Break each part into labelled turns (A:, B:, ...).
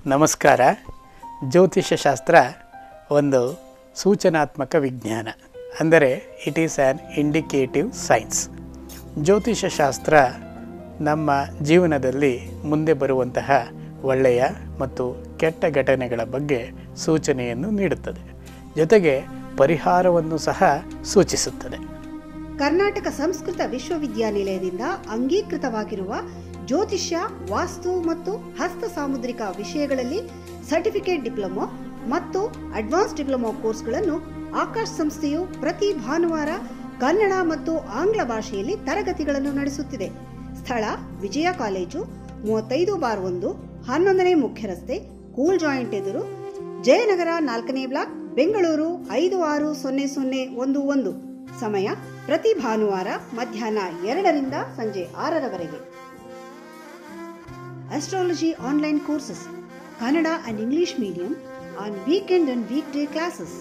A: ನಮಸ್ಕಾರ ಜ್ಯೋತಿಷ್ಯ ಶಾಸ್ತ್ರ ಒಂದು ಸೂಚನಾತ್ಮಕ ವಿಜ್ಞಾನ ಅಂದರೆ it is an indicative science ಜ್ಯೋತಿಷ್ಯ ಶಾಸ್ತ್ರ ನಮ್ಮ ಜೀವನದಲ್ಲಿ ಮುಂದೆ ಬರುವಂತಹ ಒಳ್ಳೆಯ ಮತ್ತು ಕೆಟ್ಟ ಘಟನೆಗಳ ಬಗ್ಗೆ ಸೂಚನೆಯನ್ನು ನೀಡುತ್ತದೆ ಜೊತೆಗೆ ಪರಿಹಾರವನ್ನು ಸಹ ಸೂಚಿಸುತ್ತದೆ
B: ಕರ್ನಾಟಕ ಸಂಸ್ಕೃತ ವಿಶ್ವವಿದ್ಯಾನಿಲಯದಿಂದ ಅಂಗೀಕೃತವಾಗಿರುವ ಜ್ಯೋತಿಷ್ಯ ವಾಸ್ತು ಮತ್ತು ಹಸ್ತ ಸಾಮುದ್ರಿಕ ವಿಷಯಗಳಲ್ಲಿ ಸರ್ಟಿಫಿಕೇಟ್ ಡಿಪ್ಲೊಮೊ ಮತ್ತು ಅಡ್ವಾನ್ಸ್ ಡಿಪ್ಲೊಮೊ ಕೋರ್ಸ್ಗಳನ್ನು ಆಕಾಶ್ ಸಂಸ್ಥೆಯು ಪ್ರತಿ ಭಾನುವಾರ ಕನ್ನಡ ಮತ್ತು ಆಂಗ್ಲ ಭಾಷೆಯಲ್ಲಿ ತರಗತಿಗಳನ್ನು ನಡೆಸುತ್ತಿದೆ ಸ್ಥಳ ವಿಜಯ ಕಾಲೇಜು ಮೂವತ್ತೈದು ಬಾರ್ ಒಂದು ಹನ್ನೊಂದನೇ ಮುಖ್ಯ ರಸ್ತೆ ಕೂಲ್ ಜಾಯಿಂಟ್ ಎದುರು ಜಯನಗರ ನಾಲ್ಕನೇ ಬ್ಲಾಕ್ ಬೆಂಗಳೂರು ಐದು ಆರು ಸೊನ್ನೆ ಸೊನ್ನೆ ಒಂದು ಒಂದು ಸಮಯ ಪ್ರತಿ ಭಾನುವಾರ ಮಧ್ಯಾಹ್ನ ಎರಡರಿಂದ ಸಂಜೆ ಆರರವರೆಗೆ astrology online courses Kannada and English medium on weekend and weekday classes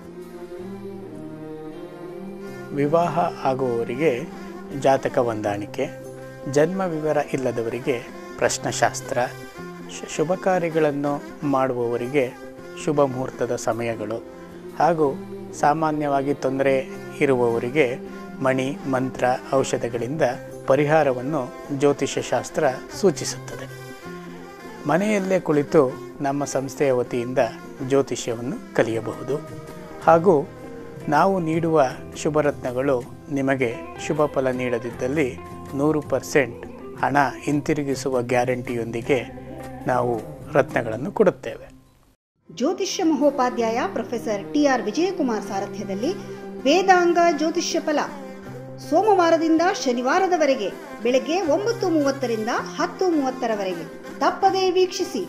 A: ವಿವಾಹ ಆಗುವವರಿಗೆ ಜಾತಕ ಹೊಂದಾಣಿಕೆ ಜನ್ಮ ವಿವರ ಇಲ್ಲದವರಿಗೆ ಪ್ರಶ್ನಶಾಸ್ತ್ರ ಶು- ಶುಭ ಕಾರ್ಯಗಳನ್ನು ಮಾಡುವವರಿಗೆ ಶುಭ ಮುಹೂರ್ತದ ಸಮಯಗಳು ಹಾಗೂ ಸಾಮಾನ್ಯವಾಗಿ ತೊಂದರೆ ಇರುವವರಿಗೆ ಮಣಿ ಮಂತ್ರ ಔಷಧಗಳಿಂದ ಪರಿಹಾರವನ್ನು ಜ್ಯೋತಿಷ್ಯ ಶಾಸ್ತ್ರ ಸೂಚಿಸುತ್ತದೆ ಮನೆಯಲ್ಲೇ ಕುಳಿತು ನಮ್ಮ ಸಂಸ್ಥೆಯ ವತಿಯಿಂದ ಜ್ಯೋತಿಷ್ಯವನ್ನು ಕಲಿಯಬಹುದು ಹಾಗೂ ನಾವು ನೀಡುವ ಶುಭರತ್ನಗಳು ನಿಮಗೆ ಶುಭ ಫಲ ನೀಡದಿದ್ದಲ್ಲಿ ನೂರು ಪರ್ಸೆಂಟ್ ಹಣ ಹಿಂತಿರುಗಿಸುವ ಗ್ಯಾರಂಟಿಯೊಂದಿಗೆ ನಾವು ರತ್ನಗಳನ್ನು ಕೊಡುತ್ತೇವೆ
B: ಜ್ಯೋತಿಷ್ಯ ಮಹೋಪಾಧ್ಯಾಯ ಪ್ರೊಫೆಸರ್ ಟಿ ಆರ್ ವಿಜಯಕುಮಾರ್ ಸಾರಥ್ಯದಲ್ಲಿ ವೇದಾಂಗ ಜ್ಯೋತಿಷ್ಯ ಫಲ ಸೋಮವಾರದಿಂದ ಶನಿವಾರದವರೆಗೆ ಬೆಳಗ್ಗೆ ಒಂಬತ್ತು ಮೂವತ್ತರಿಂದ ಹತ್ತು ಮೂವತ್ತರವರೆಗೆ ತಪ್ಪದೇ ವೀಕ್ಷಿಸಿ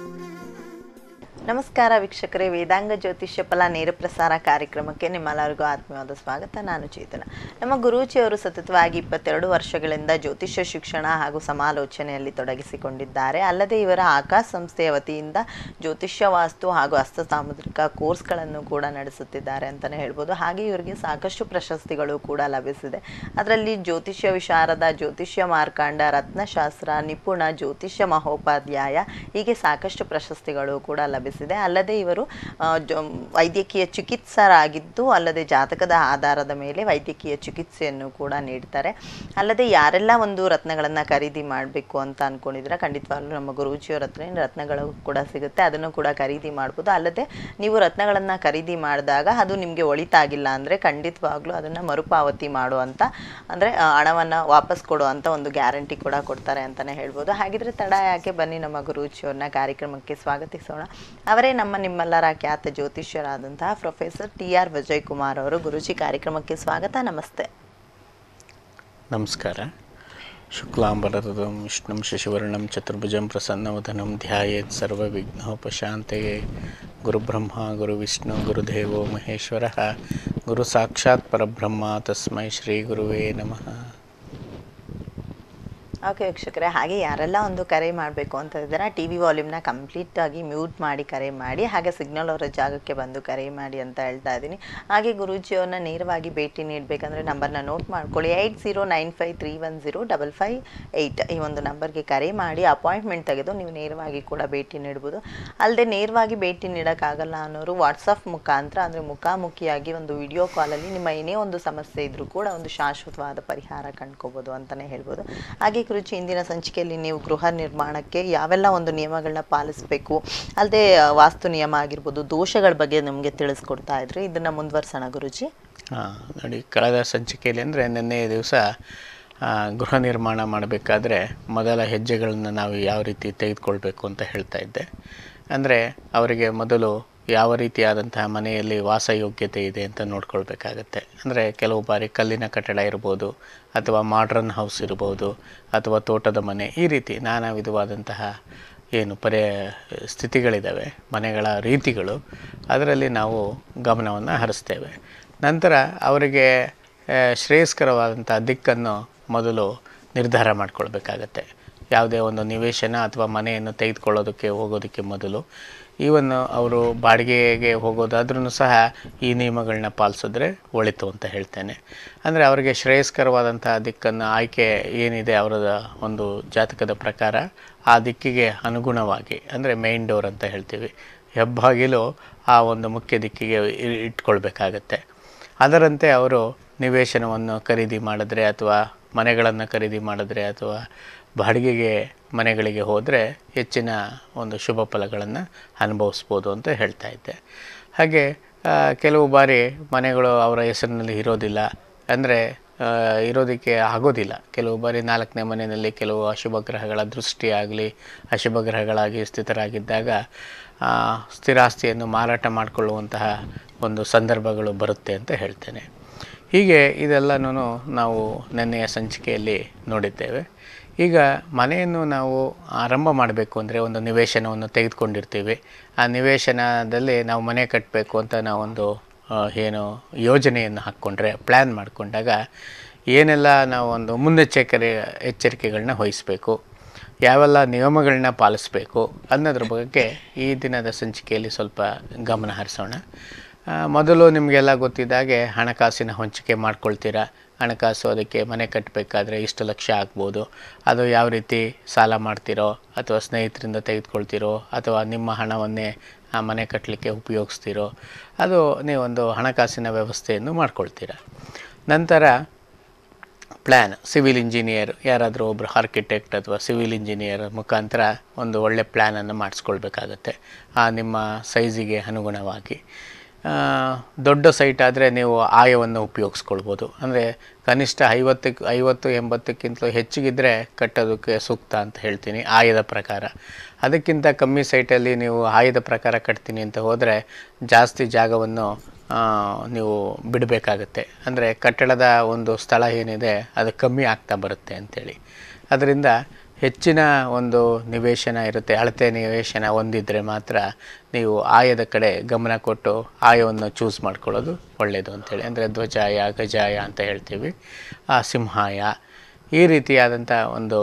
C: ನಮಸ್ಕಾರ ವೀಕ್ಷಕರೇ ವೇದಾಂಗ ಜ್ಯೋತಿಷ್ಯ ಫಲ ನೇರ ಪ್ರಸಾರ ಕಾರ್ಯಕ್ರಮಕ್ಕೆ ನಿಮ್ಮೆಲ್ಲರಿಗೂ ಆತ್ಮೀಯವಾದ ಸ್ವಾಗತ ನಾನು ಚೇತನ ನಮ್ಮ ಗುರೂಜಿಯವರು ಸತತವಾಗಿ ಇಪ್ಪತ್ತೆರಡು ವರ್ಷಗಳಿಂದ ಜ್ಯೋತಿಷ್ಯ ಶಿಕ್ಷಣ ಹಾಗೂ ಸಮಾಲೋಚನೆಯಲ್ಲಿ ತೊಡಗಿಸಿಕೊಂಡಿದ್ದಾರೆ ಅಲ್ಲದೆ ಇವರ ಆಕಾಶ್ ಸಂಸ್ಥೆಯ ವತಿಯಿಂದ ಜ್ಯೋತಿಷ್ಯ ವಾಸ್ತು ಹಾಗೂ ಹಸ್ತ ಸಾಮುದ್ರಿಕ ಕೋರ್ಸ್ಗಳನ್ನು ಕೂಡ ನಡೆಸುತ್ತಿದ್ದಾರೆ ಅಂತಲೇ ಹೇಳ್ಬೋದು ಹಾಗೆ ಇವರಿಗೆ ಸಾಕಷ್ಟು ಪ್ರಶಸ್ತಿಗಳು ಕೂಡ ಲಭಿಸಿದೆ ಅದರಲ್ಲಿ ಜ್ಯೋತಿಷ್ಯ ವಿಶಾರದ ಜ್ಯೋತಿಷ್ಯ ಮಾರ್ಕಾಂಡ ರತ್ನಶಾಸ್ತ್ರ ನಿಪುಣ ಜ್ಯೋತಿಷ್ಯ ಮಹೋಪಾಧ್ಯಾಯ ಹೀಗೆ ಸಾಕಷ್ಟು ಪ್ರಶಸ್ತಿಗಳು ಕೂಡ ಲಭಿಸಿದೆ ಅಲ್ಲದೆ ಇವರು ಆ, ಜ- ವೈದ್ಯಕೀಯ ಚಿಕಿತ್ಸರಾಗಿದ್ದು ಅಲ್ಲದೆ ಜಾತಕದ ಆಧಾರದ ಮೇಲೆ ವೈದ್ಯಕೀಯ ಚಿಕಿತ್ಸೆಯನ್ನು ಕೂಡ ನೀಡ್ತಾರೆ ಅಲ್ಲದೆ ಯಾರೆಲ್ಲ ಒಂದು ರತ್ನಗಳನ್ನು ಖರೀದಿ ಮಾಡಬೇಕು ಅಂತ ಅನ್ಕೊಂಡಿದ್ರೆ ಖಂಡಿತವಾಗ್ಲೂ ನಮ್ಮ ಗುರೂಜಿಯವರ ಹತ್ರ ಏನು ರತ್ನಗಳು ಕೂಡ ಸಿಗುತ್ತೆ ಅದನ್ನು ಕೂಡ ಖರೀದಿ ಮಾಡ್ಬೋದು ಅಲ್ಲದೆ ನೀವು ರತ್ನಗಳನ್ನು ಖರೀದಿ ಮಾಡಿದಾಗ ಅದು ನಿಮಗೆ ಒಳಿತಾಗಿಲ್ಲ ಅಂದರೆ ಖಂಡಿತವಾಗ್ಲೂ ಅದನ್ನು ಮರುಪಾವತಿ ಮಾಡುವಂಥ ಅಂದರೆ ಹಣವನ್ನು ವಾಪಸ್ ಕೊಡುವಂಥ ಒಂದು ಗ್ಯಾರಂಟಿ ಕೂಡ ಕೊಡ್ತಾರೆ ಅಂತಲೇ ಹೇಳ್ಬೋದು ಹಾಗಿದ್ರೆ ತಡ ಯಾಕೆ ಬನ್ನಿ ನಮ್ಮ ಗುರೂಜಿಯವ್ರನ್ನ ಕಾರ್ಯಕ್ರಮಕ್ಕೆ ಸ್ವಾಗತಿಸೋಣ ಅವರೇ ನಮ್ಮ ನಿಮ್ಮೆಲ್ಲರ ಖ್ಯಾತ ಜ್ಯೋತಿಷ್ಯರಾದಂತಹ professor T R Vijay Kumar ಅವರು ಗುರೂಜಿ ಕಾರ್ಯಕ್ರಮಕ್ಕೆ ಸ್ವಾಗತ ನಮಸ್ತೆ
A: ನಮಸ್ಕಾರ ಶುಕ್ಲಾಂಬರದಂ ವಿಷ್ಣುಂ ಶಶಿವರ್ಣಂ ಚತುರ್ಭುಜಂ ಪ್ರಸನ್ನವದನಂ ಧ್ಯಾಯೇತ್ ಸರ್ವವಿಘ್ನೋಪಶಾಂತಯೇ ಗುರುಬ್ರಹ್ಮ ಗುರುವಿಷ್ಣು ಗುರುದೇವೋ ಮಹೇಶ್ವರ ಗುರು ಸಾಕ್ಷಾತ್ ಪರಬ್ರಹ್ಮ ತಸ್ಮೈ ಶ್ರೀ ಗುರುವೇ ನಮಃ
C: ಓಕೆ ವೀಕ್ಷಕರೇ ಹಾಗೆ ಯಾರೆಲ್ಲ ಒಂದು ಕರೆ ಮಾಡಬೇಕು ಅಂತ ಇದ್ದಾರೆ ಟಿ ವಿ ವಾಲ್ಯೂಮ್ನ ಕಂಪ್ಲೀಟ್ ಆಗಿ ಮ್ಯೂಟ್ ಮಾಡಿ ಕರೆ ಮಾಡಿ ಹಾಗೆ ಸಿಗ್ನಲ್ ಅವರ ಜಾಗಕ್ಕೆ ಬಂದು ಕರೆ ಮಾಡಿ ಅಂತ ಹೇಳ್ತಾ ಇದ್ದೀನಿ ಹಾಗೆ ಗುರೂಜಿಯವ್ರನ್ನ ನೇರವಾಗಿ ಭೇಟಿ ನೀಡಬೇಕಂದ್ರೆ ನಂಬರ್ನ ನೋಟ್ ಮಾಡ್ಕೊಳ್ಳಿ eight zero nine five three one zero double five eight ಈ ಒಂದು ನಂಬರ್ಗೆ ಕರೆ ಮಾಡಿ ಅಪಾಯಿಂಟ್ಮೆಂಟ್ ತೆಗೆದು ನೀವು ನೇರವಾಗಿ ಕೂಡ ಭೇಟಿ ನೀಡ್ಬೋದು ಅಲ್ಲದೆ ನೇರವಾಗಿ ಭೇಟಿ ನೀಡೋಕ್ಕಾಗಲ್ಲ ಅನ್ನೋರು ವಾಟ್ಸಪ್ ಮುಖಾಂತರ ಅಂದರೆ ಮುಖಾಮುಖಿಯಾಗಿ ಒಂದು ವಿಡಿಯೋ ಕಾಲಲ್ಲಿ ನಿಮ್ಮ ಏನೇ ಒಂದು ಸಮಸ್ಯೆ ಇದ್ರೂ ಕೂಡ ಒಂದು ಶಾಶ್ವತವಾದ ಪರಿಹಾರ ಕಂಡ್ಕೋಬೋದು ಅಂತಲೇ ಹೇಳ್ಬೋದು ಹಾಗೆ ಗುರುಜಿ ಇಂದಿನ ಸಂಚಿಕೆಯಲ್ಲಿ ನೀವು ಗೃಹ ನಿರ್ಮಾಣಕ್ಕೆ ಯಾವೆಲ್ಲ ಒಂದು ನಿಯಮಗಳನ್ನ ಪಾಲಿಸಬೇಕು ಅಲ್ಲದೆ ವಾಸ್ತು ನಿಯಮ ಆಗಿರ್ಬೋದು ದೋಷಗಳ ಬಗ್ಗೆ ನಮಗೆ ತಿಳಿಸ್ಕೊಡ್ತಾ ಇದ್ರಿ ಇದನ್ನು ಮುಂದುವರ್ಸೋಣ ಗುರುಜಿ
A: ಹಾಂ ನೋಡಿ ಕಳೆದ ಸಂಚಿಕೆಯಲ್ಲಿ ಅಂದರೆ ನಿನ್ನೆ ದಿವಸ ಗೃಹ ನಿರ್ಮಾಣ ಮಾಡಬೇಕಾದ್ರೆ ಮೊದಲ ಹೆಜ್ಜೆಗಳನ್ನು ನಾವು ಯಾವ ರೀತಿ ತೆಗೆದುಕೊಳ್ಬೇಕು ಅಂತ ಹೇಳ್ತಾ ಇದ್ದೆ ಅಂದರೆ ಅವರಿಗೆ ಮೊದಲು ಯಾವ ರೀತಿಯಾದಂತಹ ಮನೆಯಲ್ಲಿ ವಾಸಯೋಗ್ಯತೆ ಇದೆ ಅಂತ ನೋಡ್ಕೊಳ್ಬೇಕಾಗತ್ತೆ ಅಂದರೆ ಕೆಲವು ಬಾರಿ ಕಲ್ಲಿನ ಕಟ್ಟಡ ಇರ್ಬೋದು ಅಥವಾ ಮಾಡ್ರನ್ ಹೌಸ್ ಇರ್ಬೋದು ಅಥವಾ ತೋಟದ ಮನೆ ಈ ರೀತಿ ನಾನಾ ವಿಧವಾದಂತಹ ಏನು ಪರಿ ಸ್ಥಿತಿಗಳಿದ್ದಾವೆ ಮನೆಗಳ ರೀತಿಗಳು ಅದರಲ್ಲಿ ನಾವು ಗಮನವನ್ನು ಹರಿಸ್ತೇವೆ ನಂತರ ಅವರಿಗೆ ಆ, ಶ್ರೇಯಸ್ಕರವಾದಂಥ ದಿಕ್ಕನ್ನು ಮೊದಲು ನಿರ್ಧಾರ ಮಾಡ್ಕೊಳ್ಬೇಕಾಗತ್ತೆ ಯಾವುದೇ ಒಂದು ನಿವೇಶನ ಅಥವಾ ಮನೆಯನ್ನು ತೆಗೆದುಕೊಳ್ಳೋದಕ್ಕೆ ಹೋಗೋದಕ್ಕೆ ಮೊದಲು ಈವನ್ ಅವರು ಬಾಡಿಗೆಗೆ ಹೋಗೋದಾದ್ರೂ ಸಹ ಈ ನಿಯಮಗಳನ್ನ ಪಾಲಿಸಿದ್ರೆ ಒಳಿತು ಅಂತ ಹೇಳ್ತೇನೆ ಅಂದರೆ ಅವರಿಗೆ ಶ್ರೇಯಸ್ಕರವಾದಂಥ ದಿಕ್ಕನ್ನು ಆಯ್ಕೆ ಏನಿದೆ ಅವರ ಒಂದು ಜಾತಕದ ಪ್ರಕಾರ ಆ ದಿಕ್ಕಿಗೆ ಅನುಗುಣವಾಗಿ ಅಂದರೆ ಮೇನ್ ಡೋರ್ ಅಂತ ಹೇಳ್ತೀವಿ ಹೆಬ್ಬಾಗಿಲು ಆ ಒಂದು ಮುಖ್ಯ ದಿಕ್ಕಿಗೆ ಇ- ಇಟ್ಕೊಳ್ಬೇಕಾಗತ್ತೆ ಅದರಂತೆ ಅವರು ನಿವೇಶನವನ್ನು ಖರೀದಿ ಮಾಡಿದ್ರೆ ಅಥವಾ ಮನೆಗಳನ್ನು ಖರೀದಿ ಮಾಡಿದ್ರೆ ಅಥವಾ ಬಾಡಿಗೆಗೆ ಮನೆಗಳಿಗೆ ಹೋದರೆ ಹೆಚ್ಚಿನ ಒಂದು ಶುಭ ಫಲಗಳನ್ನು ಅನುಭವಿಸ್ಬೋದು ಅಂತ ಹೇಳ್ತಾ ಇದ್ದೆ ಹಾಗೆ ಆ, ಕೆಲವು ಬಾರಿ ಮನೆಗಳು ಅವರ ಹೆಸರಿನಲ್ಲಿ ಇರೋದಿಲ್ಲ ಅಂದರೆ ಇರೋದಕ್ಕೆ ಆಗೋದಿಲ್ಲ ಕೆಲವು ಬಾರಿ ನಾಲ್ಕನೇ ಮನೆಯಲ್ಲಿ ಕೆಲವು ಅಶುಭ ಗ್ರಹಗಳ ದೃಷ್ಟಿ ಆಗಲಿ ಅಶುಭ ಗ್ರಹಗಳಾಗಿ ಸ್ಥಿತರಾಗಿದ್ದಾಗ ಆ, ಸ್ಥಿರಾಸ್ತಿಯನ್ನು ಮಾರಾಟ ಮಾಡಿಕೊಳ್ಳುವಂತಹ ಒಂದು ಸಂದರ್ಭಗಳು ಬರುತ್ತೆ ಅಂತ ಹೇಳ್ತೇನೆ ಹೀಗೆ ಇದೆಲ್ಲನೂ ನಾವು ನೆನ್ನೆಯ ಸಂಚಿಕೆಯಲ್ಲಿ ನೋಡಿದ್ದೇವೆ ಈಗ ಮನೆಯನ್ನು ನಾವು ಆರಂಭ ಮಾಡಬೇಕು ಅಂದರೆ ಒಂದು ನಿವೇಶನವನ್ನು ತೆಗೆದುಕೊಂಡಿರ್ತೀವಿ ಆ ನಿವೇಶನದಲ್ಲಿ ನಾವು ಮನೆ ಕಟ್ಟಬೇಕು ಅಂತ ನಾವೊಂದು ಆ, ಏನು ಯೋಜನೆಯನ್ನು ಹಾಕ್ಕೊಂಡ್ರೆ ಪ್ಲ್ಯಾನ್ ಮಾಡಿಕೊಂಡಾಗ ಏನೆಲ್ಲ ನಾವು ಒಂದು ಮುನ್ನೆಚ್ಚರಿಕೆ ಎಚ್ಚರಿಕೆಗಳನ್ನ ವಹಿಸಬೇಕು ಯಾವೆಲ್ಲ ನಿಯಮಗಳನ್ನ ಪಾಲಿಸಬೇಕು ಅನ್ನೋದ್ರ ಬಗ್ಗೆ ಈ ದಿನದ ಸಂಚಿಕೆಯಲ್ಲಿ ಸ್ವಲ್ಪ ಗಮನ ಹರಿಸೋಣ ಆ, ಮೊದಲು ನಿಮಗೆಲ್ಲ ಗೊತ್ತಿದ್ದಾಗೆ ಹಣಕಾಸಿನ ಹಂಚಿಕೆ ಮಾಡ್ಕೊಳ್ತೀರಾ ಹಣಕಾಸು ಅದಕ್ಕೆ ಮನೆ ಕಟ್ಟಬೇಕಾದ್ರೆ ಇಷ್ಟು ಲಕ್ಷ ಆಗ್ಬೋದು ಅದು ಯಾವ ರೀತಿ ಸಾಲ ಮಾಡ್ತೀರೋ ಅಥವಾ ಸ್ನೇಹಿತರಿಂದ ತೆಗೆದುಕೊಳ್ತೀರೋ ಅಥವಾ ನಿಮ್ಮ ಹಣವನ್ನೇ ಆ ಮನೆ ಕಟ್ಟಲಿಕ್ಕೆ ಉಪಯೋಗಿಸ್ತೀರೋ ಅದು ನೀವೊಂದು ಹಣಕಾಸಿನ ವ್ಯವಸ್ಥೆಯನ್ನು ಮಾಡ್ಕೊಳ್ತೀರ ನಂತರ ಪ್ಲ್ಯಾನ್ ಸಿವಿಲ್ ಇಂಜಿನಿಯರ್ ಯಾರಾದರೂ ಒಬ್ಬರು ಆರ್ಕಿಟೆಕ್ಟ್ ಅಥವಾ ಸಿವಿಲ್ ಇಂಜಿನಿಯರ್ ಮುಖಾಂತರ ಒಂದು ಒಳ್ಳೆ ಪ್ಲ್ಯಾನನ್ನು ಮಾಡಿಸ್ಕೊಳ್ಬೇಕಾಗತ್ತೆ ಆ ನಿಮ್ಮ ಸೈಜಿಗೆ ಅನುಗುಣವಾಗಿ ಆ, ದೊಡ್ಡ ಸೈಟ್ ಆದರೆ ನೀವು ಆಯವನ್ನು ಉಪಯೋಗಿಸ್ಕೊಳ್ಬೋದು ಅಂದರೆ ಕನಿಷ್ಠ ಐವತ್ತಕ್ಕೆ ಐವತ್ತು ಎಂಬತ್ತಕ್ಕಿಂತಲೂ ಹೆಚ್ಚಿಗಿದ್ದರೆ ಕಟ್ಟೋದಕ್ಕೆ ಸೂಕ್ತ ಅಂತ ಹೇಳ್ತೀನಿ ಆಯದ ಪ್ರಕಾರ ಅದಕ್ಕಿಂತ ಕಮ್ಮಿ ಸೈಟಲ್ಲಿ ನೀವು ಆಯದ ಪ್ರಕಾರ ಕಟ್ತೀನಿ ಅಂತ ಹೋದರೆ ಜಾಸ್ತಿ ಜಾಗವನ್ನು ಆ, ನೀವು ಬಿಡಬೇಕಾಗತ್ತೆ ಅಂದರೆ ಕಟ್ಟಡದ ಒಂದು ಸ್ಥಳ ಏನಿದೆ ಅದು ಕಮ್ಮಿ ಆಗ್ತಾ ಬರುತ್ತೆ ಅಂಥೇಳಿ ಅದರಿಂದ ಹೆಚ್ಚಿನ ಒಂದು ನಿವೇಶನ ಇರುತ್ತೆ ಅಳತೆ ನಿವೇಶನ ಹೊಂದಿದ್ರೆ ಮಾತ್ರ ನೀವು ಆಯದ ಕಡೆ ಗಮನ ಕೊಟ್ಟು ಆಯವನ್ನು ಚೂಸ್ ಮಾಡ್ಕೊಳ್ಳೋದು ಒಳ್ಳೆಯದು ಅಂತೇಳಿ ಅಂದರೆ ಧ್ವಜಾಯ ಗಜಾಯ ಅಂತ ಹೇಳ್ತೀವಿ ಆ ಸಿಂಹಾಯ ಈ ರೀತಿಯಾದಂಥ ಒಂದು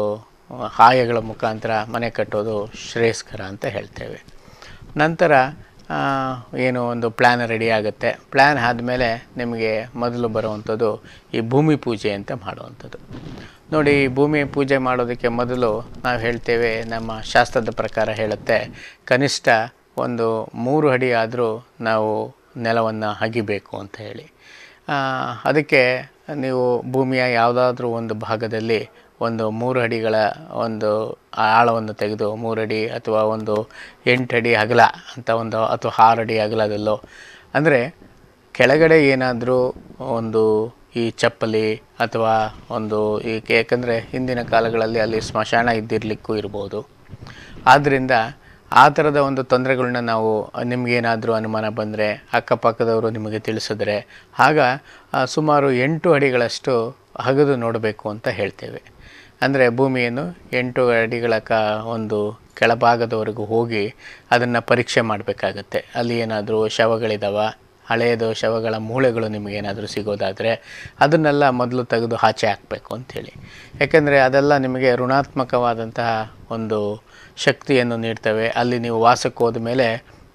A: ಆಯಗಳ ಮುಖಾಂತರ ಮನೆ ಕಟ್ಟೋದು ಶ್ರೇಯಸ್ಕರ ಅಂತ ಹೇಳ್ತೇವೆ ನಂತರ ಆ, ಏನು ಒಂದು ಪ್ಲ್ಯಾನ್ ರೆಡಿ ಆಗುತ್ತೆ ಪ್ಲ್ಯಾನ್ ಆದಮೇಲೆ ನಿಮಗೆ ಮೊದಲು ಬರುವಂಥದ್ದು ಈ ಭೂಮಿ ಪೂಜೆ ಅಂತ ಮಾಡುವಂಥದ್ದು ನೋಡಿ ಈ ಭೂಮಿ ಪೂಜೆ ಮಾಡೋದಕ್ಕೆ ಮೊದಲು ನಾವು ಹೇಳ್ತೇವೆ ನಮ್ಮ ಶಾಸ್ತ್ರದ ಪ್ರಕಾರ ಹೇಳುತ್ತೆ ಕನಿಷ್ಠ ಒಂದು ಮೂರು ಅಡಿ ಆದರೂ ನಾವು ನೆಲವನ್ನು ಅಗಿಬೇಕು ಅಂತ ಹೇಳಿ ಆ, ಅದಕ್ಕೆ ನೀವು ಭೂಮಿಯ ಯಾವುದಾದ್ರೂ ಒಂದು ಭಾಗದಲ್ಲಿ ಒಂದು ಮೂರು ಅಡಿಗಳ ಒಂದು ಆಳವನ್ನು ತೆಗೆದು ಮೂರಡಿ ಅಥವಾ ಒಂದು ಎಂಟು ಅಡಿ ಅಗಲ ಅಂತ ಒಂದು ಅಥವಾ ಆರು ಅಡಿ ಅಗಲದಲ್ಲೋ ಅಂದರೆ ಕೆಳಗಡೆ ಏನಾದರೂ ಒಂದು ಈ ಚಪ್ಪಲಿ ಅಥವಾ ಒಂದು ಈ ಏಕೆಂದರೆ ಹಿಂದಿನ ಕಾಲಗಳಲ್ಲಿ ಅಲ್ಲಿ ಸ್ಮಶಾನ ಇದ್ದಿರಲಿಕ್ಕೂ ಇರ್ಬೋದು ಆದ್ದರಿಂದ ಆ ಥರದ ಒಂದು ತೊಂದರೆಗಳನ್ನ ನಾವು ನಿಮಗೇನಾದರೂ ಅನುಮಾನ ಬಂದರೆ ಅಕ್ಕಪಕ್ಕದವರು ನಿಮಗೆ ತಿಳಿಸಿದ್ರೆ ಆಗ ಆ, ಸುಮಾರು ಎಂಟು ಅಡಿಗಳಷ್ಟು ಅಗದು ನೋಡಬೇಕು ಅಂತ ಹೇಳ್ತೇವೆ ಅಂದರೆ ಭೂಮಿಯನ್ನು ಎಂಟು ಅಡಿಗಳ ಕ ಒಂದು ಕೆಳಭಾಗದವರೆಗೂ ಹೋಗಿ ಅದನ್ನು ಪರೀಕ್ಷೆ ಮಾಡಬೇಕಾಗತ್ತೆ ಅಲ್ಲಿ ಏನಾದರೂ ಶವಗಳಿದಾವ ಹಳೆಯದು ಶವಗಳ ಮೂಳೆಗಳು ನಿಮಗೇನಾದರೂ ಸಿಗೋದಾದರೆ ಅದನ್ನೆಲ್ಲ ಮೊದಲು ತೆಗೆದು ಆಚೆ ಹಾಕಬೇಕು ಅಂಥೇಳಿ ಯಾಕೆಂದರೆ ಅದೆಲ್ಲ ನಿಮಗೆ ಋಣಾತ್ಮಕವಾದಂತಹ ಒಂದು ಶಕ್ತಿಯನ್ನು ನೀಡ್ತವೆ ಅಲ್ಲಿ ನೀವು ವಾಸಕ್ಕೆ ಹೋದ ಮೇಲೆ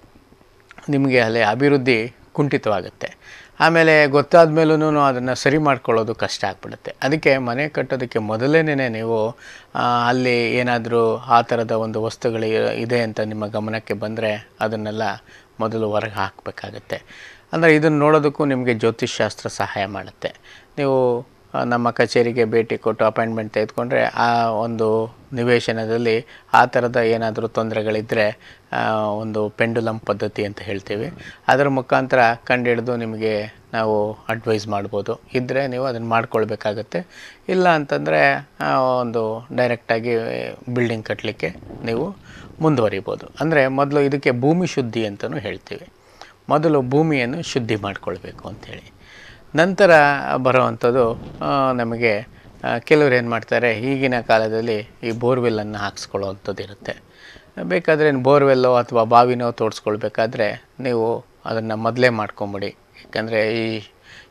A: ನಿಮಗೆ ಅಲ್ಲಿ ಅಭಿವೃದ್ಧಿ ಕುಂಠಿತವಾಗುತ್ತೆ ಆಮೇಲೆ ಗೊತ್ತಾದ ಮೇಲೂ ಅದನ್ನು ಸರಿ ಮಾಡ್ಕೊಳ್ಳೋದು ಕಷ್ಟ ಆಗ್ಬಿಡುತ್ತೆ ಅದಕ್ಕೆ ಮನೆ ಕಟ್ಟೋದಕ್ಕೆ ಮೊದಲೇನೆ ನೀವು ಆ, ಅಲ್ಲಿ ಏನಾದರೂ ಆ ಥರದ ಒಂದು ವಸ್ತುಗಳು ಇ- ಇದೆ ಅಂತ ನಿಮ್ಮ ಗಮನಕ್ಕೆ ಬಂದರೆ ಅದನ್ನೆಲ್ಲ ಮೊದಲು ಹೊರಗೆ ಹಾಕಬೇಕಾಗತ್ತೆ ಅಂದರೆ ಇದನ್ನು ನೋಡೋದಕ್ಕೂ ನಿಮಗೆ ಜ್ಯೋತಿಷ್ಶಾಸ್ತ್ರ ಸಹಾಯ ಮಾಡುತ್ತೆ ನೀವು ಆ, ನಮ್ಮ ಕಚೇರಿಗೆ ಭೇಟಿ ಕೊಟ್ಟು ಅಪಾಯಿಂಟ್ಮೆಂಟ್ ತೆಗೆದುಕೊಂಡ್ರೆ ಆ ಒಂದು ನಿವೇಶನದಲ್ಲಿ ಆ ಥರದ ಏನಾದರೂ ತೊಂದರೆಗಳಿದ್ದರೆ ಒಂದು ಪೆಂಡುಲಮ್ ಪದ್ಧತಿ ಅಂತ ಹೇಳ್ತೀವಿ ಅದರ ಮುಖಾಂತರ ಕಂಡುಹಿಡಿದು ನಿಮಗೆ ನಾವು ಅಡ್ವೈಸ್ ಮಾಡ್ಬೋದು ಇದ್ದರೆ ನೀವು ಅದನ್ನು ಮಾಡ್ಕೊಳ್ಬೇಕಾಗತ್ತೆ ಇಲ್ಲ ಅಂತಂದರೆ ಒಂದು ಡೈರೆಕ್ಟಾಗಿ ಬಿಲ್ಡಿಂಗ್ ಕಟ್ಟಲಿಕ್ಕೆ ನೀವು ಮುಂದುವರಿಬೋದು ಅಂದರೆ ಮೊದಲು ಇದಕ್ಕೆ ಭೂಮಿ ಶುದ್ಧಿ ಅಂತಲೂ ಹೇಳ್ತೀವಿ ಮೊದಲು ಭೂಮಿಯನ್ನು ಶುದ್ಧಿ ಮಾಡಿಕೊಳ್ಬೇಕು ಅಂಥೇಳಿ ನಂತರ ಬರುವಂಥದ್ದು ಆ, ನಮಗೆ ಆ, ಕೆಲವ್ರು ಏನು ಮಾಡ್ತಾರೆ ಈಗಿನ ಕಾಲದಲ್ಲಿ ಈ ಬೋರ್ವೆಲ್ಲನ್ನು ಹಾಕ್ಸ್ಕೊಳ್ಳೋವಂಥದ್ದು ಇರುತ್ತೆ ಬೇಕಾದರೆ ಬೋರ್ವೆಲ್ಲೋ ಅಥವಾ ಬಾವಿನೋ ತೋಡಿಸ್ಕೊಳ್ಬೇಕಾದ್ರೆ ನೀವು ಅದನ್ನು ಮೊದಲೇ ಮಾಡ್ಕೊಂಬಿಡಿ ಯಾಕಂದರೆ ಈ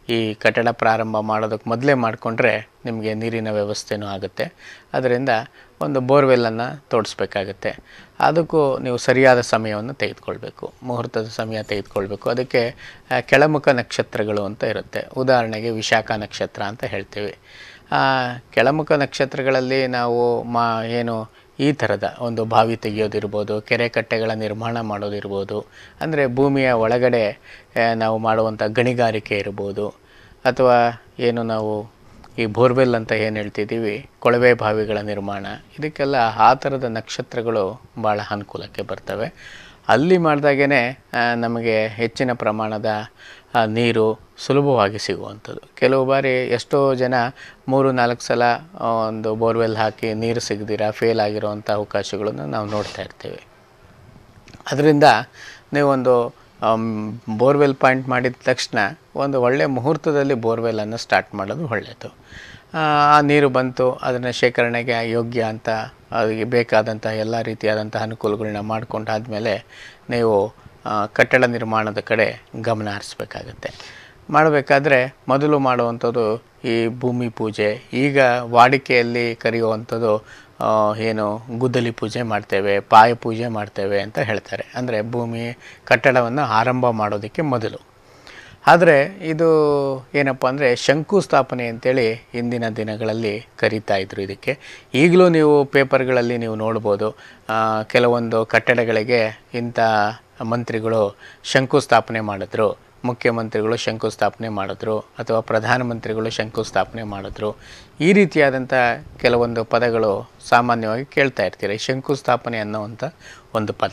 A: ಈ ಕಟ್ಟಡ ಪ್ರಾರಂಭ ಮಾಡೋದಕ್ಕೆ ಮೊದಲೇ ಮಾಡಿಕೊಂಡ್ರೆ ನಿಮಗೆ ನೀರಿನ ವ್ಯವಸ್ಥೆನೂ ಆಗುತ್ತೆ ಅದರಿಂದ ಒಂದು ಬೋರ್ವೆಲ್ಲನ್ನು ತೋಡಿಸ್ಬೇಕಾಗತ್ತೆ ಅದಕ್ಕೂ ನೀವು ಸರಿಯಾದ ಸಮಯವನ್ನು ತೆಗೆದುಕೊಳ್ಬೇಕು ಮುಹೂರ್ತದ ಸಮಯ ತೆಗೆದುಕೊಳ್ಬೇಕು ಅದಕ್ಕೆ ಆ, ಕೆಳಮುಖ ನಕ್ಷತ್ರಗಳು ಅಂತ ಇರುತ್ತೆ ಉದಾಹರಣೆಗೆ ವಿಶಾಖ ನಕ್ಷತ್ರ ಅಂತ ಹೇಳ್ತೀವಿ ಆ, ಕೆಳಮುಖ ನಕ್ಷತ್ರಗಳಲ್ಲಿ ನಾವು ಮಾ ಏನು ಈ ಥರದ ಒಂದು ಬಾವಿ ತೆಗೆಯೋದಿರ್ಬೋದು ಕೆರೆ ಕಟ್ಟೆಗಳ ನಿರ್ಮಾಣ ಮಾಡೋದಿರ್ಬೋದು ಅಂದರೆ ಭೂಮಿಯ ಒಳಗಡೆ ಆ, ನಾವು ಮಾಡುವಂಥ ಗಣಿಗಾರಿಕೆ ಇರ್ಬೋದು ಅಥವಾ ಏನು ನಾವು ಈ ಬೋರ್ವೆಲ್ ಅಂತ ಏನು ಹೇಳ್ತಿದ್ದೀವಿ ಕೊಳವೆ ಬಾವಿಗಳ ನಿರ್ಮಾಣ ಇದಕ್ಕೆಲ್ಲ ಆ ಥರದ ನಕ್ಷತ್ರಗಳು ಭಾಳ ಅನುಕೂಲಕ್ಕೆ ಬರ್ತವೆ ಅಲ್ಲಿ ಮಾಡಿದಾಗೇ ನಮಗೆ ಹೆಚ್ಚಿನ ಪ್ರಮಾಣದ ಆ, ನೀರು ಸುಲಭವಾಗಿ ಸಿಗುವಂಥದ್ದು ಕೆಲವು ಬಾರಿ ಎಷ್ಟೋ ಜನ ಮೂರು ನಾಲ್ಕು ಸಲ ಆ, ಒಂದು ಬೋರ್ವೆಲ್ ಹಾಕಿ ನೀರು ಸಿಗದಿರ ಫೇಲ್ ಆಗಿರುವಂಥ ಅವಕಾಶಗಳನ್ನು ನಾವು ನೋಡ್ತಾ ಇರ್ತೀವಿ ಅದರಿಂದ ನೀವೊಂದು ಬೋರ್ವೆಲ್ ಪಾಯಿಂಟ್ ಮಾಡಿದ ತಕ್ಷಣ ಒಂದು ಒಳ್ಳೆಯ ಮುಹೂರ್ತದಲ್ಲಿ ಬೋರ್ವೆಲ್ಲನ್ನು ಸ್ಟಾರ್ಟ್ ಮಾಡೋದು ಒಳ್ಳೆಯದು ಆ ಆ ನೀರು ಬಂತು ಅದನ್ನು ಶೇಖರಣೆಗೆ ಯೋಗ್ಯ ಅಂತ ಅದಕ್ಕೆ ಬೇಕಾದಂಥ ಎಲ್ಲ ರೀತಿಯಾದಂಥ ಅನುಕೂಲಗಳನ್ನ ಮಾಡ್ಕೊಂಡಾದಮೇಲೆ ನೀವು ಆ, ಕಟ್ಟಡ ನಿರ್ಮಾಣದ ಕಡೆ ಗಮನ ಹರಿಸ್ಬೇಕಾಗತ್ತೆ ಮಾಡಬೇಕಾದ್ರೆ ಮೊದಲು ಮಾಡುವಂಥದ್ದು ಈ ಭೂಮಿ ಪೂಜೆ ಈಗ ವಾಡಿಕೆಯಲ್ಲಿ ಕರೆಯುವಂಥದ್ದು ಆ, ಏನು ಗುದ್ದಲಿ ಪೂಜೆ ಮಾಡ್ತೇವೆ ಪಾಯ ಪೂಜೆ ಮಾಡ್ತೇವೆ ಅಂತ ಹೇಳ್ತಾರೆ ಅಂದರೆ ಭೂಮಿ ಕಟ್ಟಡವನ್ನು ಆರಂಭ ಮಾಡೋದಕ್ಕೆ ಮೊದಲು ಆದರೆ ಇದು ಏನಪ್ಪ ಅಂದರೆ ಶಂಕುಸ್ಥಾಪನೆ ಅಂತೇಳಿ ಇಂದಿನ ದಿನಗಳಲ್ಲಿ ಕರೀತಾ ಇದ್ರು ಇದಕ್ಕೆ ಈಗಲೂ ನೀವು ಪೇಪರ್ಗಳಲ್ಲಿ ನೀವು ನೋಡ್ಬೋದು ಆ, ಕೆಲವೊಂದು ಕಟ್ಟಡಗಳಿಗೆ ಇಂಥ ಮಂತ್ರಿಗಳು ಶಂಕುಸ್ಥಾಪನೆ ಮಾಡಿದ್ರು ಮುಖ್ಯಮಂತ್ರಿಗಳು ಶಂಕುಸ್ಥಾಪನೆ ಮಾಡಿದ್ರು ಅಥವಾ ಪ್ರಧಾನಮಂತ್ರಿಗಳು ಶಂಕುಸ್ಥಾಪನೆ ಮಾಡಿದ್ರು ಈ ರೀತಿಯಾದಂಥ ಕೆಲವೊಂದು ಪದಗಳು ಸಾಮಾನ್ಯವಾಗಿ ಕೇಳ್ತಾ ಇರ್ತೀರ ಈ ಶಂಕುಸ್ಥಾಪನೆ ಅನ್ನೋವಂಥ ಒಂದು ಪದ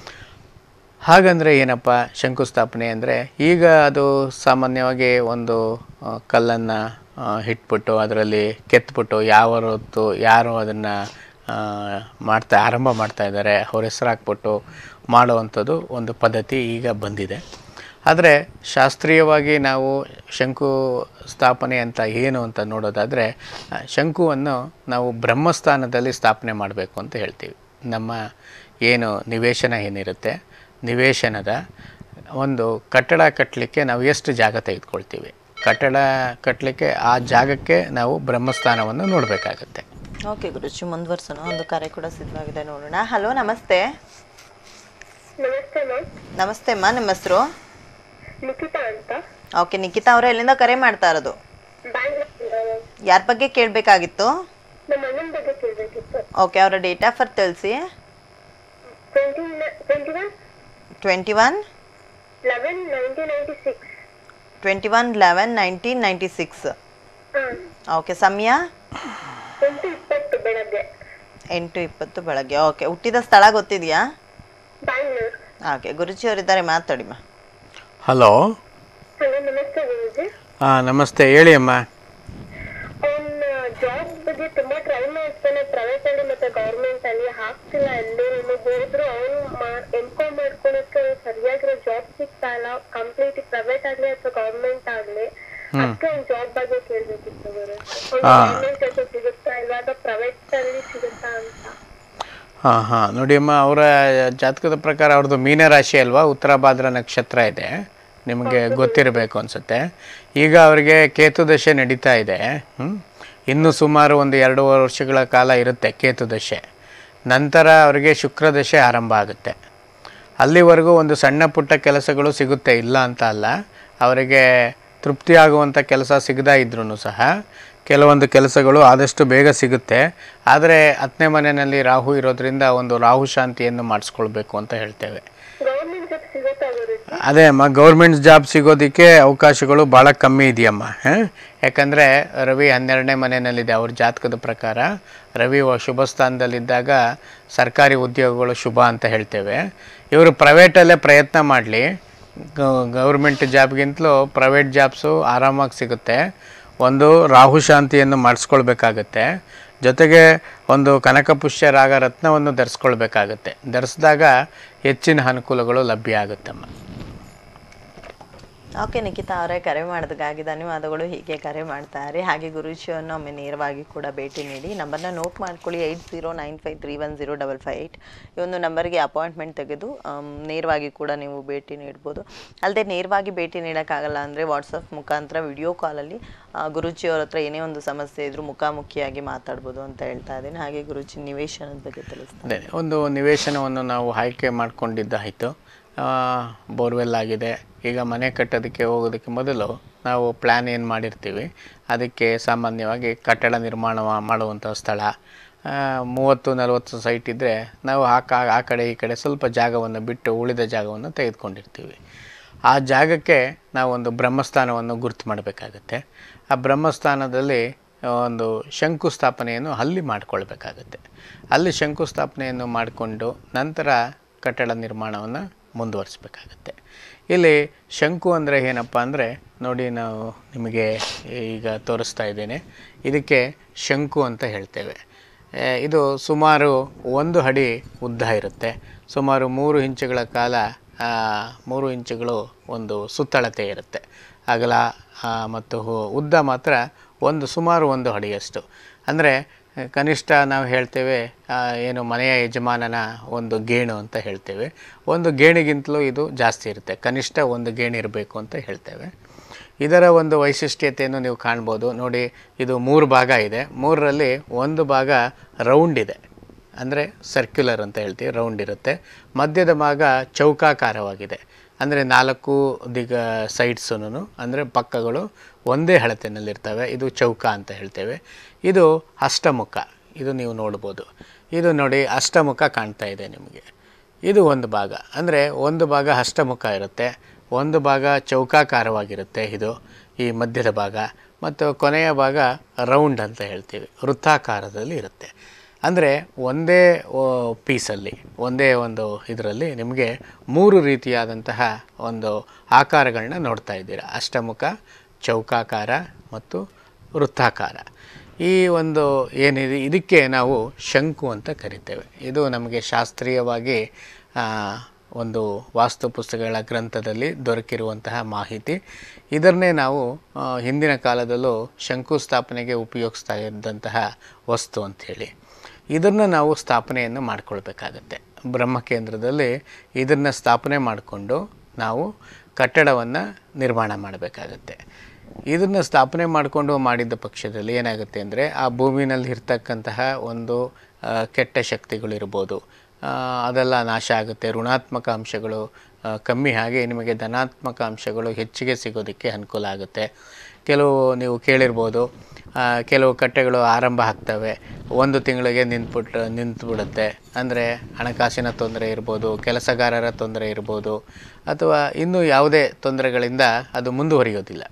A: ಹಾಗಂದರೆ ಏನಪ್ಪ ಶಂಕುಸ್ಥಾಪನೆ ಅಂದರೆ ಈಗ ಅದು ಸಾಮಾನ್ಯವಾಗಿ ಒಂದು ಕಲ್ಲನ್ನು ಇಟ್ಬಿಟ್ಟು ಅದರಲ್ಲಿ ಕೆತ್ಬಿಟ್ಟು ಯಾವ ಹೊತ್ತು ಯಾರು ಅದನ್ನು ಮಾಡ್ತಾ ಆರಂಭ ಮಾಡ್ತಾ ಇದ್ದಾರೆ ಅವ್ರ ಹೆಸರು ಹಾಕ್ಬಿಟ್ಟು ಮಾಡುವಂಥದ್ದು ಒಂದು ಪದ್ಧತಿ ಈಗ ಬಂದಿದೆ ಆದರೆ ಶಾಸ್ತ್ರೀಯವಾಗಿ ನಾವು ಶಂಕು ಸ್ಥಾಪನೆ ಅಂತ ಏನು ಅಂತ ನೋಡೋದಾದರೆ ಆ, ಶಂಕುವನ್ನು ನಾವು ಬ್ರಹ್ಮಸ್ಥಾನದಲ್ಲಿ ಸ್ಥಾಪನೆ ಮಾಡಬೇಕು ಅಂತ ಹೇಳ್ತೀವಿ ನಮ್ಮ ಏನು ನಿವೇಶನ ಏನಿರುತ್ತೆ ನಿವೇಶನದ ಒಂದು ಕಟ್ಟಡ ಕಟ್ಟಲಿಕ್ಕೆ ನಾವು ಎಷ್ಟು ಜಾಗ ತೆಗೆದುಕೊಳ್ತೀವಿ ಕಟ್ಟಡ ಕಟ್ಟಲಿಕ್ಕೆ ಆ ಜಾಗಕ್ಕೆ ನಾವು ಬ್ರಹ್ಮಸ್ಥಾನವನ್ನು ನೋಡಬೇಕಾಗತ್ತೆ
C: ಓಕೆ ಗುರುಜಿ ಮುಂದುವರ್ಸೋಣ ಒಂದು ಕರೆ ಕೂಡ ಸಿದ್ಧವಾಗಿದೆ ನೋಡೋಣ ಹಲೋ ನಮಸ್ತೆ
D: ನಮಸ್ತೆ ಮ್ಯಾಮ್
C: ನಮಸ್ತೆ ಅಮ್ಮ ನಿಮ್ಮ ಹೆಸರು
D: ನಿಖಿತಾ ಅಂತ
C: ಓಕೆ ನಿಖಿತಾ ಅವರ ಎಲ್ಲಿಂದ ಕರೆ ಮಾಡ್ತಾ ಇರೋದು
D: ಬ್ಯಾಂಗ್ಳೂರಿಂದ ಮ್ಯಾಮ್
C: ಯಾರ ಬಗ್ಗೆ ಕೇಳಬೇಕಾಗಿತ್ತು
D: ನಮ್ಮ ಅಣ್ಣನ ಬಗ್ಗೆ ಕೇಳಬೇಕಿತ್ತು
C: ಓಕೆ ಅವರ ಡೇಟ್ ಆಫ್ ಬರ್ತ್ ತಿಳಿಸಿ
D: twenty twenty one
C: twenty one
D: eleven nineteen ninety six
C: twenty one eleven nineteen ninety six
D: ಹಾಂ
C: ಓಕೆ ಸಮಯ
D: ಎಂಟು ಇಪ್ಪತ್ತು ಬೆಳಗ್ಗೆ
C: ಎಂಟು ಇಪ್ಪತ್ತು ಬೆಳಗ್ಗೆ ಓಕೆ ಹುಟ್ಟಿದ ಸ್ಥಳ ಗೊತ್ತಿದೆಯಾ
D: ಬ್ಯಾಂಗ್ಳೂರ್
C: ಓಕೆ ಗುರುಜಿ ಅವರಿದ್ದಾರೆ ಮಾತಾಡಿಮ್ಮ
A: ಹಲೋ
D: ಹಲೋ ನಮಸ್ತೆ ಗುರುಜಿ
A: ಹಾಂ ನಮಸ್ತೆ ಹೇಳಿ ಅಮ್ಮ
D: ಅವ್ನ ಜಾಬ್ ಬಗ್ಗೆ ತುಂಬಾ ಟ್ರೈ ಮಾಡ್ತಾನೆ ಪ್ರೈವೇಟ್ ಅಲ್ಲಿ ಮತ್ತೆ ಗೌರ್ಮೆಂಟ್ ಅಲ್ಲಿ ಹಾಕ್ತಿಲ್ಲ ಎಲ್ಲೂ ಹೋದ್ರು ಅವನು ಎಂ ಕಾಮ್ ಮಾಡ್ಕೊಳಕ್ಕೆ ಸರಿಯಾಗಿರೋ ಜಾಬ್ ಸಿಗ್ತಾ ಇಲ್ಲ ಕಂಪ್ಲೀಟ್ ಪ್ರೈವೇಟ್ ಆಗ್ಲಿ ಅಥವಾ ಗೌರ್ಮೆಂಟ್ ಆಗ್ಲಿ ಅದಕ್ಕೆ ಅವ್ನ ಜಾಬ್ ಬಗ್ಗೆ ಕೇಳ್ಬೇಕಿತ್ತು ಗುರು ಗೌರ್ಮೆಂಟ್ ಕೆಲಸ ಸಿಗುತ್ತಾ ಇಲ್ವಾ ಅಥವಾ ಪ್ರೈವೇಟ್ ಅಲ್ಲಿ ಸಿಗುತ್ತಾ ಅಂತ
A: ಹಾಂ ಹಾಂ ನೋಡಿ ಅಮ್ಮ ಅವರ ಜಾತಕದ ಪ್ರಕಾರ ಅವ್ರದ್ದು ಮೀನರಾಶಿ ಅಲ್ವಾ ಉತ್ತರ ಭಾದ್ರ ನಕ್ಷತ್ರ ಇದೆ ನಿಮಗೆ ಗೊತ್ತಿರಬೇಕು ಅನಿಸುತ್ತೆ ಈಗ ಅವರಿಗೆ ಕೇತು ದಶೆ ನಡೀತಾ ಇದೆ ಹ್ಮ್? ಇನ್ನು ಸುಮಾರು ಒಂದು ಎರಡೂವರೆ ವರ್ಷಗಳ ಕಾಲ ಇರುತ್ತೆ ಕೇತು ದಶೆ ನಂತರ ಅವರಿಗೆ ಶುಕ್ರ ದಶೆ ಆರಂಭ ಆಗುತ್ತೆ ಅಲ್ಲಿವರೆಗೂ ಒಂದು ಸಣ್ಣ ಪುಟ್ಟ ಕೆಲಸಗಳು ಸಿಗುತ್ತೆ ಇಲ್ಲ ಅಂತ ಅಲ್ಲ ಅವರಿಗೆ ತೃಪ್ತಿಯಾಗುವಂಥ ಕೆಲಸ ಸಿಗದೇ ಇದ್ರೂ ಸಹ ಕೆಲವೊಂದು ಕೆಲಸಗಳು ಆದಷ್ಟು ಬೇಗ ಸಿಗುತ್ತೆ ಆದರೆ ಹತ್ತನೇ ಮನೆಯಲ್ಲಿ ರಾಹು ಇರೋದ್ರಿಂದ ಒಂದು ರಾಹು ಶಾಂತಿಯನ್ನು ಮಾಡಿಸ್ಕೊಳ್ಬೇಕು ಅಂತ ಹೇಳ್ತೇವೆ
D: ಗೌರ್ಮೆಂಟ್ ಜಾಬ್ ಸಿಗುತ್ತಾ ಗುರುಜಿ
A: ಅದೇ ಅಮ್ಮ ಗೌರ್ಮೆಂಟ್ ಜಾಬ್ ಸಿಗೋದಕ್ಕೆ ಅವಕಾಶಗಳು ಭಾಳ ಕಮ್ಮಿ ಇದೆಯಮ್ಮ ಹಾಂ ಯಾಕಂದರೆ ರವಿ ಹನ್ನೆರಡನೇ ಮನೆಯಲ್ಲಿದೆ ಅವ್ರ ಜಾತಕದ ಪ್ರಕಾರ ರವಿ ವ- ಶುಭ ಸ್ಥಾನದಲ್ಲಿದ್ದಾಗ ಸರ್ಕಾರಿ ಉದ್ಯೋಗಗಳು ಶುಭ ಅಂತ ಹೇಳ್ತೇವೆ ಇವರು ಪ್ರೈವೇಟಲ್ಲೇ ಪ್ರಯತ್ನ ಮಾಡಲಿ ಗೌರ್ಮೆಂಟ್ ಜಾಬ್ಗಿಂತಲೂ ಪ್ರೈವೇಟ್ ಜಾಬ್ಸು ಆರಾಮಾಗಿ ಸಿಗುತ್ತೆ ಒಂದು ರಾಹು ಶಾಂತಿಯನ್ನು ಮಾಡಿಸ್ಕೊಳ್ಬೇಕಾಗತ್ತೆ ಜೊತೆಗೆ ಒಂದು ಕನಕಪುಷ್ಯ ರಾಗ ರತ್ನವನ್ನು ಧರಿಸ್ಕೊಳ್ಬೇಕಾಗತ್ತೆ ಧರಿಸಿದಾಗ ಹೆಚ್ಚಿನ ಅನುಕೂಲಗಳು ಲಭ್ಯ ಆಗುತ್ತಮ್ಮ
C: ಓಕೆ ನಿಖಿತಾ ಅವರೇ ಕರೆ ಮಾಡೋದಕ್ಕಾಗಿ ಧನ್ಯವಾದಗಳು ಹೀಗೆ ಕರೆ ಮಾಡ್ತಾರೆ ಹಾಗೆ ಗುರುಜಿಯನ್ನು ಒಮ್ಮೆ ನೇರವಾಗಿ ಕೂಡ ಭೇಟಿ ನೀಡಿ ನಂಬರ್ನ ನೋಟ್ ಮಾಡ್ಕೊಳ್ಳಿ eight zero nine five three one zero double five eight ಈ ಒಂದು ನಂಬರ್ಗೆ ಅಪಾಯಿಂಟ್ಮೆಂಟ್ ತೆಗೆದು ಆಮ್, ನೇರವಾಗಿ ಕೂಡ ನೀವು ಭೇಟಿ ನೀಡ್ಬೋದು ಅಲ್ಲದೆ ನೇರವಾಗಿ ಭೇಟಿ ನೀಡೋಕ್ಕಾಗಲ್ಲ ಅಂದರೆ ವಾಟ್ಸಪ್ ಮುಖಾಂತರ ವಿಡಿಯೋ ಕಾಲಲ್ಲಿ ಗುರುಜಿಯವ್ರ ಹತ್ರ ಏನೇ ಒಂದು ಸಮಸ್ಯೆ ಇದ್ರೂ ಮುಖಾಮುಖಿಯಾಗಿ ಮಾತಾಡ್ಬೋದು ಅಂತ ಹೇಳ್ತಾ ಇದ್ದೀನಿ ಹಾಗೆ ಗುರುಜಿ ನಿವೇಶನದ ಬಗ್ಗೆ ತಿಳಿಸ್ತಾರೆ
A: ಅದೇ ಒಂದು ನಿವೇಶನವನ್ನು ನಾವು ಆಯ್ಕೆ ಮಾಡಿಕೊಂಡಿದ್ದಾಯಿತು ಬೋರ್ವೆಲ್ ಆಗಿದೆ ಈಗ ಮನೆ ಕಟ್ಟೋದಕ್ಕೆ ಹೋಗೋದಕ್ಕೆ ಮೊದಲು ನಾವು ಪ್ಲ್ಯಾನ್ ಏನು ಮಾಡಿರ್ತೀವಿ ಅದಕ್ಕೆ ಸಾಮಾನ್ಯವಾಗಿ ಕಟ್ಟಡ ನಿರ್ಮಾಣ ಮಾ- ಮಾಡುವಂಥ ಸ್ಥಳ ಆ, ಮೂವತ್ತು ನಲವತ್ತು ಸೈಟ್ ಇದ್ದರೆ ನಾವು ಆ ಕ ಆ ಕಡೆ ಈ ಕಡೆ ಸ್ವಲ್ಪ ಜಾಗವನ್ನು ಬಿಟ್ಟು ಉಳಿದ ಜಾಗವನ್ನು ತೆಗೆದುಕೊಂಡಿರ್ತೀವಿ ಆ ಜಾಗಕ್ಕೆ ನಾವೊಂದು ಬ್ರಹ್ಮಸ್ಥಾನವನ್ನು ಗುರುತು ಮಾಡಬೇಕಾಗತ್ತೆ ಆ ಬ್ರಹ್ಮಸ್ಥಾನದಲ್ಲಿ ಒಂದು ಶಂಕುಸ್ಥಾಪನೆಯನ್ನು ಅಲ್ಲಿ ಮಾಡಿಕೊಳ್ಬೇಕಾಗತ್ತೆ ಅಲ್ಲಿ ಶಂಕುಸ್ಥಾಪನೆಯನ್ನು ಮಾಡಿಕೊಂಡು ನಂತರ ಕಟ್ಟಡ ನಿರ್ಮಾಣವನ್ನು ಮುಂದುವರಿಸಬೇಕಾಗತ್ತೆ ಇಲ್ಲಿ ಶಂಕು ಅಂದರೆ ಏನಪ್ಪ ಅಂದರೆ ನೋಡಿ ನಾವು ನಿಮಗೆ ಈಗ ತೋರಿಸ್ತಾ ಇದ್ದೇನೆ ಇದಕ್ಕೆ ಶಂಕು ಅಂತ ಹೇಳ್ತೇವೆ ಆ, ಇದು ಸುಮಾರು ಒಂದು ಅಡಿ ಉದ್ದ ಇರುತ್ತೆ ಸುಮಾರು ಮೂರು ಇಂಚುಗಳ ಕಾಲ ಆ, ಮೂರು ಇಂಚುಗಳು ಒಂದು ಸುತ್ತಳತೆ ಇರುತ್ತೆ ಅಗಲ ಆ, ಮತ್ತು ಹು- ಉದ್ದ ಮಾತ್ರ ಒಂದು ಸುಮಾರು ಒಂದು ಅಡಿಯಷ್ಟು ಅಂದರೆ ಕನಿಷ್ಠ ನಾವು ಹೇಳ್ತೇವೆ ಆ, ಏನು ಮನೆಯ ಯಜಮಾನನ ಒಂದು ಗೇಣು ಅಂತ ಹೇಳ್ತೇವೆ ಒಂದು ಗೇಣಿಗಿಂತಲೂ ಇದು ಜಾಸ್ತಿ ಇರುತ್ತೆ ಕನಿಷ್ಠ ಒಂದು ಗೇಣು ಇರಬೇಕು ಅಂತ ಹೇಳ್ತೇವೆ ಇದರ ಒಂದು ವೈಶಿಷ್ಟ್ಯತೆಯನ್ನು ನೀವು ಕಾಣ್ಬೋದು ನೋಡಿ ಇದು ಮೂರು ಭಾಗ ಇದೆ ಮೂರರಲ್ಲಿ ಒಂದು ಭಾಗ ರೌಂಡ್ ಇದೆ ಅಂದರೆ ಸರ್ಕ್ಯುಲರ್ ಅಂತ ಹೇಳ್ತೀವಿ ರೌಂಡ್ ಇರುತ್ತೆ ಮಧ್ಯದ ಭಾಗ ಚೌಕಾಕಾರವಾಗಿದೆ ಅಂದರೆ ನಾಲ್ಕು ದಿಗ ಸೈಡ್ಸೂ ಅಂದರೆ ಪಕ್ಕಗಳು ಒಂದೇ ಅಳತೆನಲ್ಲಿರ್ತವೆ ಇದು ಚೌಕ ಅಂತ ಹೇಳ್ತೇವೆ ಇದು ಅಷ್ಟಮುಖ ಇದು ನೀವು ನೋಡ್ಬೋದು ಇದು ನೋಡಿ ಅಷ್ಟಮುಖ ಕಾಣ್ತಾ ಇದೆ ನಿಮಗೆ ಇದು ಒಂದು ಭಾಗ ಅಂದರೆ ಒಂದು ಭಾಗ ಅಷ್ಟಮುಖ ಇರುತ್ತೆ ಒಂದು ಭಾಗ ಚೌಕಾಕಾರವಾಗಿರುತ್ತೆ ಇದು ಈ ಮಧ್ಯದ ಭಾಗ ಮತ್ತು ಕೊನೆಯ ಭಾಗ ರೌಂಡ್ ಅಂತ ಹೇಳ್ತೀವಿ ವೃತ್ತಾಕಾರದಲ್ಲಿ ಇರುತ್ತೆ ಅಂದರೆ ಒಂದೇ ಪೀಸಲ್ಲಿ ಒಂದೇ ಒಂದು ಇದರಲ್ಲಿ ನಿಮಗೆ ಮೂರು ರೀತಿಯಾದಂತಹ ಒಂದು ಆಕಾರಗಳನ್ನ ನೋಡ್ತಾ ಇದ್ದೀರಾ ಅಷ್ಟಮುಖ ಚೌಕಾಕಾರ ಮತ್ತು ವೃತ್ತಾಕಾರ ಈ ಒಂದು ಏನಿದೆ ಇದಕ್ಕೆ ನಾವು ಶಂಕು ಅಂತ ಕರಿತೇವೆ ಇದು ನಮಗೆ ಶಾಸ್ತ್ರೀಯವಾಗಿ ಆ, ಒಂದು ವಾಸ್ತು ಪುಸ್ತಕಗಳ ಗ್ರಂಥದಲ್ಲಿ ದೊರಕಿರುವಂತಹ ಮಾಹಿತಿ ಇದನ್ನೇ ನಾವು ಆ, ಹಿಂದಿನ ಕಾಲದಲ್ಲೂ ಶಂಕುಸ್ಥಾಪನೆಗೆ ಉಪಯೋಗಿಸ್ತಾ ಇದ್ದಂತಹ ವಸ್ತು ಅಂಥೇಳಿ ಇದನ್ನು ನಾವು ಸ್ಥಾಪನೆಯನ್ನು ಮಾಡ್ಕೊಳ್ಬೇಕಾಗತ್ತೆ ಬ್ರಹ್ಮಕೇಂದ್ರದಲ್ಲಿ ಇದನ್ನು ಸ್ಥಾಪನೆ ಮಾಡಿಕೊಂಡು ನಾವು ಕಟ್ಟಡವನ್ನು ನಿರ್ಮಾಣ ಮಾಡಬೇಕಾಗತ್ತೆ ಇದನ್ನು ಸ್ಥಾಪನೆ ಮಾಡಿಕೊಂಡು ಮಾಡಿದ್ದ ಪಕ್ಷದಲ್ಲಿ ಏನಾಗುತ್ತೆ ಅಂದರೆ ಆ ಭೂಮಿನಲ್ಲಿ ಇರ್ತಕ್ಕಂತಹ ಒಂದು ಆ, ಕೆಟ್ಟ ಶಕ್ತಿಗಳಿರ್ಬೋದು ಆ, ಅದೆಲ್ಲ ನಾಶ ಆಗುತ್ತೆ ಋಣಾತ್ಮಕ ಅಂಶಗಳು ಆ, ಕಮ್ಮಿ ಆಗಿ ನಿಮಗೆ ಧನಾತ್ಮಕ ಅಂಶಗಳು ಹೆಚ್ಚಿಗೆ ಸಿಗೋದಕ್ಕೆ ಅನುಕೂಲ ಆಗುತ್ತೆ ಕೆಲವು ನೀವು ಕೇಳಿರ್ಬೋದು ಆ, ಕೆಲವು ಕಟ್ಟೆಗಳು ಆರಂಭ ಆಗ್ತವೆ ಒಂದು ತಿಂಗಳಿಗೆ ನಿಂತ್ಬಿಟ್ಟು ನಿಂತುಬಿಡುತ್ತೆ ಅಂದರೆ ಹಣಕಾಸಿನ ತೊಂದರೆ ಇರ್ಬೋದು ಕೆಲಸಗಾರರ ತೊಂದರೆ ಇರ್ಬೋದು ಅಥವಾ ಇನ್ನೂ ಯಾವುದೇ ತೊಂದರೆಗಳಿಂದ ಅದು ಮುಂದುವರಿಯೋದಿಲ್ಲ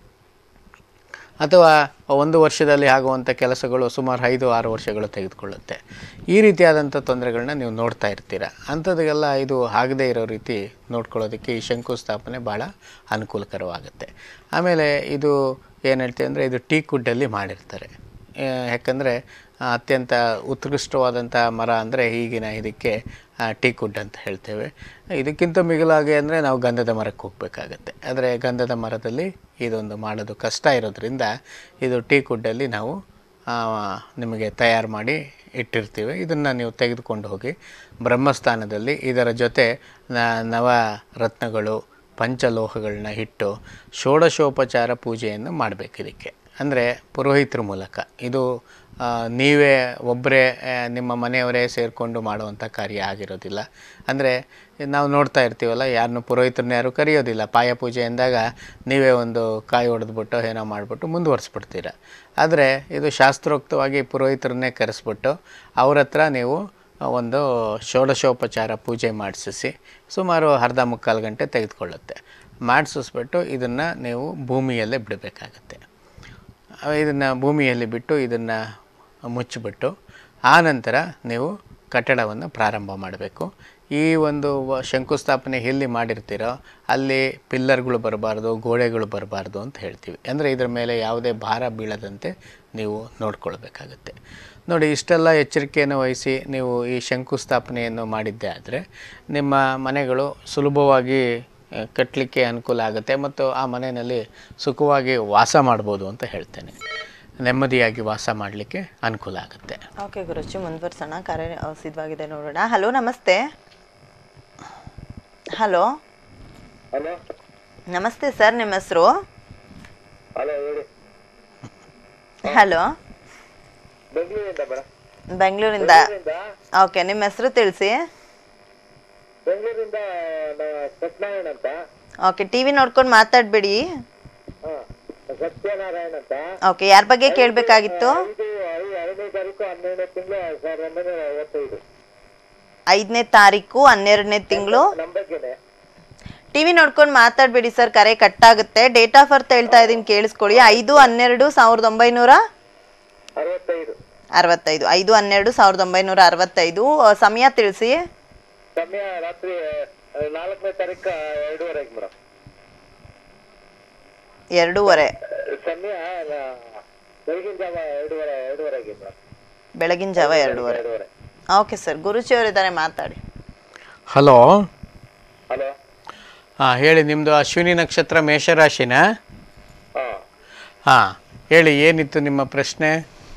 A: ಅಥವಾ ಒಂದು ವರ್ಷದಲ್ಲಿ ಆಗುವಂಥ ಕೆಲಸಗಳು ಸುಮಾರು ಐದು ಆರು ವರ್ಷಗಳು ತೆಗೆದುಕೊಳ್ಳುತ್ತೆ ಈ ರೀತಿಯಾದಂಥ ತೊಂದರೆಗಳನ್ನ ನೀವು ನೋಡ್ತಾ ಇರ್ತೀರ ಅಂಥದ್ದೆಲ್ಲ ಇದು ಆಗದೇ ಇರೋ ರೀತಿ ನೋಡ್ಕೊಳ್ಳೋದಕ್ಕೆ ಈ ಶಂಕುಸ್ಥಾಪನೆ ಭಾಳ ಅನುಕೂಲಕರವಾಗುತ್ತೆ ಆಮೇಲೆ ಇದು ಏನು ಹೇಳ್ತೀವಿ ಅಂದರೆ ಇದು ಟೀ ಕುಡ್ಡಲ್ಲಿ ಮಾಡಿರ್ತಾರೆ ಆ, ಯಾಕಂದರೆ ಆ, ಅತ್ಯಂತ ಉತ್ಕೃಷ್ಟವಾದಂಥ ಮರ ಅಂದರೆ ಈಗಿನ ಇದಕ್ಕೆ ಆ, ಟೀಕುಡ್ ಅಂತ ಹೇಳ್ತೇವೆ ಇದಕ್ಕಿಂತ ಮಿಗಿಲಾಗಿ ಅಂದರೆ ನಾವು ಗಂಧದ ಮರಕ್ಕೆ ಹೋಗಬೇಕಾಗತ್ತೆ ಆದರೆ ಗಂಧದ ಮರದಲ್ಲಿ ಇದೊಂದು ಮಾಡೋದು ಕಷ್ಟ ಇರೋದ್ರಿಂದ ಇದು ಟೀಕುಡ್ಡಲ್ಲಿ ನಾವು ಆ, ನಿಮಗೆ ತಯಾರು ಮಾಡಿ ಇಟ್ಟಿರ್ತೀವಿ ಇದನ್ನು ನೀವು ತೆಗೆದುಕೊಂಡು ಹೋಗಿ ಬ್ರಹ್ಮಸ್ಥಾನದಲ್ಲಿ ಇದರ ಜೊತೆ ನ- ನವರತ್ನಗಳು ಪಂಚಲೋಹಗಳನ್ನ ಇಟ್ಟು ಷೋಡಶೋಪಚಾರ ಪೂಜೆಯನ್ನು ಮಾಡಬೇಕು ಇದಕ್ಕೆ ಅಂದರೆ ಪುರೋಹಿತರ ಮೂಲಕ ಇದು ಆ, ನೀವೇ ಒಬ್ಬರೇ ನಿಮ್ಮ ಮನೆಯವರೇ ಸೇರಿಕೊಂಡು ಮಾಡುವಂಥ ಕಾರ್ಯ ಆಗಿರೋದಿಲ್ಲ ಅಂದರೆ ನಾವು ನೋಡ್ತಾ ಇರ್ತೀವಲ್ಲ ಯಾರನ್ನು ಪುರೋಹಿತರನ್ನ ಯಾರು ಕರೆಯೋದಿಲ್ಲ ಪಾಯ ಪೂಜೆ ಎಂದಾಗ ನೀವೇ ಒಂದು ಕಾಯಿ ಹೊಡೆದ್ಬಿಟ್ಟು ಏನೋ ಮಾಡಿಬಿಟ್ಟು ಮುಂದುವರಿಸ್ಬಿಡ್ತೀರ ಆದರೆ ಇದು ಶಾಸ್ತ್ರೋಕ್ತವಾಗಿ ಪುರೋಹಿತರನ್ನೇ ಕರೆಸ್ಬಿಟ್ಟು ಅವ್ರ ಹತ್ರ ನೀವು ಒಂದು ಷೋಡಶೋಪಚಾರ ಪೂಜೆ ಮಾಡಿಸಿಸಿ ಸುಮಾರು ಅರ್ಧ ಮುಕ್ಕಾಲು ಗಂಟೆ ತೆಗೆದುಕೊಳ್ಳುತ್ತೆ ಮಾಡಿಸಿಸ್ಬಿಟ್ಟು ಇದನ್ನು ನೀವು ಭೂಮಿಯಲ್ಲೇ ಬಿಡಬೇಕಾಗತ್ತೆ ಇದನ್ನು ಭೂಮಿಯಲ್ಲಿ ಬಿಟ್ಟು ಇದನ್ನು ಮುಚ್ಚಿಬಿಟ್ಟು ಆ ನಂತರ ನೀವು ಕಟ್ಟಡವನ್ನು ಪ್ರಾರಂಭ ಮಾಡಬೇಕು ಈ ಒಂದು ವ- ಶಂಕುಸ್ಥಾಪನೆ ಎಲ್ಲಿ ಮಾಡಿರ್ತೀರೋ ಅಲ್ಲಿ ಪಿಲ್ಲರ್ಗಳು ಬರಬಾರ್ದು ಗೋಡೆಗಳು ಬರಬಾರ್ದು ಅಂತ ಹೇಳ್ತೀವಿ ಅಂದರೆ ಇದರ ಮೇಲೆ ಯಾವುದೇ ಭಾರ ಬೀಳದಂತೆ ನೀವು ನೋಡ್ಕೊಳ್ಬೇಕಾಗತ್ತೆ ನೋಡಿ ಇಷ್ಟೆಲ್ಲ ಎಚ್ಚರಿಕೆಯನ್ನು ವಹಿಸಿ ನೀವು ಈ ಶಂಕುಸ್ಥಾಪನೆಯನ್ನು ಮಾಡಿದ್ದೇ ಆದರೆ ನಿಮ್ಮ ಮನೆಗಳು ಸುಲಭವಾಗಿ ಕಟ್ಟಲಿಕ್ಕೆ ಅನುಕೂಲ ಆಗುತ್ತೆ ಮತ್ತು ಆ ಮನೆಯಲ್ಲಿ ಸುಖವಾಗಿ ವಾಸ ಮಾಡ್ಬೋದು ಅಂತ ಹೇಳ್ತೇನೆ ನೆಮ್ಮದಿಯಾಗಿ ವಾಸ ಮಾಡಲಿಕ್ಕೆ ಅನುಕೂಲ ಆಗುತ್ತೆ
C: ಓಕೆ ಗುರುಜಿ ಮುಂದುವರ್ಸೋಣ ಕಾರ್ಯ ಆ, ಸಿದ್ಧವಾಗಿದೆ ನೋಡೋಣ ಹಲೋ ನಮಸ್ತೆ ಹಲೋ
E: ಹಲೋ
C: ನಮಸ್ತೆ ಸರ್ ನಿಮ್ಮ ಹೆಸರು
E: ಹಲೋ ಹೇಳಿ
C: ಹಲೋ
E: ಬೆಂಗಳೂರಿಂದ ಮೇಡಮ್
C: ಬೆಂಗಳೂರಿಂದ
E: ಬೆಂಗಳೂರಿಂದ
C: ಓಕೆ ನಿಮ್ಮ ಹೆಸರು ತಿಳಿಸಿ
E: ಬೆಂಗಳೂರಿಂದ ನಾ- ಸತ್ಯನಾರಾಯಣ ಅಂತ
C: ಓಕೆ ಟಿ ವಿ ನೋಡ್ಕೊಂಡು ಮಾತಾಡಬೇಡಿ
E: ಹಾ ಸತ್ಯನಾರಾಯಣ ಅಂತ
C: ಓಕೆ ಯಾರ ಬಗ್ಗೆ ಕೇಳಬೇಕಾಗಿತ್ತು
E: ಇದು ಐದು ಐದನೇ ತಾರೀಕು ಹನ್ನೆರಡನೇ ತಿಂಗಳು ಸಾವಿರದ ಒಂಬೈನೂರ ಐವತ್ತೈದು
C: ಐದನೇ ತಾರೀಕು ಹನ್ನೆರಡನೇ ತಿಂಗಳು
E: ನಮ್ಮ ಬಗ್ಗೆನೆ
C: ಟಿ ವಿ ನೋಡ್ಕೊಂಡು ಮಾತಾಡಬೇಡಿ ಸರ್ ಕರೆ ಕಟ್ ಆಗುತ್ತೆ ಡೇಟ್ ಆಫ್ ಬರ್ತ್ ಹೇಳ್ತಾ ಇದ್ದೀನಿ ಕೇಳಿಸ್ಕೊಳ್ಳಿ ಐದು ಹನ್ನೆರಡು ಸಾವಿರದ ಒಂಬೈನೂರ
E: ಅರವತ್ತೈದು
C: ಅರವತ್ತೈದು ಐದು ಹನ್ನೆರಡು ಸಾವಿರದ ಒಂಬೈನೂರ ಅರವತ್ತೈದು ಆ, ಸಮಯ ತಿಳಿಸಿ
E: ಸಮಯ ರಾತ್ರಿ ಆ, ನಾಲ್ಕನೇ ತಾರೀಕು ಎರಡೂವರೆಗೆ ಮೇಡಮ್
C: ಎರಡೂವರೆ
E: ಸಮಯ ಆ, ಬೆಳಗಿನ ಜಾವ ಎರಡೂವರೆ ಎರಡೂವರೆಗೆ ಮೇಡಮ್
C: ಬೆಳಗಿನ ಜಾವ ಎರಡೂವರೆ
E: ಎರಡೂವರೆ
C: ಓಕೆ ಸರ್ ಗುರುಜಿ ಅವರಿದ್ದಾರೆ ಮಾತಾಡಿ
A: ಹಲೋ
E: ಹಲೋ
A: ಹಾಂ ಹೇಳಿ ನಿಮ್ಮದು ಅಶ್ವಿನಿ ನಕ್ಷತ್ರ ಮೇಷರಾಶಿನಾ
E: ಹಾ
A: ಹಾಂ ಹೇಳಿ ಏನಿತ್ತು ನಿಮ್ಮ ಪ್ರಶ್ನೆ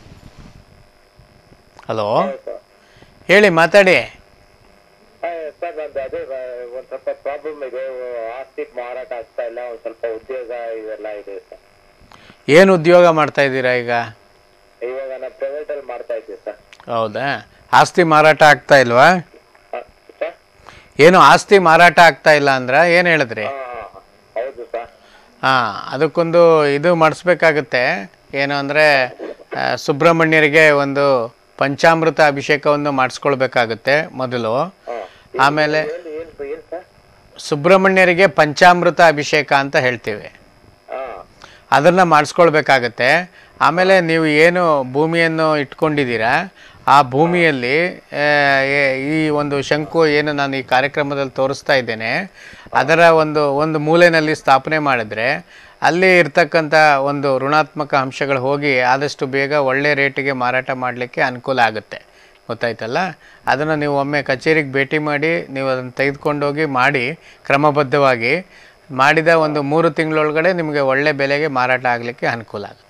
A: ಹಲೋ ಹೇಳಿ ಮಾತಾಡಿ
E: ಆ, ಸರ್ ನಂದು ಅದೇ ಆ, ಒಂದ್ ಸ್ವಲ್ಪ ಪ್ರಾಬ್ಲಮ್ ಇದೆ ಆಸ್ತಿ ಮಾರಾಟ ಆಗ್ತಾ ಇಲ್ಲ ಒಂದ್ ಸ್ವಲ್ಪ ಉದ್ಯೋಗ ಇವೆಲ್ಲ ಇದೆ ಸರ್
A: ಏನು ಉದ್ಯೋಗ ಮಾಡ್ತಾ ಇದ್ದೀರಾ ಈಗ
E: ಇವಾಗ ನಾನು ಪ್ರೈವೇಟ್ ಅಲ್ಲಿ ಮಾಡ್ತಾ ಇದ್ದೆ ಸರ್
A: ಹೌದಾ ಆಸ್ತಿ ಮಾರಾಟ ಆಗ್ತಾ ಇಲ್ವಾ
E: ಆ, ಸರ್
A: ಏನು ಆಸ್ತಿ ಮಾರಾಟ ಆಗ್ತಾ ಇಲ್ಲ ಅಂದ್ರೆ ಏನು ಹೇಳಿದ್ರಿ
E: ಹಾ ಹೌದು ಸರ್
A: ಹಾಂ ಅದಕ್ಕೊಂದು ಇದು ಮಾಡಿಸ್ಬೇಕಾಗತ್ತೆ ಏನು ಅಂದರೆ ಸುಬ್ರಹ್ಮಣ್ಯರಿಗೆ ಒಂದು ಪಂಚಾಮೃತ ಅಭಿಷೇಕವನ್ನು ಮಾಡಿಸ್ಕೊಳ್ಬೇಕಾಗುತ್ತೆ ಮೊದಲು
E: ಹಾ
A: ಆಮೇಲೆ
E: ಏನು ಏನು ಏನು ಸರ್
A: ಸುಬ್ರಹ್ಮಣ್ಯರಿಗೆ ಪಂಚಾಮೃತ ಅಭಿಷೇಕ ಅಂತ ಹೇಳ್ತೀವಿ
E: ಹಾ
A: ಅದನ್ನು ಮಾಡಿಸ್ಕೊಳ್ಬೇಕಾಗತ್ತೆ ಆಮೇಲೆ ನೀವು ಏನು ಭೂಮಿಯನ್ನು ಇಟ್ಕೊಂಡಿದ್ದೀರಾ ಆ ಭೂಮಿಯಲ್ಲಿ ಆ, ಏ- ಈ ಒಂದು ಶಂಕು ಏನು ನಾನು ಈ ಕಾರ್ಯಕ್ರಮದಲ್ಲಿ ತೋರಿಸ್ತಾ ಇದ್ದೇನೆ ಅದರ ಒಂದು ಒಂದು ಮೂಲೆಯಲ್ಲಿ ಸ್ಥಾಪನೆ ಮಾಡಿದ್ರೆ ಅಲ್ಲಿ ಇರ್ತಕ್ಕಂಥ ಒಂದು ಋಣಾತ್ಮಕ ಅಂಶಗಳು ಹೋಗಿ ಆದಷ್ಟು ಬೇಗ ಒಳ್ಳೆ ರೇಟಿಗೆ ಮಾರಾಟ ಮಾಡಲಿಕ್ಕೆ ಅನುಕೂಲ ಆಗುತ್ತೆ ಗೊತ್ತಾಯ್ತಲ್ಲ ಅದನ್ನು ನೀವು ಒಮ್ಮೆ ಕಚೇರಿಗೆ ಭೇಟಿ ಮಾಡಿ ನೀವು ಅದನ್ನು ತೆಗೆದುಕೊಂಡೋಗಿ ಮಾಡಿ ಕ್ರಮಬದ್ಧವಾಗಿ ಮಾಡಿದ ಒಂದು ಮೂರು ತಿಂಗಳೊಳಗಡೆ ನಿಮಗೆ ಒಳ್ಳೆ ಬೆಲೆಗೆ ಮಾರಾಟ ಆಗಲಿಕ್ಕೆ ಅನುಕೂಲ ಆಗುತ್ತೆ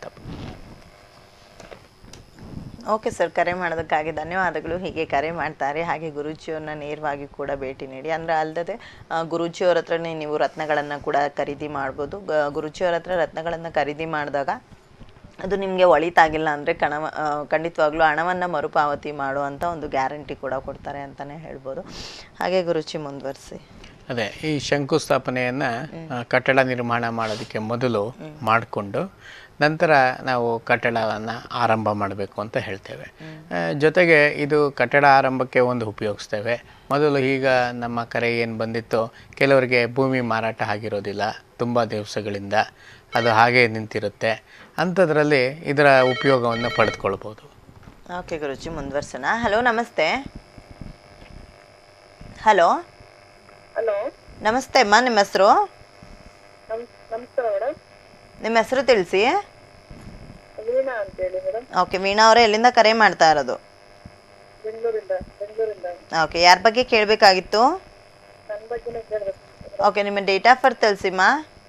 C: ಓಕೆ ಸರ್ ಕರೆ ಮಾಡೋದಕ್ಕಾಗಿ ಧನ್ಯವಾದಗಳು ಹೀಗೆ ಕರೆ ಮಾಡ್ತಾರೆ ಹಾಗೆ ಗುರೂಜಿಯವ್ರನ್ನ ನೇರವಾಗಿ ಕೂಡ ಭೇಟಿ ನೀಡಿ ಅಂದರೆ ಅಲ್ಲದೆ ಗುರೂಜಿಯವ್ರ ಹತ್ರನೇ ನೀವು ರತ್ನಗಳನ್ನು ಕೂಡ ಖರೀದಿ ಮಾಡ್ಬೋದು ಗ- ಗುರೂಜಿಯವ್ರ ಹತ್ರ ರತ್ನಗಳನ್ನು ಖರೀದಿ ಮಾಡಿದಾಗ ಅದು ನಿಮಗೆ ಒಳಿತಾಗಿಲ್ಲ ಅಂದರೆ ಕಣ ಆ, ಖಂಡಿತವಾಗ್ಲೂ ಹಣವನ್ನು ಮರುಪಾವತಿ ಮಾಡುವಂಥ ಒಂದು ಗ್ಯಾರಂಟಿ ಕೂಡ ಕೊಡ್ತಾರೆ ಅಂತಲೇ ಹೇಳ್ಬೋದು ಹಾಗೆ ಗುರುಚಿ ಮುಂದುವರಿಸಿ
A: ಅದೇ ಈ ಶಂಕುಸ್ಥಾಪನೆಯನ್ನು ಕಟ್ಟಡ ನಿರ್ಮಾಣ ಮಾಡೋದಕ್ಕೆ ಮೊದಲು ಮಾಡಿಕೊಂಡು ನಂತರ ನಾವು ಕಟ್ಟಡವನ್ನು ಆರಂಭ ಮಾಡಬೇಕು ಅಂತ ಹೇಳ್ತೇವೆ ಆ, ಜೊತೆಗೆ ಇದು ಕಟ್ಟಡ ಆರಂಭಕ್ಕೆ ಒಂದು ಉಪಯೋಗಿಸ್ತೇವೆ ಮೊದಲು ಈಗ ನಮ್ಮ ಕರೆ ಏನು ಬಂದಿತ್ತು ಕೆಲವರಿಗೆ ಭೂಮಿ ಮಾರಾಟ ಆಗಿರೋದಿಲ್ಲ ತುಂಬ ದಿವಸಗಳಿಂದ ಅದು ಹಾಗೇ ನಿಂತಿರುತ್ತೆ ಅಂಥದ್ರಲ್ಲಿ ಇದರ ಉಪಯೋಗವನ್ನು ಪಡೆದುಕೊಳ್ಬೋದು
C: ಓಕೆ ಗುರುಜಿ ಮುಂದುವರ್ಸೋಣ ಹಲೋ ನಮಸ್ತೆ ಹಲೋ
D: ಹಲೋ
C: ನಮಸ್ತೆ ಅಮ್ಮ ನಿಮ್ಮ ಹೆಸರು
D: ನಮ್ ನಮಸ್ಕಾರ ಮೇಡಮ್
C: ನಿಮ್ಮ ಹೆಸರು ತಿಳಿಸಿ
D: ವೀಣಾ ಅಂತೇಳಿ ಮೇಡಮ್
C: ಓಕೆ ವೀಣಾ ಅವರೇ ಎಲ್ಲಿಂದ ಕರೆ ಮಾಡ್ತಾ ಇರೋದು
D: ಬೆಂಗಳೂರಿಂದ ಬೆಂಗಳೂರಿಂದ
C: ಓಕೆ ಯಾರ ಬಗ್ಗೆ ಕೇಳಬೇಕಾಗಿತ್ತು
D: ನನ್ನ ಬಗ್ಗೆನೇ ಕೇಳ್ಬೇಕು
C: ಓಕೆ ನಿಮ್ಮ ಡೇಟ್ ಆಫ್ ಬರ್ತ್ ತಿಳಿಸಿಮ್ಮ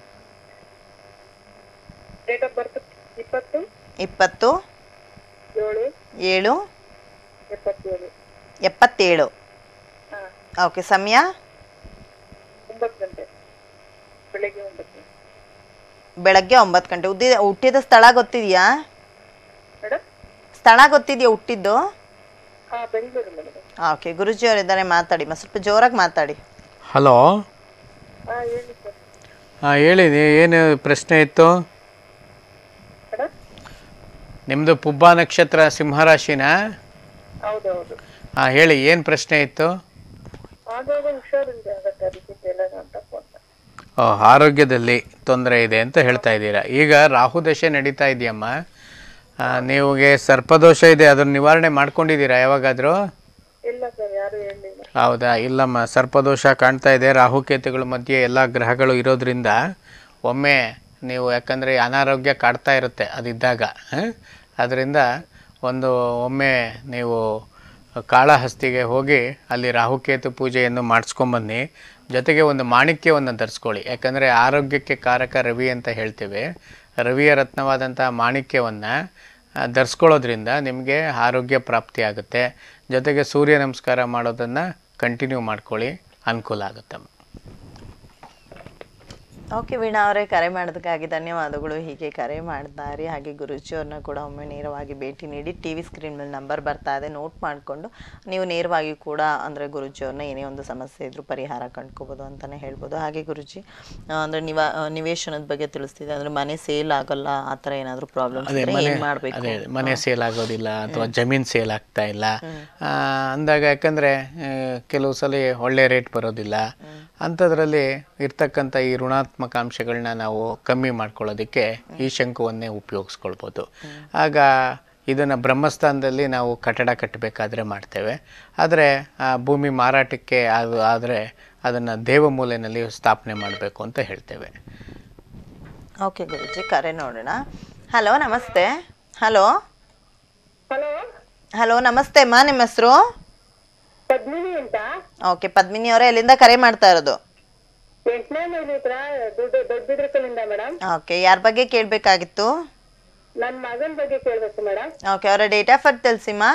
D: ಡೇಟ್ ಆಫ್ ಬರ್ತ್ ಇಪ್ಪತ್ತು
C: ಇಪ್ಪತ್ತು
D: ಏಳು
C: ಏಳು
D: ಎಪ್ಪತ್ತೇಳು
C: ಎಪ್ಪತ್ತೇಳು
D: ಹಾಂ
C: ಓಕೆ ಸಮಯ
D: ಒಂಬತ್ತು ಗಂಟೆ ಬೆಳಿಗ್ಗೆ ಒಂಬತ್ತು ಗಂಟೆ
C: ಬೆಳಗ್ಗೆ ಒಂಬತ್ತು ಗಂಟೆ ಹುಟ್ಟಿದ ಹುಟ್ಟಿದ ಸ್ಥಳ ಗೊತ್ತಿದೆಯಾ
D: ಮೇಡಮ್
C: ಸ್ಥಳ ಗೊತ್ತಿದೆಯಾ ಹುಟ್ಟಿದ್ದು
D: ಹಾಂ ಬೆಂಗಳೂರಿಂದ ಮೇಡಮ್
C: ಓಕೆ ಗುರುಜಿ ಅವರಿದ್ದಾರೆ ಮಾತಾಡಿ ಮ ಸ್ವಲ್ಪ ಜೋರಾಗಿ ಮಾತಾಡಿ
A: ಹಲೋ
D: ಹಾಂ ಹೇಳಿ ಸರ್
A: ಹಾಂ ಹೇಳಿ ನೀ- ಏನು ಪ್ರಶ್ನೆ ಇತ್ತು
D: ಮೇಡಮ್
A: ನಿಮ್ಮದು ಪುಬ್ಬ ನಕ್ಷತ್ರ ಸಿಂಹರಾಶಿನಾ
D: ಹೌದು ಹೌದು
A: ಹಾಂ ಹೇಳಿ ಏನು ಪ್ರಶ್ನೆ ಇತ್ತು
D: ಆಗಾಗ ಹುಷಾರಿಲ್ಲದೆ ಆಗತ್ತೆ ಅದಕ್ಕೆ ಕೇಳೋಣ ಅಂತ ಫೋನ್
A: ಓ, ಆರೋಗ್ಯದಲ್ಲಿ ತೊಂದರೆ ಇದೆ ಅಂತ ಹೇಳ್ತಾ ಇದ್ದೀರಾ ಈಗ ರಾಹು ದಶೆ ನಡೀತಾ ಇದೆಯಮ್ಮ ಆ, ನೀವುಗೆ ಸರ್ಪದೋಷ ಇದೆ ಅದನ್ನು ನಿವಾರಣೆ ಮಾಡ್ಕೊಂಡಿದ್ದೀರಾ ಯಾವಾಗಾದರೂ
D: ಇಲ್ಲ ಸರ್ ಯಾರು ಹೇಳಲಿಲ್ಲ
A: ಹೌದಾ ಇಲ್ಲಮ್ಮ ಸರ್ಪದೋಷ ಕಾಣ್ತಾ ಇದೆ ರಾಹುಕೇತುಗಳ ಮಧ್ಯೆ ಎಲ್ಲ ಗ್ರಹಗಳು ಇರೋದ್ರಿಂದ ಒಮ್ಮೆ ನೀವು ಯಾಕಂದರೆ ಅನಾರೋಗ್ಯ ಕಾಡ್ತಾ ಇರುತ್ತೆ ಅದಿದ್ದಾಗ ಅದರಿಂದ ಒಂದು ಒಮ್ಮೆ ನೀವು ಕಾಳಹಸ್ತಿಗೆ ಹೋಗಿ ಅಲ್ಲಿ ರಾಹುಕೇತು ಪೂಜೆಯನ್ನು ಮಾಡಿಸ್ಕೊಂಬನ್ನಿ ಜೊತೆಗೆ ಒಂದು ಮಾಣಿಕ್ಯವನ್ನು ಧರಿಸ್ಕೊಳ್ಳಿ ಯಾಕಂದರೆ ಆರೋಗ್ಯಕ್ಕೆ ಕಾರಕ ರವಿ ಅಂತ ಹೇಳ್ತೇವೆ ರವಿಯ ರತ್ನವಾದಂಥ ಮಾಣಿಕ್ಯವನ್ನು ಧರಿಸ್ಕೊಳ್ಳೋದ್ರಿಂದ ನಿಮಗೆ ಆರೋಗ್ಯ ಪ್ರಾಪ್ತಿ ಆಗುತ್ತೆ ಜೊತೆಗೆ ಸೂರ್ಯ ನಮಸ್ಕಾರ ಮಾಡೋದನ್ನು ಕಂಟಿನ್ಯೂ ಮಾಡ್ಕೊಳ್ಳಿ ಅನುಕೂಲ ಆಗುತ್ತೆ
C: ಓಕೆ ವೀಣಾ ಅವರೇ ಕರೆ ಮಾಡೋದಕ್ಕಾಗಿ ಧನ್ಯವಾದಗಳು ಹೀಗೆ ಕರೆ ಮಾಡ್ತಾರೆ ಹಾಗೆ ಗುರುಜಿಯವ್ರನ್ನ ಕೂಡ ಒಮ್ಮೆ ನೇರವಾಗಿ ಭೇಟಿ ನೀಡಿ ಟಿ ವಿ ಸ್ಕ್ರೀನ್ ಮೇಲೆ ನಂಬರ್ ಬರ್ತಾ ಇದೆ ನೋಟ್ ಮಾಡಿಕೊಂಡು ನೀವು ನೇರವಾಗಿ ಕೂಡ ಅಂದರೆ ಗುರುಜಿಯವ್ರನ್ನ ಏನೇ ಒಂದು ಸಮಸ್ಯೆ ಇದ್ರೂ ಪರಿಹಾರ ಕಂಡ್ಕೋಬೋದು ಅಂತಲೇ ಹೇಳ್ಬೋದು ಹಾಗೆ ಗುರುಜಿ ಆ, ಅಂದ್ರೆ ನಿವಾ ಆ, ನಿವೇಶನದ ಬಗ್ಗೆ ತಿಳಿಸ್ತಿದೆ ಅಂದರೆ ಮನೆ ಸೇಲ್ ಆಗಲ್ಲ ಆ ಥರ ಏನಾದರೂ ಪ್ರಾಬ್ಲಮ್ಸ್
A: ಅದೇ ಮನೆ
C: ಏನು ಮಾಡಬೇಕು
A: ಅದೇ ಮನೆ ಸೇಲ್ ಆಗೋದಿಲ್ಲ ಅಥವಾ ಜಮೀನ್ ಸೇಲ್ ಆಗ್ತಾ ಇಲ್ಲ ಆ, ಅಂದಾಗ ಯಾಕಂದ್ರೆ ಆ, ಕೆಲವು ಸಲ ಒಳ್ಳೆ ರೇಟ್ ಬರೋದಿಲ್ಲ ಅಂಥದ್ರಲ್ಲಿ ಇರ್ತಕ್ಕಂಥ ಈ ಋಣಾತ್ಮಕ ಅಂಶಗಳನ್ನ ನಾವು ಕಮ್ಮಿ ಮಾಡ್ಕೊಳ್ಳೋದಕ್ಕೆ ಈ ಶಂಕುವನ್ನೇ ಉಪಯೋಗಿಸ್ಕೊಳ್ಬೋದು ಆಗ ಇದನ್ನು ಬ್ರಹ್ಮಸ್ಥಾನದಲ್ಲಿ ನಾವು ಕಟ್ಟಡ ಕಟ್ಟಬೇಕಾದ್ರೆ ಮಾಡ್ತೇವೆ ಆದರೆ ಆ ಭೂಮಿ ಮಾರಾಟಕ್ಕೆ ಅದು ಆದರೆ ಅದನ್ನು ದೇವಮೂಲೆಯಲ್ಲಿ ಸ್ಥಾಪನೆ ಮಾಡಬೇಕು ಅಂತ ಹೇಳ್ತೇವೆ
C: ಓಕೆ ಗುರುಜಿ ಕರೆ ನೋಡೋಣ ಹಲೋ ನಮಸ್ತೆ ಹಲೋ
D: ಹಲೋ
C: ಹಲೋ ನಮಸ್ತೆ ಅಮ್ಮ ನಿಮ್ಮ ಹೆಸರು
D: ಪದ್ಮಿನಿ ಅಂತ
C: ಓಕೆ ಪದ್ಮಿನಿ ಅವರೇ ಎಲ್ಲಿಂದ ಕರೆ ಮಾಡ್ತಾ ಇರೋದು
D: ಎಂಟನೇ ಮೈಲಿ ಹತ್ರ ದೊಡ್ಡ ದೊಡ್ಡ ಬಿದ್ರಕಲ್ಲಿಂದ ಮೇಡಮ್
C: ಓಕೆ ಯಾರ ಬಗ್ಗೆ ಕೇಳಬೇಕಾಗಿತ್ತು
D: ನನ್ನ ಮಗನ ಬಗ್ಗೆ ಕೇಳ್ಬೇಕು ಮೇಡಮ್
C: ಓಕೆ ಅವರ ಡೇಟ್ ಆಫ್ ಬರ್ತ್ ತಿಳಿಸಿಮ್ಮ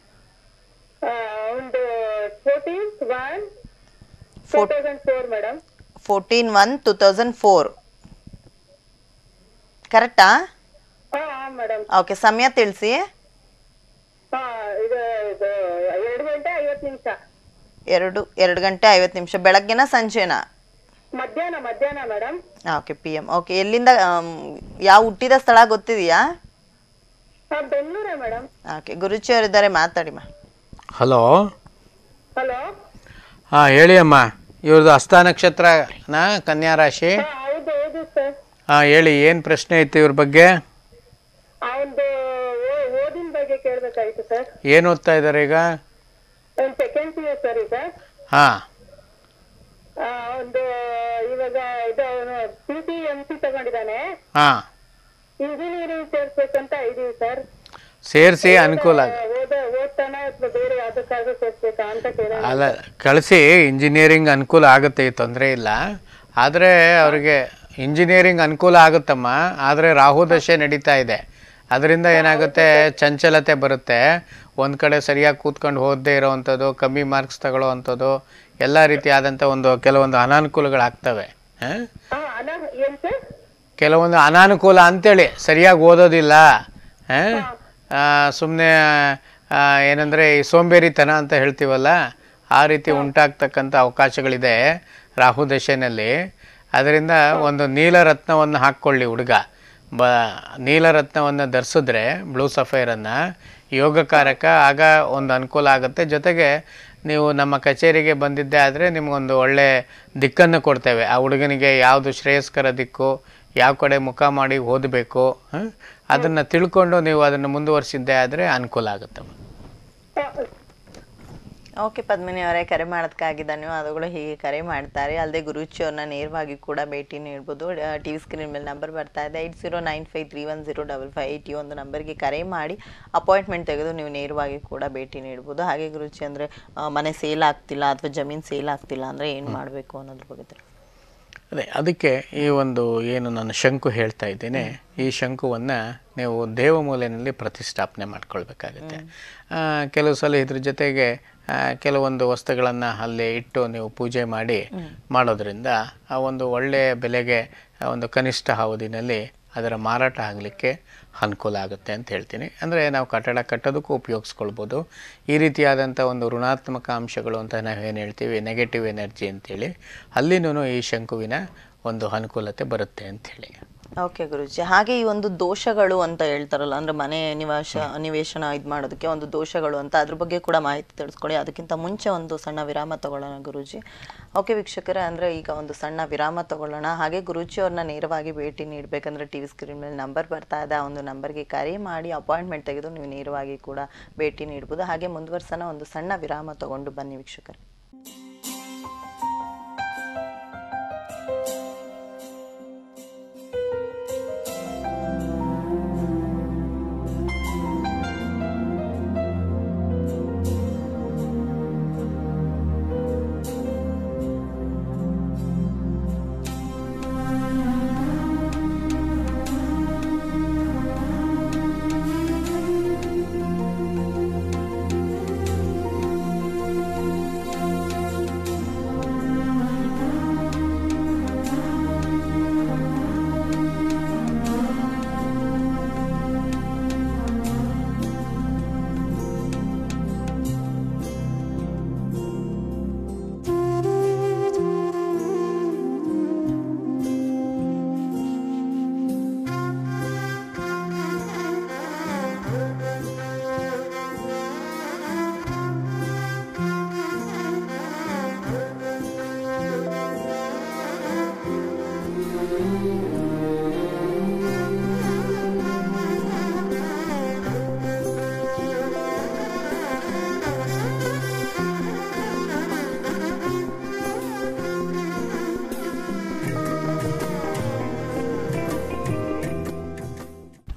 D: ಒಂದು fourteen one two thousand four madam
C: fourteen one two thousand four ಕರೆಕ್ಟಾ
D: ಹಾ ಮೇಡಮ್
C: ಓಕೆ ಸಮಯ ತಿಳಿಸಿ
D: ಹಾ ಇದು ಇದು ಎರಡು ಗಂಟೆ ಐವತ್ತು ನಿಮಿಷ
C: ಎರಡು ಎರಡು ಗಂಟೆ ಐವತ್ತು ನಿಮಿಷ ಬೆಳಗ್ಗೆನ ಸಂಜೆನಾ
D: ಮಧ್ಯಾಹ್ನ ಮಧ್ಯಾಹ್ನ madam
C: okay P M okay ಎಲ್ಲಿಂದ ಆಮ್, ಯಾವ ಹುಟ್ಟಿದ ಸ್ಥಳ ಗೊತ್ತಿದೆಯಾ
D: ಹಾ ಬೆಂಗಳೂರೇ ಮೇಡಮ್
C: ಓಕೆ ಗುರುಜಿ ಅವರಿದ್ದಾರೆ ಮಾತಾಡಿಮ್ಮ
A: ಹಲೋ
D: ಹಲೋ
A: ಹಾಂ ಹೇಳಿ ಅಮ್ಮ ಇವ್ರದ್ದು ಹಸ್ತ ನಕ್ಷತ್ರನ ಕನ್ಯಾ ರಾಶಿ
D: ಹಾ ಹೌದು ಹೌದು ಸರ್
A: ಹಾಂ ಹೇಳಿ ಏನು ಪ್ರಶ್ನೆ ಇತ್ತು ಇವ್ರ ಬಗ್ಗೆ
D: ಅವನದು ಓದಿನ ಬಗ್ಗೆ ಕೇಳ್ಬೇಕಾಗಿತ್ತು ಸರ್
A: ಏನು ಓದ್ತಾ ಇದ್ದಾರೆ ಈಗ
D: ಒಂದು ಸೆಕೆಂಡ್ ಪಿ ಯು ಸರ್ ಈಗ
A: ಹಾಂ
D: ಆ, ಒಂದು ಇವಾಗ ಇದು ಅವನು ಪಿ ಟಿ ಎಂ ಸಿ ತಗೊಂಡಿದ್ದಾನೆ
A: ಹಾಂ
D: ಇಂಜಿನಿಯರಿಂಗ್ ಸೇರ್ಸ್ಬೇಕಂತ ಇದೀವಿ ಸರ್
A: ಸೇರಿಸಿ ಅನುಕೂಲ ಆಗ
D: ಓದ ಓದ್ತಾನ ಅಥವಾ ಬೇರೆ ಯಾವ್ದಕ್ಕಾದ್ರೂ ಸೇರ್ಸ್ಬೇಕಾ ಅಂತ ಕೇಳೋಣ
A: ಅಲ್ಲ ಕಳಿಸಿ ಇಂಜಿನಿಯರಿಂಗ್ ಅನುಕೂಲ ಆಗುತ್ತೆ ತೊಂದರೆ ಇಲ್ಲ ಆದರೆ ಅವ್ರಿಗೆ ಇಂಜಿನಿಯರಿಂಗ್ ಅನುಕೂಲ ಆಗುತ್ತಮ್ಮ ಆದರೆ ರಾಹು ದಶೆ ನಡೀತಾ ಇದೆ ಅದರಿಂದ ಏನಾಗುತ್ತೆ ಚಂಚಲತೆ ಬರುತ್ತೆ ಒಂದು ಕಡೆ ಸರಿಯಾಗಿ ಕೂತ್ಕೊಂಡು ಓದದೇ ಇರೋವಂಥದ್ದು ಕಮ್ಮಿ ಮಾರ್ಕ್ಸ್ ತಗೊಳ್ಳೋ ಅಂಥದ್ದು ಎಲ್ಲ ರೀತಿಯಾದಂಥ ಒಂದು ಕೆಲವೊಂದು ಅನಾನುಕೂಲಗಳಾಗ್ತವೆ ಹಾಂ
D: ಹಾ ಅಲ್ಲ ಏನ್ ಸರ್
A: ಕೆಲವೊಂದು ಅನಾನುಕೂಲ ಅಂತೇಳಿ ಸರಿಯಾಗಿ ಓದೋದಿಲ್ಲ ಸುಮ್ಮನೆ ಏನಂದರೆ ಈ ಸೋಂಬೇರಿತನ ಅಂತ ಹೇಳ್ತೀವಲ್ಲ ಆ ರೀತಿ ಉಂಟಾಗ್ತಕ್ಕಂಥ ಅವಕಾಶಗಳಿದೆ ರಾಹು ದಶೆನಲ್ಲಿ ಅದರಿಂದ ಒಂದು ನೀಲರತ್ನವನ್ನು ಹಾಕ್ಕೊಳ್ಳಿ ಹುಡುಗ ಬ ನೀಲರತ್ನವನ್ನು ಧರಿಸಿದ್ರೆ ಬ್ಲೂ ಸಫೈರನ್ನು ಯೋಗಕಾರಕ ಆಗ ಒಂದು ಅನುಕೂಲ ಆಗುತ್ತೆ ಜೊತೆಗೆ ನೀವು ನಮ್ಮ ಕಚೇರಿಗೆ ಬಂದಿದ್ದೆ ಆದರೆ ನಿಮಗೊಂದು ಒಳ್ಳೆ ದಿಕ್ಕನ್ನು ಕೊಡ್ತೇವೆ ಆ ಹುಡುಗನಿಗೆ ಯಾವುದು ಶ್ರೇಯಸ್ಕರ ದಿಕ್ಕು ಯಾವ ಕಡೆ ಮುಖ ಮಾಡಿ ಓದಬೇಕು ಅದನ್ನು ತಿಳ್ಕೊಂಡು ನೀವು ಅದನ್ನು ಮುಂದುವರಿಸಿದ್ದೆ ಆದರೆ ಅನುಕೂಲ ಆಗುತ್ತೆ
C: ಓಕೆ ಪದ್ಮಿನಿ ಅವರೇ ಕರೆ ಮಾಡೋದಕ್ಕಾಗಿ ಧನ್ಯವಾದಗಳು ಹೀಗೆ ಕರೆ ಮಾಡ್ತಾರೆ ಅಲ್ಲದೆ ಗುರುಚಿ ಅವ್ರನ್ನ ನೇರವಾಗಿ ಕೂಡ ಭೇಟಿ ನೀಡ್ಬೋದು ಟಿ ವಿ ಸ್ಕ್ರೀನ್ ಮೇಲೆ ನಂಬರ್ ಬರ್ತಾ ಇದೆ eight zero nine five three one zero double five eight ಈ ಒಂದು ನಂಬರ್ಗೆ ಕರೆ ಮಾಡಿ ಅಪಾಯಿಂಟ್ಮೆಂಟ್ ತೆಗೆದು ನೀವು ನೇರವಾಗಿ ಕೂಡ ಭೇಟಿ ನೀಡ್ಬೋದು ಹಾಗೆ ಗುರುಚಿ ಅಂದರೆ ಮನೆ ಸೇಲ್ ಆಗ್ತಿಲ್ಲ ಅಥವಾ ಜಮೀನು ಸೇಲ್ ಆಗ್ತಿಲ್ಲ ಅಂದರೆ ಏನು ಮಾಡಬೇಕು ಅನ್ನೋದ್ರ ಬಗ್ಗೆ ತಿಳಿ
A: ಅದೇ ಅದಕ್ಕೆ ಈ ಒಂದು ಏನು ನಾನು ಶಂಕು ಹೇಳ್ತಾ ಇದ್ದೇನೆ ಈ ಶಂಕುವನ್ನು ನೀವು ದೇವಮೂಲೆಯಲ್ಲಿ ಪ್ರತಿಷ್ಠಾಪನೆ ಮಾಡ್ಕೊಳ್ಬೇಕಾಗತ್ತೆ ಆ, ಕೆಲವು ಸಲ ಇದ್ರ ಜೊತೆಗೆ ಆ, ಕೆಲವೊಂದು ವಸ್ತುಗಳನ್ನು ಅಲ್ಲಿ ಇಟ್ಟು ನೀವು ಪೂಜೆ ಮಾಡಿ ಮಾಡೋದ್ರಿಂದ ಆ ಒಂದು ಒಳ್ಳೆಯ ಬೆಲೆಗೆ ಆ ಒಂದು ಕನಿಷ್ಠ ಅವಧಿನಲ್ಲಿ ಅದರ ಮಾರಾಟ ಆಗಲಿಕ್ಕೆ ಅನುಕೂಲ ಆಗುತ್ತೆ ಅಂತ ಹೇಳ್ತೀನಿ ಅಂದರೆ ನಾವು ಕಟ್ಟಡ ಕಟ್ಟೋದಕ್ಕೂ ಉಪಯೋಗಿಸ್ಕೊಳ್ಬೋದು ಈ ರೀತಿಯಾದಂಥ ಒಂದು ಋಣಾತ್ಮಕ ಅಂಶಗಳು ಅಂತ ನಾವೇನು ಹೇಳ್ತೀವಿ ನೆಗೆಟಿವ್ ಎನರ್ಜಿ ಅಂತೇಳಿ ಅಲ್ಲಿನೂ ಈ ಶಂಕುವಿನ ಒಂದು ಅನುಕೂಲತೆ ಬರುತ್ತೆ ಅಂಥೇಳಿ
C: ಓಕೆ ಗುರುಜಿ ಹಾಗೆ ಈ ಒಂದು ದೋಷಗಳು ಅಂತ ಹೇಳ್ತಾರಲ್ಲ ಅಂದ್ರೆ ಮನೆ ನಿವಾಸ ನಿವೇಶನ ಇದು ಮಾಡೋದಕ್ಕೆ ಒಂದು ದೋಷಗಳು ಅಂತ ಅದ್ರ ಬಗ್ಗೆ ಕೂಡ ಮಾಹಿತಿ ತಿಳಿಸ್ಕೊಡಿ ಅದಕ್ಕಿಂತ ಮುಂಚೆ ಒಂದು ಸಣ್ಣ ವಿರಾಮ ತಗೊಳ್ಳೋಣ ಗುರುಜಿ ಓಕೆ ವೀಕ್ಷಕರೇ ಅಂದ್ರೆ ಈಗ ಒಂದು ಸಣ್ಣ ವಿರಾಮ ತಗೊಳ್ಳೋಣ ಹಾಗೆ ಗುರುಜಿ ಅವ್ರನ್ನ ನೇರವಾಗಿ ಭೇಟಿ ನೀಡಬೇಕಂದ್ರೆ ಟಿ ವಿ ಸ್ಕ್ರೀನ್ ಮೇಲೆ ನಂಬರ್ ಬರ್ತಾ ಇದೆ ಆ ಒಂದು ನಂಬರ್ಗೆ ಕರೆ ಮಾಡಿ ಅಪಾಯಿಂಟ್ಮೆಂಟ್ ತೆಗೆದು ನೀವು ನೇರವಾಗಿ ಕೂಡ ಭೇಟಿ ನೀಡ್ಬೋದು ಹಾಗೆ ಮುಂದುವರ್ಸೋಣ ಒಂದು ಸಣ್ಣ ವಿರಾಮ ತಗೊಂಡು ಬನ್ನಿ ವೀಕ್ಷಕರೇ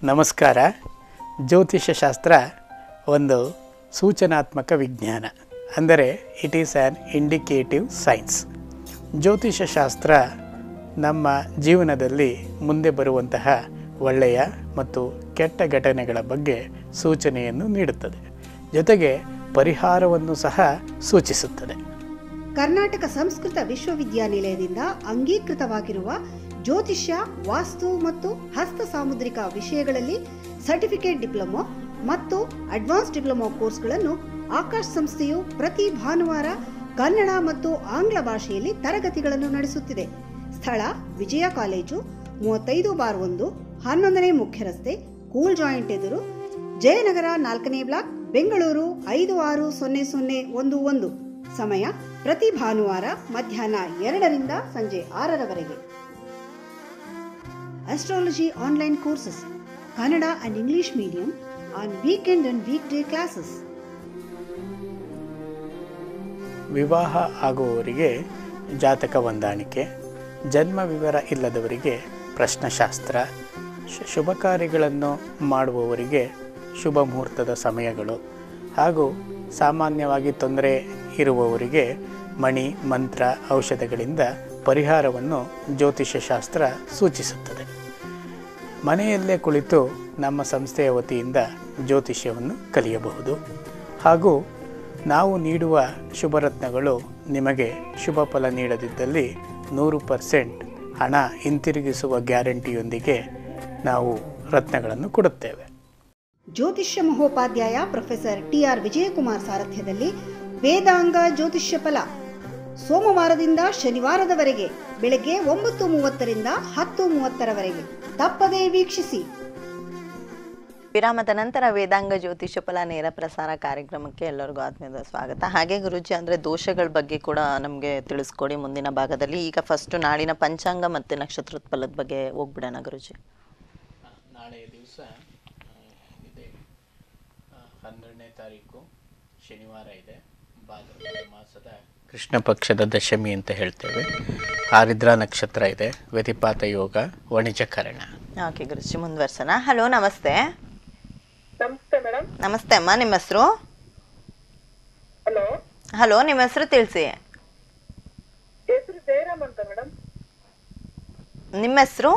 A: ನಮಸ್ಕಾರ ಜ್ಯೋತಿಷ್ಯ ಶಾಸ್ತ್ರ ಒಂದು ಸೂಚನಾತ್ಮಕ ವಿಜ್ಞಾನ ಅಂದರೆ it is an indicative science ಜ್ಯೋತಿಷ್ಯ ಶಾಸ್ತ್ರ ನಮ್ಮ ಜೀವನದಲ್ಲಿ ಮುಂದೆ ಬರುವಂತಹ ಒಳ್ಳೆಯ ಮತ್ತು ಕೆಟ್ಟ ಘಟನೆಗಳ ಬಗ್ಗೆ ಸೂಚನೆಯನ್ನು ನೀಡುತ್ತದೆ ಜೊತೆಗೆ ಪರಿಹಾರವನ್ನು ಸಹ ಸೂಚಿಸುತ್ತದೆ
B: ಕರ್ನಾಟಕ ಸಂಸ್ಕೃತ ವಿಶ್ವವಿದ್ಯಾನಿಲಯದಿಂದ ಅಂಗೀಕೃತವಾಗಿರುವ ಜ್ಯೋತಿಷ್ಯ ವಾಸ್ತು ಮತ್ತು ಹಸ್ತ ಸಾಮುದ್ರಿಕ ವಿಷಯಗಳಲ್ಲಿ ಸರ್ಟಿಫಿಕೇಟ್ ಡಿಪ್ಲೊಮೊ ಮತ್ತು ಅಡ್ವಾನ್ಸ್ ಡಿಪ್ಲೊಮೊ ಕೋರ್ಸ್ಗಳನ್ನು ಆಕಾಶ್ ಸಂಸ್ಥೆಯು ಪ್ರತಿ ಭಾನುವಾರ ಕನ್ನಡ ಮತ್ತು ಆಂಗ್ಲ ಭಾಷೆಯಲ್ಲಿ ತರಗತಿಗಳನ್ನು ನಡೆಸುತ್ತಿದೆ ಸ್ಥಳ ವಿಜಯ ಕಾಲೇಜು ಮೂವತ್ತೈದು ಬಾರ್ ಒಂದು ಹನ್ನೊಂದನೇ ಮುಖ್ಯ ರಸ್ತೆ ಕೂಲ್ ಜಾಯಿಂಟ್ ಎದುರು ಜಯನಗರ ನಾಲ್ಕನೇ ಬ್ಲಾಕ್ ಬೆಂಗಳೂರು ಐದು ಆರು ಸೊನ್ನೆ ಸೊನ್ನೆ ಒಂದು ಒಂದು ಸಮಯ ಪ್ರತಿ ಭಾನುವಾರ ಮಧ್ಯಾಹ್ನ ಎರಡರಿಂದ ಸಂಜೆ ಆರರವರೆಗೆ astrology online courses Kannada and English medium on weekend and weekday classes
A: ವಿವಾಹ ಆಗುವವರಿಗೆ ಜಾತಕ ಹೊಂದಾಣಿಕೆ ಜನ್ಮ ವಿವರ ಇಲ್ಲದವರಿಗೆ ಪ್ರಶ್ನಶಾಸ್ತ್ರ ಶು- ಶುಭ ಕಾರ್ಯಗಳನ್ನು ಮಾಡುವವರಿಗೆ ಶುಭ ಮುಹೂರ್ತದ ಸಮಯಗಳು ಹಾಗೂ ಸಾಮಾನ್ಯವಾಗಿ ತೊಂದರೆ ಇರುವವರಿಗೆ ಮಣಿ ಮಂತ್ರ ಔಷಧಗಳಿಂದ ಪರಿಹಾರವನ್ನು ಜ್ಯೋತಿಷ್ಯ ಶಾಸ್ತ್ರ ಸೂಚಿಸುತ್ತದೆ ಮನೆಯಲ್ಲೇ ಕುಳಿತು ನಮ್ಮ ಸಂಸ್ಥೆಯ ವತಿಯಿಂದ ಜ್ಯೋತಿಷ್ಯವನ್ನು ಕಲಿಯಬಹುದು ಹಾಗೂ ನಾವು ನೀಡುವ ಶುಭರತ್ನಗಳು ನಿಮಗೆ ಶುಭ ಫಲ ನೀಡದಿದ್ದಲ್ಲಿ ನೂರು ಪರ್ಸೆಂಟ್ ಹಣ ಹಿಂತಿರುಗಿಸುವ ಗ್ಯಾರಂಟಿಯೊಂದಿಗೆ ನಾವು ರತ್ನಗಳನ್ನು ಕೊಡುತ್ತೇವೆ
B: ಜ್ಯೋತಿಷ್ಯ ಮಹೋಪಾಧ್ಯಾಯ ಪ್ರೊಫೆಸರ್ ಟಿ ಆರ್ ವಿಜಯಕುಮಾರ್ ಸಾರಥ್ಯದಲ್ಲಿ ವೇದಾಂಗ ಜ್ಯೋತಿಷ್ಯ ಫಲ ಸೋಮವಾರದಿಂದ ಶನಿವಾರದವರೆಗೆ ಬೆಳಗ್ಗೆ ಒಂಬತ್ತು ಮೂವತ್ತರಿಂದ ಹತ್ತು ಮೂವತ್ತರವರೆಗೆ ತಪ್ಪದೇ ವೀಕ್ಷಿಸಿ
C: ವಿರಾಮದ ನಂತರ ವೇದಾಂಗ ಜ್ಯೋತಿಷ ಫಲ ನೇರ ಪ್ರಸಾರ ಕಾರ್ಯಕ್ರಮಕ್ಕೆ ಎಲ್ಲರಿಗೂ ಆತ್ಮೀಯದ ಸ್ವಾಗತ ಹಾಗೆ ಗುರುಜಿ ಅಂದರೆ ದೋಷಗಳ ಬಗ್ಗೆ ಕೂಡ ನಮಗೆ ತಿಳಿಸ್ಕೊಡಿ ಮುಂದಿನ ಭಾಗದಲ್ಲಿ ಈಗ ಫಸ್ಟ್ ನಾಳಿನ ಪಂಚಾಂಗ ಮತ್ತು ನಕ್ಷತ್ರದ ಫಲದ ಬಗ್ಗೆ ಹೋಗ್ಬಿಡೋಣ ಗುರುಜಿ
A: ನಾಳೆಯ ದಿವಸ ಇದೆ ಹನ್ನೆರಡನೇ ತಾರೀಕು ಶನಿವಾರ ಇದೆ ಭಾದ್ರಪದ ಮಾಸದ ಕೃಷ್ಣ ಪಕ್ಷದ ದಶಮಿ ಅಂತ ಹೇಳ್ತೇವೆ ಆರಿದ್ರ ನಕ್ಷತ್ರ ಇದೆ ವ್ಯತಿಪಾತ ಯೋಗ ವಾಣಿಜ್ಯಕರಣ
C: ಓಕೆ ಗುರುಜಿ ಮುಂದುವರ್ಸೋಣ ಹಲೋ ನಮಸ್ತೆ
D: ನಮಸ್ತೆ ಮೇಡಮ್
C: ನಮಸ್ತೆ ಅಮ್ಮ ನಿಮ್ಮ ಹೆಸರು
D: ಹಲೋ
C: ಹಲೋ ನಿಮ್ಮ ಹೆಸರು ತಿಳಿಸಿ
D: ಹೆಸರು ಜಯರಾಮ್ ಅಂತ ಮೇಡಮ್
C: ನಿಮ್ಮ ಹೆಸರು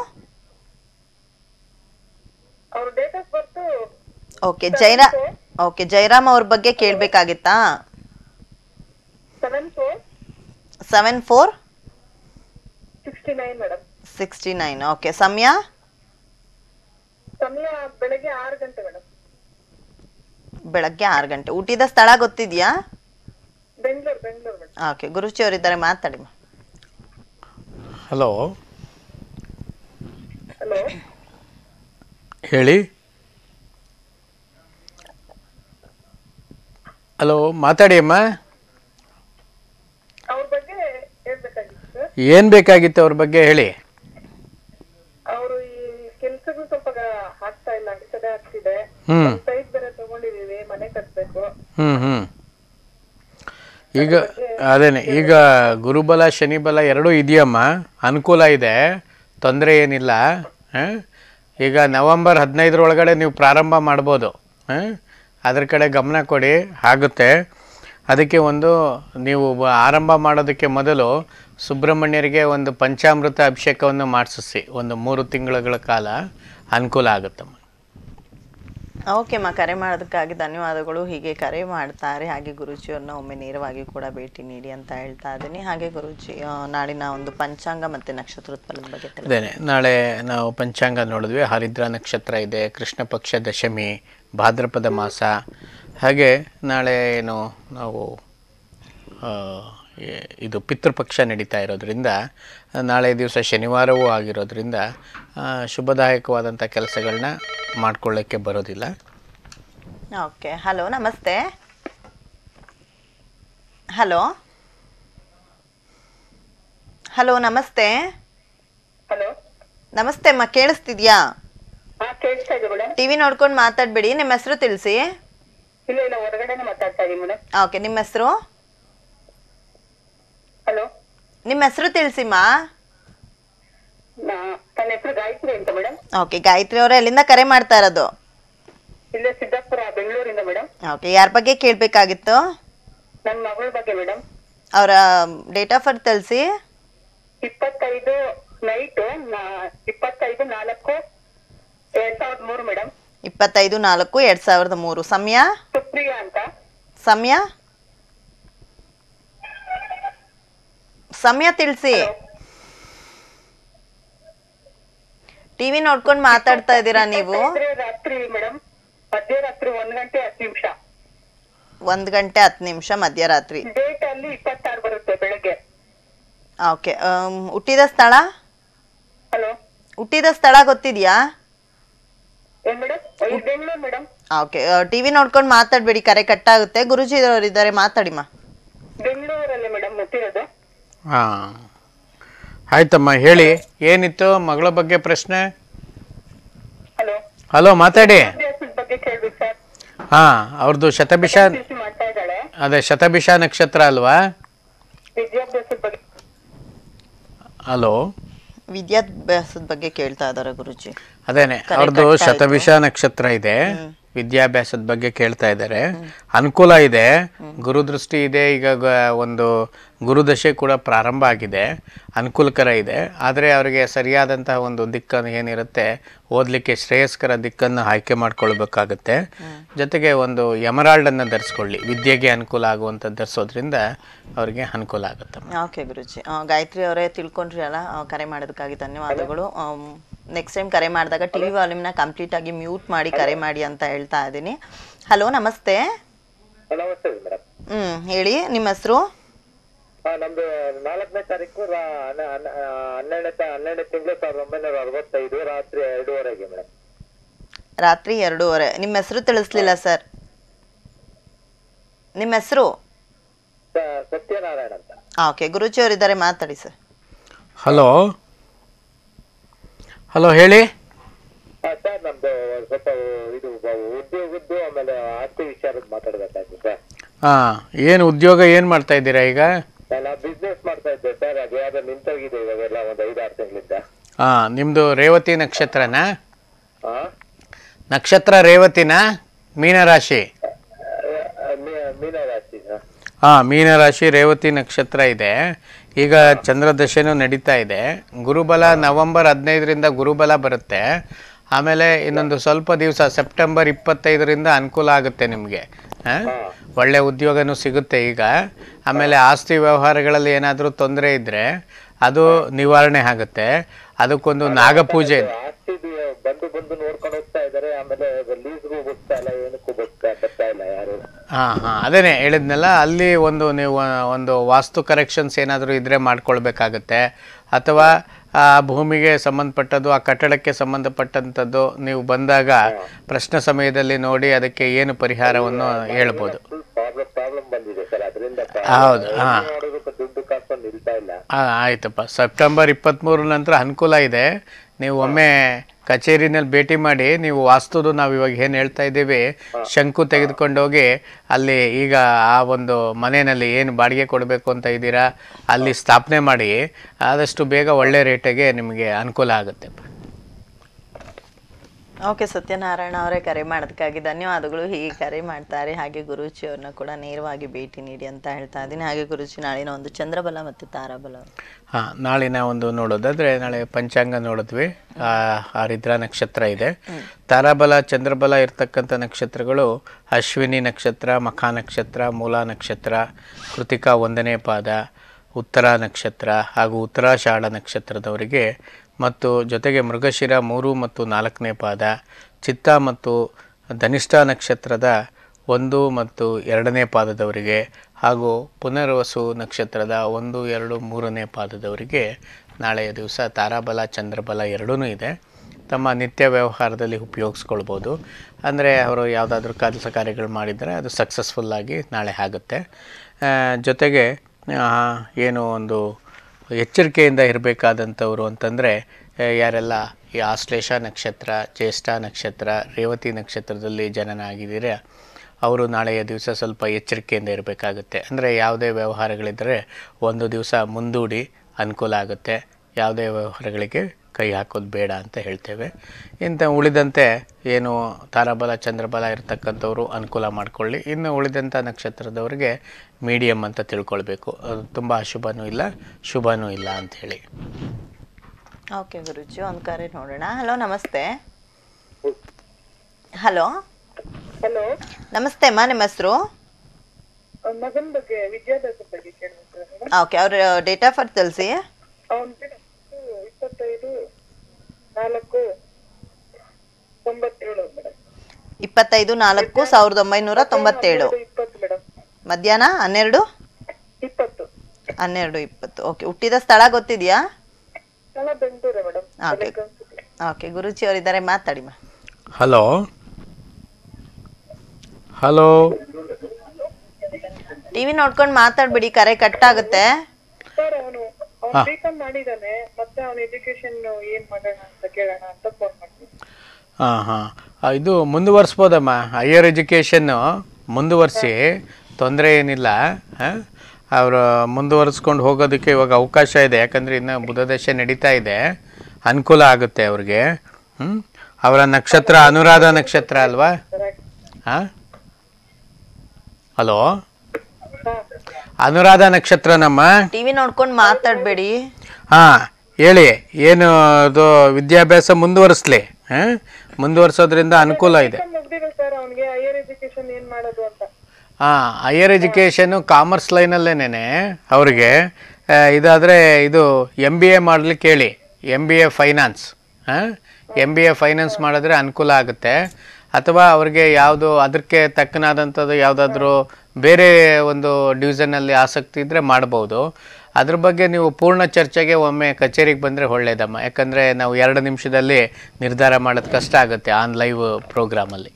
D: ಅವ್ರ ಡೇಟ್ ಆಫ್ ಬರ್ತ್
C: ಓಕೆ ಜೈರಾ ಓಕೆ ಜಯರಾಮ್ ಅವ್ರ ಬಗ್ಗೆ ಕೇಳಬೇಕಾಗಿತ್ತಾ
D: seven four
C: seven four
D: sixty nine madam
C: sixty nine okay ಸಮಯ
D: ಸಮಯ ಬೆಳಗ್ಗೆ ಆರು ಗಂಟೆ ಮೇಡಮ್
C: ಬೆಳಗ್ಗೆ ಆರು ಗಂಟೆ ಊಟದ ಸ್ಥಳ ಗೊತ್ತಿದೆಯಾ
D: ಬೆಂಗಳೂರು ಬೆಂಗಳೂರು ಮೇಡಮ್
C: ಓಕೆ ಗುರುಜಿ ಅವರಿದ್ದಾರೆ ಮಾತಾಡಿ
A: ಹಲೋ
D: ಹಲೋ
A: ಹೇಳಿ ಹಲೋ ಮಾತಾಡಿ ಅಮ್ಮ
D: ಅವ್ರ ಬಗ್ಗೆ ಹೇಳ್ಬೇಕಾಗಿತ್ತು ಸರ್
A: ಏನು ಬೇಕಾಗಿತ್ತು ಅವ್ರ ಬಗ್ಗೆ ಹೇಳಿ
D: ಅವರು ಈ ಕೆಲ್ಸಗಳು ಸ್ವಲ್ಪ ಗ- ಆಗ್ತಾ ಇಲ್ಲ ಅಡೆತಡೆ ಆಗ್ತಿದೆ
A: ಹ್ಮ್.
D: ಸೈಟ್ ಬೇರೆ ತಗೊಂಡಿದೀವಿ ಮನೆ ಕಟ್ಬೇಕು
A: ಹ್ಞೂ ಹ್ಞೂ ಈಗ ಅದೇನೆ ಈಗ ಗುರುಬಲ ಶನಿಬಲ ಎರಡೂ ಇದೆಯಮ್ಮ ಅನುಕೂಲ ಇದೆ ತೊಂದರೆ ಏನಿಲ್ಲ ಆ? ಈಗ ನವಂಬರ್ ಹದಿನೈದರೊಳಗಡೆ ನೀವು ಪ್ರಾರಂಭ ಮಾಡ್ಬೋದು ಆ? ಅದ್ರ ಕಡೆ ಗಮನ ಕೊಡಿ ಆಗುತ್ತೆ ಅದಕ್ಕೆ ಒಂದು ನೀವು ಬ- ಆರಂಭ ಮಾಡೋದಕ್ಕೆ ಮೊದಲು ಸುಬ್ರಹ್ಮಣ್ಯರಿಗೆ ಒಂದು ಪಂಚಾಮೃತ ಅಭಿಷೇಕವನ್ನು ಮಾಡಿಸಿ ಒಂದು ಮೂರು ತಿಂಗಳ ಕಾಲ ಅನುಕೂಲ ಆಗುತ್ತಮ್ಮ
C: ಓಕೆ ಅಮ್ಮ ಕರೆ ಮಾಡೋದಕ್ಕಾಗಿ ಧನ್ಯವಾದಗಳು ಹೀಗೆ ಕರೆ ಮಾಡ್ತಾರೆ ಹಾಗೆ ಗುರುಜಿಯವ್ರನ್ನ ಒಮ್ಮೆ ನೇರವಾಗಿ ಕೂಡ ಭೇಟಿ ನೀಡಿ ಅಂತ ಹೇಳ್ತಾ ಇದ್ದೀನಿ ಹಾಗೆ ಗುರುಜಿ ಆ, ನಾಳಿನ ಒಂದು ಪಂಚಾಂಗ ಮತ್ತು ನಕ್ಷತ್ರದ ಫಲದ ಬಗ್ಗೆ ತಿಳಿಸಿ.
A: ಅದೇನೆ ನಾಳೆ ನಾವು ಪಂಚಾಂಗ ನೋಡಿದ್ವಿ ಹರಿದ್ರ ನಕ್ಷತ್ರ ಇದೆ ಕೃಷ್ಣ ಪಕ್ಷ ದಶಮಿ ಭಾದ್ರಪದ ಮಾಸ ಹಾಗೆ ನಾಳೆ ಏನು ನಾವು ಆ, ಎ- ಇದು ಪಿತೃಪಕ್ಷ ನಡೀತಾ ಇರೋದ್ರಿಂದ ನಾಳೆ ದಿವಸ ಶನಿವಾರವೂ ಆಗಿರೋದ್ರಿಂದ ಆ, ಶುಭದಾಯಕವಾದಂಥ ಕೆಲಸಗಳನ್ನ ಮಾಡ್ಕೊಳ್ಳೋಕ್ಕೆ ಬರೋದಿಲ್ಲ
C: ಓಕೆ ಹಲೋ ನಮಸ್ತೆ ಹಲೋ ಹಲೋ ನಮಸ್ತೆ
D: ಹಲೋ
C: ನಮಸ್ತೆ ಅಮ್ಮ ಕೇಳಿಸ್ತಿದ್ಯಾ
D: ಹಾ ಕೇಳ್ತಾ ಇದೆ ಮೇಡಮ್
C: ಟಿವಿ ನೋಡ್ಕೊಂಡು ಮಾತಾಡಬೇಡಿ ನಿಮ್ಮ ಹೆಸರು ತಿಳಿಸಿ
D: ಇಲ್ಲ ಇಲ್ಲ ಹೊರಗಡೆನೆ ಮಾತಾಡ್ತಾ ಇದೀನಿ ಮೇಡಮ್
C: ಓಕೆ ನಿಮ್ಮ ಹೆಸರು
D: ಹಲೋ
C: ನಿಮ್ಮ ಹೆಸರು ತಿಳಿಸಿಮ್ಮ
D: ನಾ- ನನ್ನ ಹೆಸರು ಗಾಯತ್ರಿ ಅಂತ ಮೇಡಮ್
C: ಓಕೆ ಗಾಯತ್ರಿ ಅವರೇ ಎಲ್ಲಿಂದ ಕರೆ ಮಾಡ್ತಾ ಇರೋದು
D: ಇಲ್ಲೇ ಸಿದ್ದಾಪುರ ಬೆಂಗಳೂರಿಂದ ಮೇಡಮ್
C: ಓಕೆ ಯಾರ ಬಗ್ಗೆ ಕೇಳಬೇಕಾಗಿತ್ತು
D: ನನ್ನ ಮಗಳ ಬಗ್ಗೆ ಮೇಡಮ್
C: ಅವರ ಡೇಟ್ ಆಫ್ ಬರ್ತ್ ತಿಳಿಸಿ
D: ಇಪ್ಪತ್ತೈದು ನೈಟು ಇಪ್ಪತ್ತೈದು ನಾಲ್ಕು ಎರಡ್ ಸಾವಿರದ ಮೂರು ಮೇಡಮ್
C: ಇಪ್ಪತ್ತೈದು ನಾಲ್ಕು ಎರಡು ಸಾವಿರದ ಮೂರು ಸಮಯ
D: ಸುಪ್ರಿಯಾ ಅಂತ
C: ಸಮಯ ಸಮಯ ತಿಳಿಸಿ ಟಿವಿ ನೋಡ್ಕೊಂಡು ಮಾತಾಡ್ತಾ ಇದ್ದೀರಾ ನೀವು
D: ಇಪ್ಪತ್ತೈದರ ರಾತ್ರಿ ಮೇಡಮ್ ಮಧ್ಯರಾತ್ರಿ ಒಂದ್ ಗಂಟೆ ಹತ್ತು ನಿಮಿಷ
C: ಒಂದ್ ಗಂಟೆ ಹತ್ತು ನಿಮಿಷ ಮಧ್ಯರಾತ್ರಿ
D: ಡೇಟ್ ಅಲ್ಲಿ ಇಪ್ಪತ್ತಾರು ಬರುತ್ತೆ ಬೆಳಗ್ಗೆ
C: ಓಕೆ ಹುಟ್ಟಿದ ಸ್ಥಳ
D: ಹಲೋ
C: ಹುಟ್ಟಿದ ಸ್ಥಳ ಗೊತ್ತಿದ್ಯಾ
D: ಏನ್ ಮೇಡಮ್ ಇದು ಬೆಂಗಳೂರು ಮೇಡಮ್
C: ಓಕೆ ಟಿವಿ ನೋಡ್ಕೊಂಡು ಮಾತಾಡ್ಬೇಡಿ ಕರೆ ಕಟ್ ಆಗುತ್ತೆ ಗುರುಜಿ ಅವರು ಇದ್ದಾರೆ ಮಾತಾಡಿಮ್ಮ
D: ಬೆಂಗಳೂರಲ್ಲೇ ಮೇಡಮ್ ಮುಟ್ಟಿರೋದು
A: ಹಾಂ ಆಯ್ತಮ್ಮ ಹೇಳಿ ಏನಿತ್ತು ಮಗಳ ಬಗ್ಗೆ ಪ್ರಶ್ನೆ
D: ಹಲೋ
A: ಹಲೋ ಮಾತಾಡಿ
D: ವಿದ್ಯಾಭ್ಯಾಸದ ಬಗ್ಗೆ ಕೇಳ್ಬೇಕು ಸರ್
A: ಹಾಂ ಅವ್ರದ್ದು ಶತಭಿಷ
D: ಕೃಷಿ ಮಾಡ್ತಾ ಇದ್ದಾಳೆ
A: ಅದೇ ಶತಭಿಷ ನಕ್ಷತ್ರ ಅಲ್ವಾ
D: ವಿದ್ಯಾಭ್ಯಾಸದ ಬಗ್ಗೆ
A: ಹಲೋ
C: ವಿದ್ಯಾಭ್ಯಾಸದ ಬಗ್ಗೆ ಕೇಳ್ತಾ ಇದ್ದಾರೆ ಗುರುಜಿ
A: ಅದೇನೆ
C: ಕರೆ
A: ಅವ್ರದ್ದು
C: ಕಟ್ಟಾಯ್ತು.
A: ಶತಭಿಷ ನಕ್ಷತ್ರ ಇದೆ ವಿದ್ಯಾಭ್ಯಾಸದ ಬಗ್ಗೆ ಕೇಳ್ತಾ ಇದ್ದಾರೆ ಅನುಕೂಲ ಇದೆ ಗುರುದೃಷ್ಟಿ ಇದೆ ಈಗ ಗ- ಒಂದು ಗುರುದಶೆ ಕೂಡ ಪ್ರಾರಂಭ ಆಗಿದೆ ಅನುಕೂಲಕರ ಇದೆ ಆದರೆ ಅವರಿಗೆ ಸರಿಯಾದಂತಹ ಒಂದು ದಿಕ್ಕನ್ನು ಏನಿರುತ್ತೆ ಓದಲಿಕ್ಕೆ ಶ್ರೇಯಸ್ಕರ ದಿಕ್ಕನ್ನು ಆಯ್ಕೆ ಮಾಡ್ಕೊಳ್ಬೇಕಾಗತ್ತೆ ಜೊತೆಗೆ ಒಂದು ಎಮರಾಲ್ಡನ್ನು ಧರಿಸ್ಕೊಳ್ಳಿ ವಿದ್ಯೆಗೆ ಅನುಕೂಲ ಆಗುವಂಥದ್ದು ಧರಿಸೋದ್ರಿಂದ ಅವರಿಗೆ ಅನುಕೂಲ ಆಗುತ್ತೆ
C: ಓಕೆ ಗುರುಜಿ ಆ, ಗಾಯತ್ರಿ ಅವರೇ ತಿಳ್ಕೊಂಡ್ರಿ ಅಲ್ಲ ಆ, ಕರೆ ಮಾಡೋದಕ್ಕಾಗಿ ಧನ್ಯವಾದಗಳು ನೆಕ್ಸ್ಟ್ ಟೈಮ್ ಕರೆ ಮಾಡಿದಾಗ ಟಿ ವಿ ವಾಲ್ಯೂಮ್ನ ಕಂಪ್ಲೀಟ್ ಆಗಿ ಮ್ಯೂಟ್ ಮಾಡಿ ಕರೆ ಮಾಡಿ ಅಂತ ಹೇಳ್ತಾ ಇದ್ದೀನಿ ಹಲೋ ನಮಸ್ತೆ
E: ನಮಸ್ತೆ ಮೇಡಮ್
C: ಹ್ಮ್ ಹೇಳಿ ನಿಮ್ಮ ಹೆಸರು
E: ನಮ್ದು ನಾಲ್ಕನೇ ತಾರೀಕು ರಾ- ಹನ್ನ- ಹನ್ನ- ಆ, ಹನ್ನೆರಡನೇ ತ- ಹನ್ನೆರಡನೇ ತಿಂಗಳು ಸಾವಿರದ ಒಂಬೈನೂರ ಅರವತ್ತೈದು ರಾತ್ರಿ ಎರಡೂವರೆಗೆ ಮೇಡಮ್
C: ರಾತ್ರಿ ಎರಡೂವರೆ ನಿಮ್ಮ ಹೆಸರು ತಿಳಿಸ್ಲಿಲ್ಲ ಸರ್ ನಿಮ್ಮ ಹೆಸರು
E: ಸತ್ಯನಾರಾಯಣ ಅಂತ
C: ಓಕೆ ಗುರುಜಿ ಅವರಿದ್ದಾರೆ ಮಾತಾಡಿ ಸರ್
A: ಹಲೋ ಹಲೋ ಹೇಳಿ
E: ಸರ್ ನಮ್ದು ಸ್ವಲ್ಪ ಇದು ಉದ್ಯೋಗದ್ದು ಆಮೇಲೆ ಆಸ್ತಿ ವಿಚಾರದ ಮಾತಾಡ್ಬೇಕಾಯ್ತು ಸರ್
A: ಹಾಂ ಏನು ಉದ್ಯೋಗ ಏನು ಮಾಡ್ತಾ ಇದ್ದೀರಾ ಈಗ
E: ನಾನು ಬಿಸ್ನೆಸ್ ಮಾಡ್ತಾ ಇದ್ದೆ ಸರ್ ಅದು ಯಾವ್ದೋ ನಿಂತೋಗಿದೆ ಇವಾಗೆಲ್ಲ ಒಂದು ಐದಾರು ತಿಂಗಳಿಂದ
A: ಹಾಂ ನಿಮ್ಮದು ರೇವತಿ ನಕ್ಷತ್ರನಾ
E: ಹಾ
A: ನಕ್ಷತ್ರ ರೇವತಿನ ಮೀನರಾಶಿ
E: ಮೀನರಾಶಿ ಸರ್
A: ಹಾಂ ಮೀನರಾಶಿ ರೇವತಿ ನಕ್ಷತ್ರ ಇದೆ ಈಗ ಚಂದ್ರದಶೆನೂ ನಡೀತಾ ಇದೆ ಗುರುಬಲ ನವೆಂಬರ್ ಹದಿನೈದರಿಂದ ಗುರುಬಲ ಬರುತ್ತೆ ಆಮೇಲೆ ಇನ್ನೊಂದು ಸ್ವಲ್ಪ ದಿವಸ ಸೆಪ್ಟೆಂಬರ್ ಇಪ್ಪತ್ತೈದರಿಂದ ಅನುಕೂಲ ಆಗುತ್ತೆ ನಿಮಗೆ ಒಳ್ಳೆ ಉದ್ಯೋಗನೂ ಸಿಗುತ್ತೆ ಈಗ ಆಮೇಲೆ ಆಸ್ತಿ ವ್ಯವಹಾರಗಳಲ್ಲಿ ಏನಾದರೂ ತೊಂದರೆ ಇದ್ದರೆ ಅದು ನಿವಾರಣೆ ಆಗುತ್ತೆ ಅದಕ್ಕೊಂದು ನಾಗಪೂಜೆ ಇದೆ
E: ಆಸ್ತಿ ಬಂದು ಬಂದು ನೋಡ್ಕೊಂಡು ಹೋಗ್ತಾ ಇದಾರೆ ಆಮೇಲೆ ಲೀಸ್ಗೂ ಹೋಗ್ತಾ ಇಲ್ಲ ಏನಕ್ಕೂ ಬರ್ತಾ ಬರ್ತಾ ಇಲ್ಲ ಯಾರು
A: ಹಾಂ ಹಾಂ ಅದೇನೆ ಹೇಳಿದ್ನಲ್ಲ ಅಲ್ಲಿ ಒಂದು ನೀವು ಒಂದು ವಾಸ್ತು ಕರೆಕ್ಷನ್ಸ್ ಏನಾದರೂ ಇದ್ದರೆ ಮಾಡ್ಕೊಳ್ಬೇಕಾಗತ್ತೆ ಅಥವಾ ಆ ಭೂಮಿಗೆ ಸಂಬಂಧಪಟ್ಟದ್ದು ಆ ಕಟ್ಟಡಕ್ಕೆ ಸಂಬಂಧಪಟ್ಟಂಥದ್ದು ನೀವು ಬಂದಾಗ ಪ್ರಶ್ನೆ ಸಮಯದಲ್ಲಿ ನೋಡಿ ಅದಕ್ಕೆ ಏನು ಪರಿಹಾರವನ್ನು ಹೇಳ್ಬೋದು
E: ಫುಲ್ ಪ್ರಾಬ್ಲಮ್ ಪ್ರಾಬ್ಲಮ್ ಬಂದಿದೆ ಸರ್ ಅದರಿಂದ
A: ಹೌದು ಹಾಂ
E: ನೋಡೋದಕ್ಕೆ ದುಡ್ಡು ಕಾಸು ನಿಲ್ತಾ ಇಲ್ಲ
A: ಆಯ್ತಪ್ಪ ಸೆಪ್ಟೆಂಬರ್ ಇಪ್ಪತ್ತ್ಮೂರು ನಂತರ ಅನುಕೂಲ ಇದೆ ನೀವು ಒಮ್ಮೆ ಕಚೇರಿನಲ್ಲಿ ಭೇಟಿ ಮಾಡಿ ನೀವು ವಾಸ್ತುದು ನಾವು ಇವಾಗ ಏನು ಹೇಳ್ತಾ ಇದ್ದೀವಿ ಶಂಕು ತೆಗೆದುಕೊಂಡೋಗಿ ಅಲ್ಲಿ ಈಗ ಆ ಒಂದು ಮನೆಯಲ್ಲಿ ಏನು ಬಾಡಿಗೆ ಕೊಡಬೇಕು ಅಂತ ಇದ್ದೀರಾ ಅಲ್ಲಿ ಸ್ಥಾಪನೆ ಮಾಡಿ ಆದಷ್ಟು ಬೇಗ ಒಳ್ಳೆ ರೇಟಿಗೆ ನಿಮಗೆ ಅನುಕೂಲ ಆಗುತ್ತೆ
C: ಓಕೆ ಸತ್ಯನಾರಾಯಣ ಅವರೇ ಕರೆ ಮಾಡೋದಕ್ಕಾಗಿ ಧನ್ಯವಾದಗಳು ಹೀಗೆ ಕರೆ ಮಾಡ್ತಾರೆ ಹಾಗೆ ಗುರುಜಿ ಅವ್ರನ್ನ ಕೂಡ ನೇರವಾಗಿ ಭೇಟಿ ನೀಡಿ ಅಂತ ಹೇಳ್ತಾ ಇದ್ದೀನಿ ಹಾಗೆ ಗುರುಜಿ ನಾಳಿನ ಒಂದು ಚಂದ್ರಬಲ ಮತ್ತು ತಾರಾಬಲ
A: ಹಾಂ ನಾಳಿನ ಒಂದು ನೋಡೋದಾದ್ರೆ ನಾಳೆ ಪಂಚಾಂಗ ನೋಡಿದ್ವಿ ಆ, ಆರಿದ್ರ ನಕ್ಷತ್ರ ಇದೆ ತಾರಾಬಲ ಚಂದ್ರಬಲ ಇರ್ತಕ್ಕಂಥ ನಕ್ಷತ್ರಗಳು ಅಶ್ವಿನಿ ನಕ್ಷತ್ರ ಮಖಾ ನಕ್ಷತ್ರ ಮೂಲ ನಕ್ಷತ್ರ ಕೃತಿಕಾ ಒಂದನೇ ಪಾದ ಉತ್ತರ ನಕ್ಷತ್ರ ಹಾಗೂ ಉತ್ತರಾಷಾಢ ನಕ್ಷತ್ರದವರಿಗೆ ಮತ್ತು ಜೊತೆಗೆ ಮೃಗಶಿರ ಮೂರು ಮತ್ತು ನಾಲ್ಕನೇ ಪಾದ ಚಿತ್ತ ಮತ್ತು ಧನಿಷ್ಠ ನಕ್ಷತ್ರದ ಒಂದು ಮತ್ತು ಎರಡನೇ ಪಾದದವರಿಗೆ ಹಾಗೂ ಪುನರ್ವಸು ನಕ್ಷತ್ರದ ಒಂದು ಎರಡು ಮೂರನೇ ಪಾದದವರಿಗೆ ನಾಳೆಯ ದಿವಸ ತಾರಾಬಲ ಚಂದ್ರಬಲ ಎರಡೂ ಇದೆ ತಮ್ಮ ನಿತ್ಯ ವ್ಯವಹಾರದಲ್ಲಿ ಉಪಯೋಗಿಸ್ಕೊಳ್ಬೋದು ಅಂದರೆ ಅವರು ಯಾವುದಾದ್ರೂ ಕೆಲಸ ಕಾರ್ಯಗಳು ಮಾಡಿದರೆ ಅದು ಸಕ್ಸಸ್ಫುಲ್ಲಾಗಿ ನಾಳೆ ಆಗುತ್ತೆ ಆ, ಜೊತೆಗೆ ಆ, ಏನು ಒಂದು ಎಚ್ಚರಿಕೆಯಿಂದ ಇರಬೇಕಾದಂಥವ್ರು ಅಂತಂದರೆ ಯಾರೆಲ್ಲ ಈ ಆಶ್ಲೇಷ ನಕ್ಷತ್ರ ಜ್ಯೇಷ್ಠ ನಕ್ಷತ್ರ ರೇವತಿ ನಕ್ಷತ್ರದಲ್ಲಿ ಜನನ ಆಗಿದ್ದೀರಾ ಅವರು ನಾಳೆಯ ದಿವಸ ಸ್ವಲ್ಪ ಎಚ್ಚರಿಕೆಯಿಂದ ಇರಬೇಕಾಗುತ್ತೆ ಅಂದರೆ ಯಾವುದೇ ವ್ಯವಹಾರಗಳಿದ್ದರೆ ಒಂದು ದಿವಸ ಮುಂದೂಡಿ ಅನುಕೂಲ ಆಗುತ್ತೆ ಯಾವುದೇ ವ್ಯವಹಾರಗಳಿಗೆ ಕೈ ಹಾಕೋದು ಬೇಡ ಅಂತ ಹೇಳ್ತೇವೆ ಇಂಥ ಉಳಿದಂತೆ ಏನು ತಾರಾಬಲ ಚಂದ್ರಬಲ ಇರತಕ್ಕಂಥವ್ರು ಅನುಕೂಲ ಮಾಡಿಕೊಳ್ಳಿ ಇನ್ನು ಉಳಿದಂಥ ನಕ್ಷತ್ರದವರಿಗೆ ಮೀಡಿಯಮ್ ಅಂತ ತಿಳ್ಕೊಳ್ಬೇಕು ಅದು ತುಂಬ ಅಶುಭನೂ ಇಲ್ಲ ಶುಭನೂ ಇಲ್ಲ ಅಂಥೇಳಿ
C: ಓಕೆ ಗುರುಜಿ ಒಂದು ಕರೆ ನೋಡೋಣ ಹಲೋ ನಮಸ್ತೆ ಹಲೋ
D: ಹಲೋ
C: ನಮಸ್ತೆ ಅಮ್ಮ ನಿಮ್ಮ ಹೆಸರು
D: ಮಗನ ಬಗ್ಗೆ ವಿದ್ಯಾಭ್ಯಾಸ ಬಗ್ಗೆ ಕೇಳ್ಬೇಕು
C: ಓಕೆ ಅವ್ರ ಡೇಟ್ ಆಫ್ ಬರ್ತ್ ತಿಳಿಸಿ
D: ಅವನ್ ಇಪ್ಪತ್ತೈದು ನಾಲ್ಕು ತೊಂಬತ್ತೇಳು ಮೇಡಮ್
C: ಇಪ್ಪತ್ತೈದು ನಾಲ್ಕು ಸಾವಿರದ ಒಂಬೈನೂರ ತೊಂಬತ್ತೇಳು
D: ಇಪ್ಪತ್ತು ಮೇಡಮ್
C: ಮಧ್ಯಾಹ್ನ ಹನ್ನೆರಡು
D: ಇಪ್ಪತ್ತು
C: ಹನ್ನೆರಡು ಇಪ್ಪತ್ತು ಓಕೆ ಹುಟ್ಟಿದ ಸ್ಥಳ ಗೊತ್ತಿದೆಯಾ
D: ಸ್ಥಳ ಬೆಂಗಳೂರೇ ಮೇಡಮ್
C: ಓಕೆ ಓಕೆ ಗುರುಜಿ ಅವರಿದ್ದಾರೆ ಮಾತಾಡಿ ಮಾ
A: ಹಲೋ ಹಲೋ
C: ಟಿವಿ ನೋಡ್ಕೊಂಡು ಮಾತಾಡ್ಬಿಡಿ ಕರೆ ಕಟ್ ಆಗುತ್ತೆ
D: ಸರ್ ಅವನು ಅವ್ನು ಬಿಕಾಮ್ ಮಾಡಿದಾನೆ ಮತ್ತೆ ಅವನ ಎಜುಕೇಶನ್ ಏನ್ ಮಾಡೋಣ ಅಂತ ಕೇಳೋಣ ಅಂತ ಫೋನ್ ಮಾಡ್ತೀನಿ
A: ಹಾಂ ಹಾಂ ಇದು ಮುಂದುವರ್ಸ್ಬೋದಮ್ಮ ಹೈಯರ್ ಎಜುಕೇಷನ್ನು ಮುಂದುವರಿಸಿ ತೊಂದರೆ ಏನಿಲ್ಲ ಅವರು ಮುಂದುವರಿಸ್ಕೊಂಡು ಹೋಗೋದಕ್ಕೆ ಇವಾಗ ಅವಕಾಶ ಇದೆ ಯಾಕಂದರೆ ಇನ್ನು ಬುಧದಶೆ ನಡೀತಾ ಇದೆ ಅನುಕೂಲ ಆಗುತ್ತೆ ಅವ್ರಿಗೆ ಹ್ಞೂ ಅವರ ನಕ್ಷತ್ರ ಅನುರಾಧ ನಕ್ಷತ್ರ ಅಲ್ವಾ ಹಾಂ ಹಲೋ ಅನುರಾಧ ನಕ್ಷತ್ರ ನಮ್ಮ
C: ಟಿವಿ ನೋಡ್ಕೊಂಡು ಮಾತಾಡ್ಬೇಡಿ
A: ಹಾಂ ಹೇಳಿ ಏನು ಅದು ವಿದ್ಯಾಭ್ಯಾಸ ಮುಂದುವರಿಸ್ಲಿ ಹಾಂ ಮುಂದುವರ್ಸೋದ್ರಿಂದ ಅನುಕೂಲ ಇದೆ
D: ಮುಗ್ದಿದೆ ಸರ್ ಅವನಿಗೆ ಹೈಯರ್ ಎಜುಕೇಶನ್ ಏನ್ ಮಾಡೋದು ಅಂತ
A: ಹಾಂ ಹೈಯರ್ ಎಜುಕೇಷನು ಕಾಮರ್ಸ್ ಲೈನಲ್ಲೇನೆ ಅವ್ರಿಗೆ ಆ, ಇದಾದರೆ ಇದು ಎಮ್ ಬಿ ಎ ಮಾಡ್ಲಿಕ್ಕೆ ಹೇಳಿ ಎಮ್ ಬಿ ಎ ಫೈನಾನ್ಸ್ ಹಾಂ ಎಮ್ ಬಿ ಎ ಫೈನಾನ್ಸ್ ಮಾಡಿದ್ರೆ ಅನುಕೂಲ ಆಗುತ್ತೆ ಅಥವಾ ಅವ್ರಿಗೆ ಯಾವುದು ಅದಕ್ಕೆ ತಕ್ಕನಾದಂಥದ್ದು ಯಾವುದಾದ್ರೂ ಬೇರೆ ಒಂದು ಡಿವಿಷನಲ್ಲಿ ಆಸಕ್ತಿ ಇದ್ದರೆ ಮಾಡ್ಬೋದು ಅದ್ರ ಬಗ್ಗೆ ನೀವು ಪೂರ್ಣ ಚರ್ಚೆಗೆ ಒಮ್ಮೆ ಕಚೇರಿಗೆ ಬಂದರೆ ಒಳ್ಳೇದಮ್ಮ ಯಾಕಂದರೆ ನಾವು ಎರಡು ನಿಮಿಷದಲ್ಲಿ ನಿರ್ಧಾರ ಮಾಡೋದು ಕಷ್ಟ ಆಗುತ್ತೆ ಆನ್ ಲೈವ್ ಪ್ರೋಗ್ರಾಮಲ್ಲಿ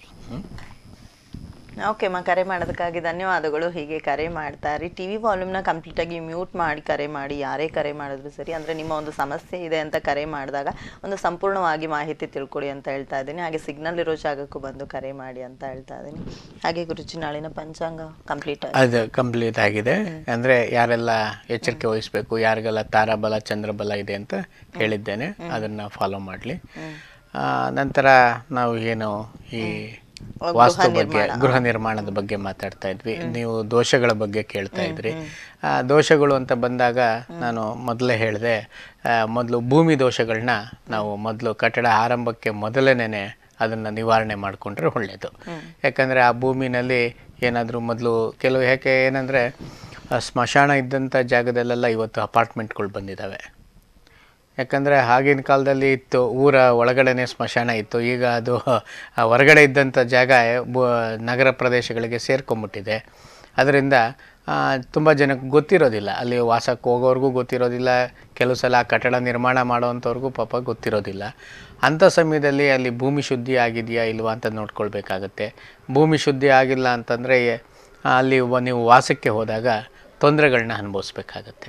C: ಓಕೆ ಮಾ ಕರೆ ಮಾಡೋದಕ್ಕಾಗಿ ಧನ್ಯವಾದಗಳು ಹೀಗೆ ಕರೆ ಮಾಡ್ತಾ ಇರಿ ಟಿ ವಿ ವಾಲ್ಯೂಮ್ನ ಕಂಪ್ಲೀಟಾಗಿ ಮ್ಯೂಟ್ ಮಾಡಿ ಕರೆ ಮಾಡಿ ಯಾರೇ ಕರೆ ಮಾಡಿದ್ರು ಸರಿ ಅಂದರೆ ನಿಮ್ಮ ಒಂದು ಸಮಸ್ಯೆ ಇದೆ ಅಂತ ಕರೆ ಮಾಡಿದಾಗ ಒಂದು ಸಂಪೂರ್ಣವಾಗಿ ಮಾಹಿತಿ ತಿಳ್ಕೊಳ್ಳಿ ಅಂತ ಹೇಳ್ತಾ ಇದ್ದೀನಿ ಹಾಗೆ ಸಿಗ್ನಲ್ ಇರೋ ಜಾಗಕ್ಕೂ ಬಂದು ಕರೆ ಮಾಡಿ ಅಂತ ಹೇಳ್ತಾ ಇದ್ದೀನಿ ಹಾಗೆ ಗುರುಜಿ ನಾಳಿನ ಪಂಚಾಂಗ ಕಂಪ್ಲೀಟ್
A: ಅದು ಕಂಪ್ಲೀಟ್ ಆಗಿದೆ ಅಂದರೆ ಯಾರೆಲ್ಲ ಎಚ್ಚರಿಕೆ ವಹಿಸಬೇಕು ಯಾರಿಗೆಲ್ಲ ತಾರಾಬಲ ಚಂದ್ರಬಲ ಇದೆ ಅಂತ ಹೇಳಿದ್ದೇನೆ ಅದನ್ನು ಫಾಲೋ ಮಾಡಲಿ ನಂತರ ನಾವು ಏನು ಈ ವಾಸ್ತು ಬಗ್ಗೆ ಗೃಹ ನಿರ್ಮಾಣದ ಬಗ್ಗೆ ಮಾತಾಡ್ತಾ ಇದ್ವಿ ನೀವು ದೋಷಗಳ ಬಗ್ಗೆ ಕೇಳ್ತಾ ಇದ್ರಿ ಆ, ದೋಷಗಳು ಅಂತ ಬಂದಾಗ ನಾನು ಮೊದಲೇ ಹೇಳಿದೆ ಮೊದಲು ಭೂಮಿ ದೋಷಗಳನ್ನ ನಾವು ಮೊದಲು ಕಟ್ಟಡ ಆರಂಭಕ್ಕೆ ಮೊದಲನೇ ಅದನ್ನು ನಿವಾರಣೆ ಮಾಡಿಕೊಂಡ್ರೆ ಒಳ್ಳೆಯದು ಯಾಕಂದರೆ ಆ ಭೂಮಿನಲ್ಲಿ ಏನಾದರೂ ಮೊದಲು ಕೆಲವು ಯಾಕೆ ಏನಂದರೆ ಸ್ಮಶಾನ ಇದ್ದಂಥ ಜಾಗದಲ್ಲೆಲ್ಲ ಇವತ್ತು ಅಪಾರ್ಟ್ಮೆಂಟ್ಗಳು ಬಂದಿದ್ದಾವೆ ಯಾಕಂದರೆ ಆಗಿನ ಕಾಲದಲ್ಲಿ ಇತ್ತು ಊರ ಒಳಗಡೆನೆ ಸ್ಮಶಾನ ಇತ್ತು ಈಗ ಅದು ಆ ಹೊರಗಡೆ ಇದ್ದಂಥ ಜಾಗ ಬ- ನಗರ ಪ್ರದೇಶಗಳಿಗೆ ಸೇರ್ಕೊಂಬಿಟ್ಟಿದೆ ಅದರಿಂದ ತುಂಬ ಜನಕ್ಕೆ ಗೊತ್ತಿರೋದಿಲ್ಲ ಅಲ್ಲಿ ವಾಸಕ್ಕೆ ಹೋಗೋರ್ಗೂ ಗೊತ್ತಿರೋದಿಲ್ಲ ಕೆಲವು ಸಲ ಆ ಕಟ್ಟಡ ನಿರ್ಮಾಣ ಮಾಡೋವಂಥವ್ರಿಗೂ ಪಾಪ ಗೊತ್ತಿರೋದಿಲ್ಲ ಅಂಥ ಸಮಯದಲ್ಲಿ ಅಲ್ಲಿ ಭೂಮಿ ಶುದ್ಧಿ ಆಗಿದೆಯಾ ಇಲ್ವಾ ಅಂತ ನೋಡ್ಕೊಳ್ಬೇಕಾಗತ್ತೆ ಭೂಮಿ ಶುದ್ಧಿ ಆಗಿಲ್ಲ ಅಂತಂದರೆ ಅಲ್ಲಿ ಒ- ನೀವು ವಾಸಕ್ಕೆ ಹೋದಾಗ ತೊಂದರೆಗಳನ್ನ ಅನುಭವಿಸ್ಬೇಕಾಗತ್ತೆ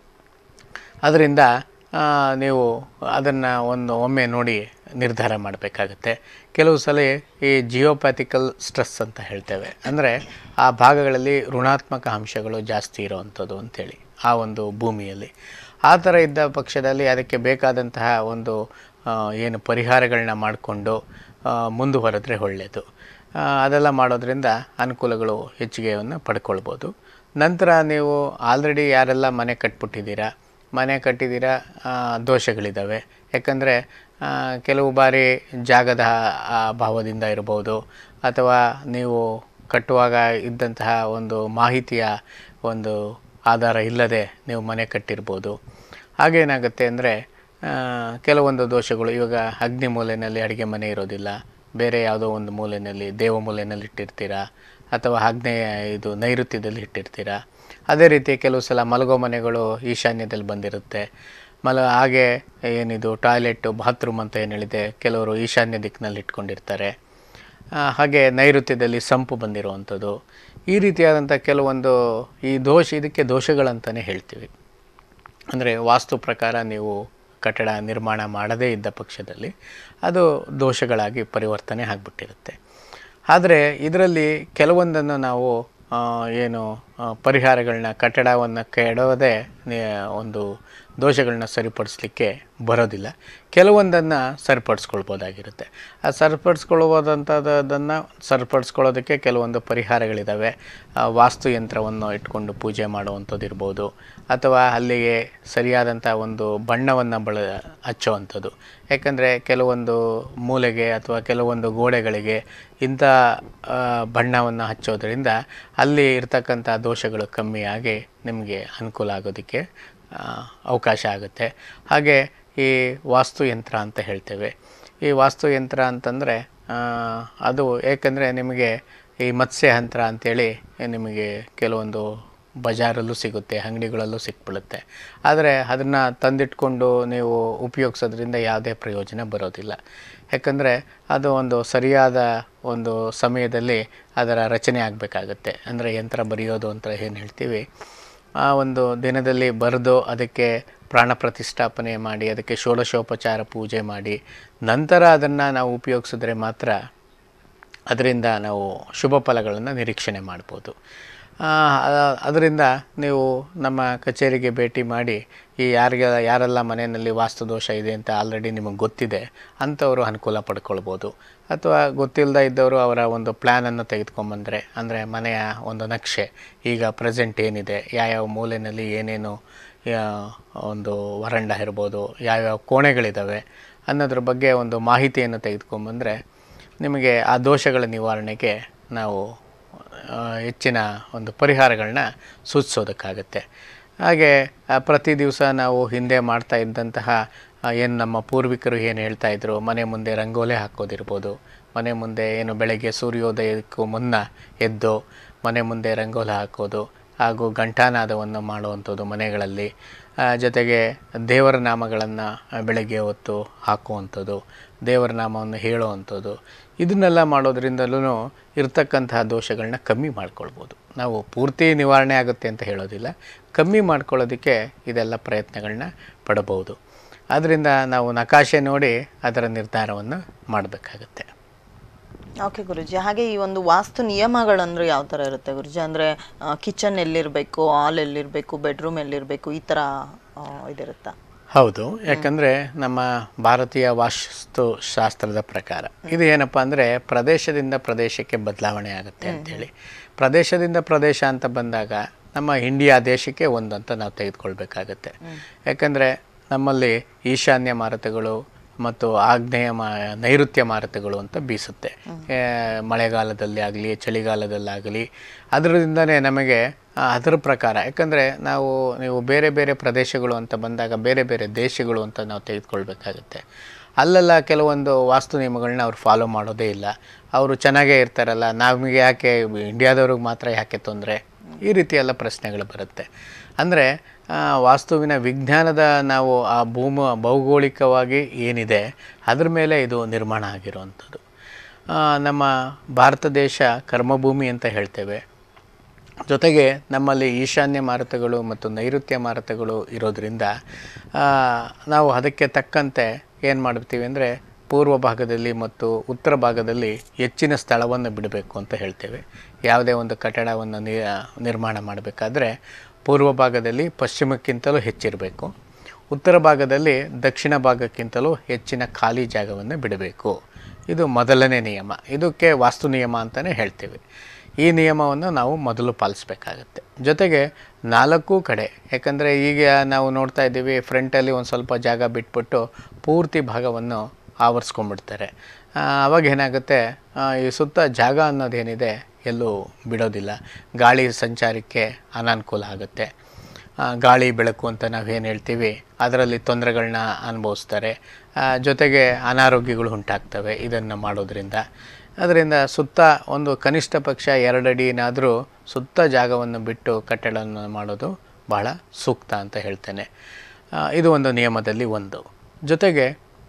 A: ಅದರಿಂದ ಆ, ನೀವು ಅದನ್ನು ಒಂದು ಒಮ್ಮೆ ನೋಡಿ ನಿರ್ಧಾರ ಮಾಡಬೇಕಾಗತ್ತೆ ಕೆಲವು ಸಲ ಈ ಜಿಯೋಪ್ಯಾಥಿಕಲ್ ಸ್ಟ್ರೆಸ್ ಅಂತ ಹೇಳ್ತೇವೆ ಅಂದರೆ ಆ ಭಾಗಗಳಲ್ಲಿ ಋಣಾತ್ಮಕ ಅಂಶಗಳು ಜಾಸ್ತಿ ಇರೋವಂಥದ್ದು ಅಂಥೇಳಿ ಆ ಒಂದು ಭೂಮಿಯಲ್ಲಿ ಆ ಥರ ಇದ್ದ ಪಕ್ಷದಲ್ಲಿ ಅದಕ್ಕೆ ಬೇಕಾದಂತಹ ಒಂದು ಆ, ಏನು ಪರಿಹಾರಗಳನ್ನ ಮಾಡಿಕೊಂಡು ಮುಂದುವರೆದ್ರೆ ಒಳ್ಳೆಯದು ಆ, ಅದೆಲ್ಲ ಮಾಡೋದ್ರಿಂದ ಅನುಕೂಲಗಳು ಹೆಚ್ಚಿಗೆಯನ್ನು ಪಡ್ಕೊಳ್ಬೋದು ನಂತರ ನೀವು ಆಲ್ರೆಡಿ ಯಾರೆಲ್ಲ ಮನೆ ಕಟ್ಬಿಟ್ಟಿದ್ದೀರಾ ಮನೆ ಕಟ್ಟಿದ್ದೀರಾ ಆ, ದೋಷಗಳಿದ್ದಾವೆ ಯಾಕಂದರೆ ಕೆಲವು ಬಾರಿ ಜಾಗದ ಅಭಾವದಿಂದ ಇರ್ಬೋದು ಅಥವಾ ನೀವು ಕಟ್ಟುವಾಗ ಇದ್ದಂತಹ ಒಂದು ಮಾಹಿತಿಯ ಒಂದು ಆಧಾರ ಇಲ್ಲದೆ ನೀವು ಮನೆ ಕಟ್ಟಿರ್ಬೋದು ಹಾಗೇನಾಗುತ್ತೆ ಅಂದರೆ ಕೆಲವೊಂದು ದೋಷಗಳು ಇವಾಗ ಅಗ್ನಿ ಮೂಲೆಯಲ್ಲಿ ಅಡುಗೆ ಮನೆ ಇರೋದಿಲ್ಲ ಬೇರೆ ಯಾವುದೋ ಒಂದು ಮೂಲೆಯಲ್ಲಿ ದೇವ ಮೂಲೆಯಲ್ಲಿ ಇಟ್ಟಿರ್ತೀರಾ ಅಥವಾ ಆಗ್ನೇಯ ಇದು ನೈಋತ್ಯದಲ್ಲಿ ಇಟ್ಟಿರ್ತೀರಾ ಅದೇ ರೀತಿ ಕೆಲವು ಸಲ ಮಲಗೋ ಮನೆಗಳು ಈಶಾನ್ಯದಲ್ಲಿ ಬಂದಿರುತ್ತೆ ಮಲ ಹಾಗೆ ಏನಿದು ಟಾಯ್ಲೆಟ್ಟು ಬಾತ್ರೂಮ್ ಅಂತ ಏನು ಹೇಳಿದೆ ಕೆಲವರು ಈಶಾನ್ಯ ದಿಕ್ಕಿನಲ್ಲಿ ಇಟ್ಕೊಂಡಿರ್ತಾರೆ ಆ, ಹಾಗೆ ನೈಋತ್ಯದಲ್ಲಿ ಸಂಪು ಬಂದಿರುವಂಥದ್ದು ಈ ರೀತಿಯಾದಂಥ ಕೆಲವೊಂದು ಈ ದೋಷ ಇದಕ್ಕೆ ದೋಷಗಳಂತಲೇ ಹೇಳ್ತೀವಿ ಅಂದರೆ ವಾಸ್ತು ಪ್ರಕಾರ ನೀವು ಕಟ್ಟಡ ನಿರ್ಮಾಣ ಮಾಡದೇ ಇದ್ದ ಪಕ್ಷದಲ್ಲಿ ಅದು ದೋಷಗಳಾಗಿ ಪರಿವರ್ತನೆ ಆಗಿಬಿಟ್ಟಿರುತ್ತೆ ಆದರೆ ಇದರಲ್ಲಿ ಕೆಲವೊಂದನ್ನು ನಾವು ಆ, ಏನು ಆ, ಪರಿಹಾರಗಳನ್ನ ಕಟ್ಟಡವನ್ನು ಕೆಡವದೆ ನಿ- ಒಂದು ದೋಷಗಳನ್ನ ಸರಿಪಡಿಸ್ಲಿಕ್ಕೆ ಬರೋದಿಲ್ಲ ಕೆಲವೊಂದನ್ನು ಸರಿಪಡಿಸ್ಕೊಳ್ಬೋದಾಗಿರುತ್ತೆ ಆ ಸರಿಪಡಿಸ್ಕೊಳ್ಬೋದಂಥದ್ದನ್ನು ಸರಿಪಡಿಸ್ಕೊಳ್ಳೋದಕ್ಕೆ ಕೆಲವೊಂದು ಪರಿಹಾರಗಳಿದ್ದಾವೆ ಆ, ವಾಸ್ತು ಯಂತ್ರವನ್ನು ಇಟ್ಕೊಂಡು ಪೂಜೆ ಮಾಡುವಂಥದ್ದು ಇರ್ಬೋದು ಅಥವಾ ಅಲ್ಲಿಗೆ ಸರಿಯಾದಂಥ ಒಂದು ಬಣ್ಣವನ್ನು ಬಳ ಹಚ್ಚುವಂಥದ್ದು ಯಾಕಂದರೆ ಕೆಲವೊಂದು ಮೂಲೆಗೆ ಅಥವಾ ಕೆಲವೊಂದು ಗೋಡೆಗಳಿಗೆ ಇಂಥ ಬಣ್ಣವನ್ನು ಹಚ್ಚೋದ್ರಿಂದ ಅಲ್ಲಿ ಇರ್ತಕ್ಕಂಥ ದೋಷಗಳು ಕಮ್ಮಿಯಾಗಿ ನಿಮಗೆ ಅನುಕೂಲ ಆಗೋದಕ್ಕೆ ಆ, ಅವಕಾಶ ಆಗುತ್ತೆ ಹಾಗೆ ಈ ವಾಸ್ತುಯಂತ್ರ ಅಂತ ಹೇಳ್ತೇವೆ ಈ ವಾಸ್ತುಯಂತ್ರ ಅಂತಂದರೆ ಅದು ಏಕೆಂದರೆ ನಿಮಗೆ ಈ ಮತ್ಸ್ಯ ಯಂತ್ರ ಅಂಥೇಳಿ ನಿಮಗೆ ಕೆಲವೊಂದು ಬಜಾರಲ್ಲೂ ಸಿಗುತ್ತೆ ಅಂಗಡಿಗಳಲ್ಲೂ ಸಿಕ್ಬಿಡುತ್ತೆ ಆದರೆ ಅದನ್ನು ತಂದಿಟ್ಕೊಂಡು ನೀವು ಉಪಯೋಗಿಸೋದ್ರಿಂದ ಯಾವುದೇ ಪ್ರಯೋಜನ ಬರೋದಿಲ್ಲ ಯಾಕಂದರೆ ಅದು ಒಂದು ಸರಿಯಾದ ಒಂದು ಸಮಯದಲ್ಲಿ ಅದರ ರಚನೆ ಆಗಬೇಕಾಗತ್ತೆ ಅಂದರೆ ಯಂತ್ರ ಬರೆಯೋದು ಅಂತ ಏನು ಹೇಳ್ತೀವಿ ಆ ಒಂದು ದಿನದಲ್ಲಿ ಬರೆದು ಅದಕ್ಕೆ ಪ್ರಾಣ ಪ್ರತಿಷ್ಠಾಪನೆ ಮಾಡಿ ಅದಕ್ಕೆ ಷೋಡಶೋಪಚಾರ ಪೂಜೆ ಮಾಡಿ ನಂತರ ಅದನ್ನು ನಾವು ಉಪಯೋಗಿಸಿದ್ರೆ ಮಾತ್ರ ಅದರಿಂದ ನಾವು ಶುಭ ಫಲಗಳನ್ನು ನಿರೀಕ್ಷಣೆ ಮಾಡ್ಬೋದು ಅದರಿಂದ ನೀವು ನಮ್ಮ ಕಚೇರಿಗೆ ಭೇಟಿ ಮಾಡಿ ಈ ಯಾರಿಗೆ ಯಾರೆಲ್ಲ ಮನೆಯಲ್ಲಿ ವಾಸ್ತುದೋಷ ಇದೆ ಅಂತ ಆಲ್ರೆಡಿ ನಿಮಗೆ ಗೊತ್ತಿದೆ ಅಂಥವರು ಅನುಕೂಲ ಪಡ್ಕೊಳ್ಬೋದು ಅಥವಾ ಗೊತ್ತಿಲ್ಲದ ಇದ್ದವರು ಅವರ ಒಂದು ಪ್ಲ್ಯಾನನ್ನು ತೆಗೆದುಕೊಂಬಂದರೆ ಅಂದರೆ ಮನೆಯ ಒಂದು ನಕ್ಷೆ ಈಗ ಪ್ರೆಸೆಂಟ್ ಏನಿದೆ ಯಾವ್ಯಾವ ಮೂಲೆಯಲ್ಲಿ ಏನೇನು ಯಾ- ಒಂದು ವರಂಡ ಇರ್ಬೋದು ಯಾವ್ಯಾವ ಕೋಣೆಗಳಿದ್ದಾವೆ ಅನ್ನೋದ್ರ ಬಗ್ಗೆ ಒಂದು ಮಾಹಿತಿಯನ್ನು ತೆಗೆದುಕೊಂಬಂದರೆ ನಿಮಗೆ ಆ ದೋಷಗಳ ನಿವಾರಣೆಗೆ ನಾವು ಆ, ಹೆಚ್ಚಿನ ಒಂದು ಪರಿಹಾರಗಳನ್ನ ಸೂಚಿಸೋದಕ್ಕಾಗತ್ತೆ ಹಾಗೆ ಆ, ಪ್ರತಿ ದಿವಸ ನಾವು ಹಿಂದೆ ಮಾಡ್ತಾ ಇದ್ದಂತಹ ಏನು ನಮ್ಮ ಪೂರ್ವಿಕರು ಏನು ಹೇಳ್ತಾ ಇದ್ರು ಮನೆ ಮುಂದೆ ರಂಗೋಲೆ ಹಾಕೋದಿರ್ಬೋದು ಮನೆ ಮುಂದೆ ಏನು ಬೆಳಗ್ಗೆ ಸೂರ್ಯೋದಯಕ್ಕೂ ಮುನ್ನ ಎದ್ದು ಮನೆ ಮುಂದೆ ರಂಗೋಲಿ ಹಾಕೋದು ಹಾಗೂ ಘಂಟಾನಾದವನ್ನು ಮಾಡುವಂಥದ್ದು ಮನೆಗಳಲ್ಲಿ ಆ, ಜೊತೆಗೆ ದೇವರ ನಾಮಗಳನ್ನು ಬೆಳಗ್ಗೆ ಹೊತ್ತು ಹಾಕುವಂಥದ್ದು ದೇವರ ನಾಮವನ್ನು ಹೇಳುವಂಥದ್ದು ಇದನ್ನೆಲ್ಲ ಮಾಡೋದ್ರಿಂದಲೂ ಇರ್ತಕ್ಕಂತಹ ದೋಷಗಳನ್ನ ಕಮ್ಮಿ ಮಾಡ್ಕೊಳ್ಬೋದು ನಾವು ಪೂರ್ತಿ ನಿವಾರಣೆ ಆಗುತ್ತೆ ಅಂತ ಹೇಳೋದಿಲ್ಲ ಕಮ್ಮಿ ಮಾಡ್ಕೊಳ್ಳೋದಕ್ಕೆ ಇದೆಲ್ಲ ಪ್ರಯತ್ನಗಳನ್ನ ಪಡಬಹುದು ಆದ್ದರಿಂದ ನಾವು ನಕಾಶೆ ನೋಡಿ ಅದರ ನಿರ್ಧಾರವನ್ನು ಮಾಡಬೇಕಾಗತ್ತೆ
C: ಓಕೆ ಗುರುಜಿ ಹಾಗೆ ಈ ಒಂದು ವಾಸ್ತು ನಿಯಮಗಳಂದ್ರೆ ಯಾವ ಥರ ಇರುತ್ತೆ ಗುರುಜಿ ಅಂದರೆ ಕಿಚನ್ ಎಲ್ಲಿರಬೇಕು ಹಾಲ್ ಎಲ್ಲಿರಬೇಕು ಬೆಡ್ರೂಮ್ ಎಲ್ಲಿರಬೇಕು ಈ ಥರ ಆ, ಇದಿರುತ್ತಾ
A: ಹೌದು ಯಾಕಂದರೆ ನಮ್ಮ ಭಾರತೀಯ ವಾಸ್ತು ಶಾಸ್ತ್ರದ ಪ್ರಕಾರ ಇದು ಏನಪ್ಪ ಅಂದರೆ ಪ್ರದೇಶದಿಂದ ಪ್ರದೇಶಕ್ಕೆ ಬದಲಾವಣೆ ಆಗುತ್ತೆ ಅಂತೇಳಿ ಪ್ರದೇಶದಿಂದ ಪ್ರದೇಶ ಅಂತ ಬಂದಾಗ ನಮ್ಮ ಇಂಡಿಯಾ ದೇಶಕ್ಕೆ ಒಂದು ಅಂತ ನಾವು ತೆಗೆದುಕೊಳ್ಬೇಕಾಗತ್ತೆ ಯಾಕಂದರೆ ನಮ್ಮಲ್ಲಿ ಈಶಾನ್ಯ ಮಾರುತಗಳು ಮತ್ತು ಆಗ್ನೇಯ ಮಾ ನೈಋತ್ಯ ಮಾರುತಗಳು ಅಂತ ಬೀಸುತ್ತೆ ಆ, ಮಳೆಗಾಲದಲ್ಲಿ ಆಗಲಿ ಚಳಿಗಾಲದಲ್ಲಾಗಲಿ ಅದರಿಂದನೇ ನಮಗೆ ಆ, ಅದರ ಪ್ರಕಾರ ಯಾಕಂದರೆ ನಾವು ನೀವು ಬೇರೆ ಬೇರೆ ಪ್ರದೇಶಗಳು ಅಂತ ಬಂದಾಗ ಬೇರೆ ಬೇರೆ ದೇಶಗಳು ಅಂತ ನಾವು ತೆಗೆದುಕೊಳ್ಬೇಕಾಗುತ್ತೆ ಅಲ್ಲೆಲ್ಲ ಕೆಲವೊಂದು ವಾಸ್ತು ನಿಯಮಗಳನ್ನ ಅವ್ರು ಫಾಲೋ ಮಾಡೋದೇ ಇಲ್ಲ ಅವರು ಚೆನ್ನಾಗೇ ಇರ್ತಾರಲ್ಲ ನಮಗೆ ಯಾಕೆ ಇಂಡಿಯಾದವ್ರಿಗೆ ಮಾತ್ರ ಯಾಕೆ ತೊಂದರೆ ಈ ರೀತಿ ಎಲ್ಲ ಪ್ರಶ್ನೆಗಳು ಬರುತ್ತೆ ಅಂದರೆ ವಾಸ್ತುವಿನ ವಿಜ್ಞಾನದ ನಾವು ಆ ಭೂಮ ಭೌಗೋಳಿಕವಾಗಿ ಏನಿದೆ ಅದ್ರ ಮೇಲೆ ಇದು ನಿರ್ಮಾಣ ಆಗಿರುವಂಥದ್ದು ಆ, ನಮ್ಮ ಭಾರತ ದೇಶ ಕರ್ಮಭೂಮಿ ಅಂತ ಹೇಳ್ತೇವೆ ಜೊತೆಗೆ ನಮ್ಮಲ್ಲಿ ಈಶಾನ್ಯ ಮಾರುತಗಳು ಮತ್ತು ನೈಋತ್ಯ ಮಾರುತಗಳು ಇರೋದ್ರಿಂದ ಆ, ನಾವು ಅದಕ್ಕೆ ತಕ್ಕಂತೆ ಏನು ಮಾಡ್ತೀವಿ ಅಂದರೆ ಪೂರ್ವ ಭಾಗದಲ್ಲಿ ಮತ್ತು ಉತ್ತರ ಭಾಗದಲ್ಲಿ ಹೆಚ್ಚಿನ ಸ್ಥಳವನ್ನು ಬಿಡಬೇಕು ಅಂತ ಹೇಳ್ತೇವೆ ಯಾವುದೇ ಒಂದು ಕಟ್ಟಡವನ್ನು ನಿ ನಿರ್ಮಾಣ ಮಾಡಬೇಕಾದ್ರೆ ಪೂರ್ವ ಭಾಗದಲ್ಲಿ ಪಶ್ಚಿಮಕ್ಕಿಂತಲೂ ಹೆಚ್ಚಿರಬೇಕು ಉತ್ತರ ಭಾಗದಲ್ಲಿ ದಕ್ಷಿಣ ಭಾಗಕ್ಕಿಂತಲೂ ಹೆಚ್ಚಿನ ಖಾಲಿ ಜಾಗವನ್ನು ಬಿಡಬೇಕು ಇದು ಮೊದಲನೇ ನಿಯಮ ಇದಕ್ಕೆ ವಾಸ್ತು ನಿಯಮ ಅಂತಲೇ ಹೇಳ್ತೀವಿ ಈ ನಿಯಮವನ್ನು ನಾವು ಮೊದಲು ಪಾಲಿಸ್ಬೇಕಾಗತ್ತೆ ಜೊತೆಗೆ ನಾಲ್ಕು ಕಡೆ ಯಾಕಂದರೆ ಈಗ ನಾವು ನೋಡ್ತಾ ಇದ್ದೀವಿ ಫ್ರಂಟಲ್ಲಿ ಒಂದು ಸ್ವಲ್ಪ ಜಾಗ ಬಿಟ್ಬಿಟ್ಟು ಪೂರ್ತಿ ಭಾಗವನ್ನು ಆವರಿಸ್ಕೊಂಡ್ಬಿಡ್ತಾರೆ ಆ, ಅವಾಗ ಏನಾಗುತ್ತೆ ಆ, ಈ ಸುತ್ತ ಜಾಗ ಅನ್ನೋದೇನಿದೆ ಎಲ್ಲೂ ಬಿಡೋದಿಲ್ಲ ಗಾಳಿ ಸಂಚಾರಕ್ಕೆ ಅನಾನುಕೂಲ ಆಗುತ್ತೆ ಆ, ಗಾಳಿ ಬೆಳಕು ಅಂತ ನಾವೇನು ಹೇಳ್ತೀವಿ ಅದರಲ್ಲಿ ತೊಂದರೆಗಳನ್ನ ಅನುಭವಿಸ್ತಾರೆ ಆ, ಜೊತೆಗೆ ಅನಾರೋಗ್ಯಗಳು ಉಂಟಾಗ್ತವೆ ಇದನ್ನು ಮಾಡೋದ್ರಿಂದ ಅದರಿಂದ ಸುತ್ತ ಒಂದು ಕನಿಷ್ಠ ಪಕ್ಷ ಎರಡಡಿನಾದರೂ ಸುತ್ತ ಜಾಗವನ್ನು ಬಿಟ್ಟು ಕಟ್ಟಡವನ್ನು ಮಾಡೋದು ಬಹಳ ಸೂಕ್ತ ಅಂತ ಹೇಳ್ತೇನೆ ಆ, ಇದು ಒಂದು ನಿಯಮದಲ್ಲಿ ಒಂದು ಜೊತೆಗೆ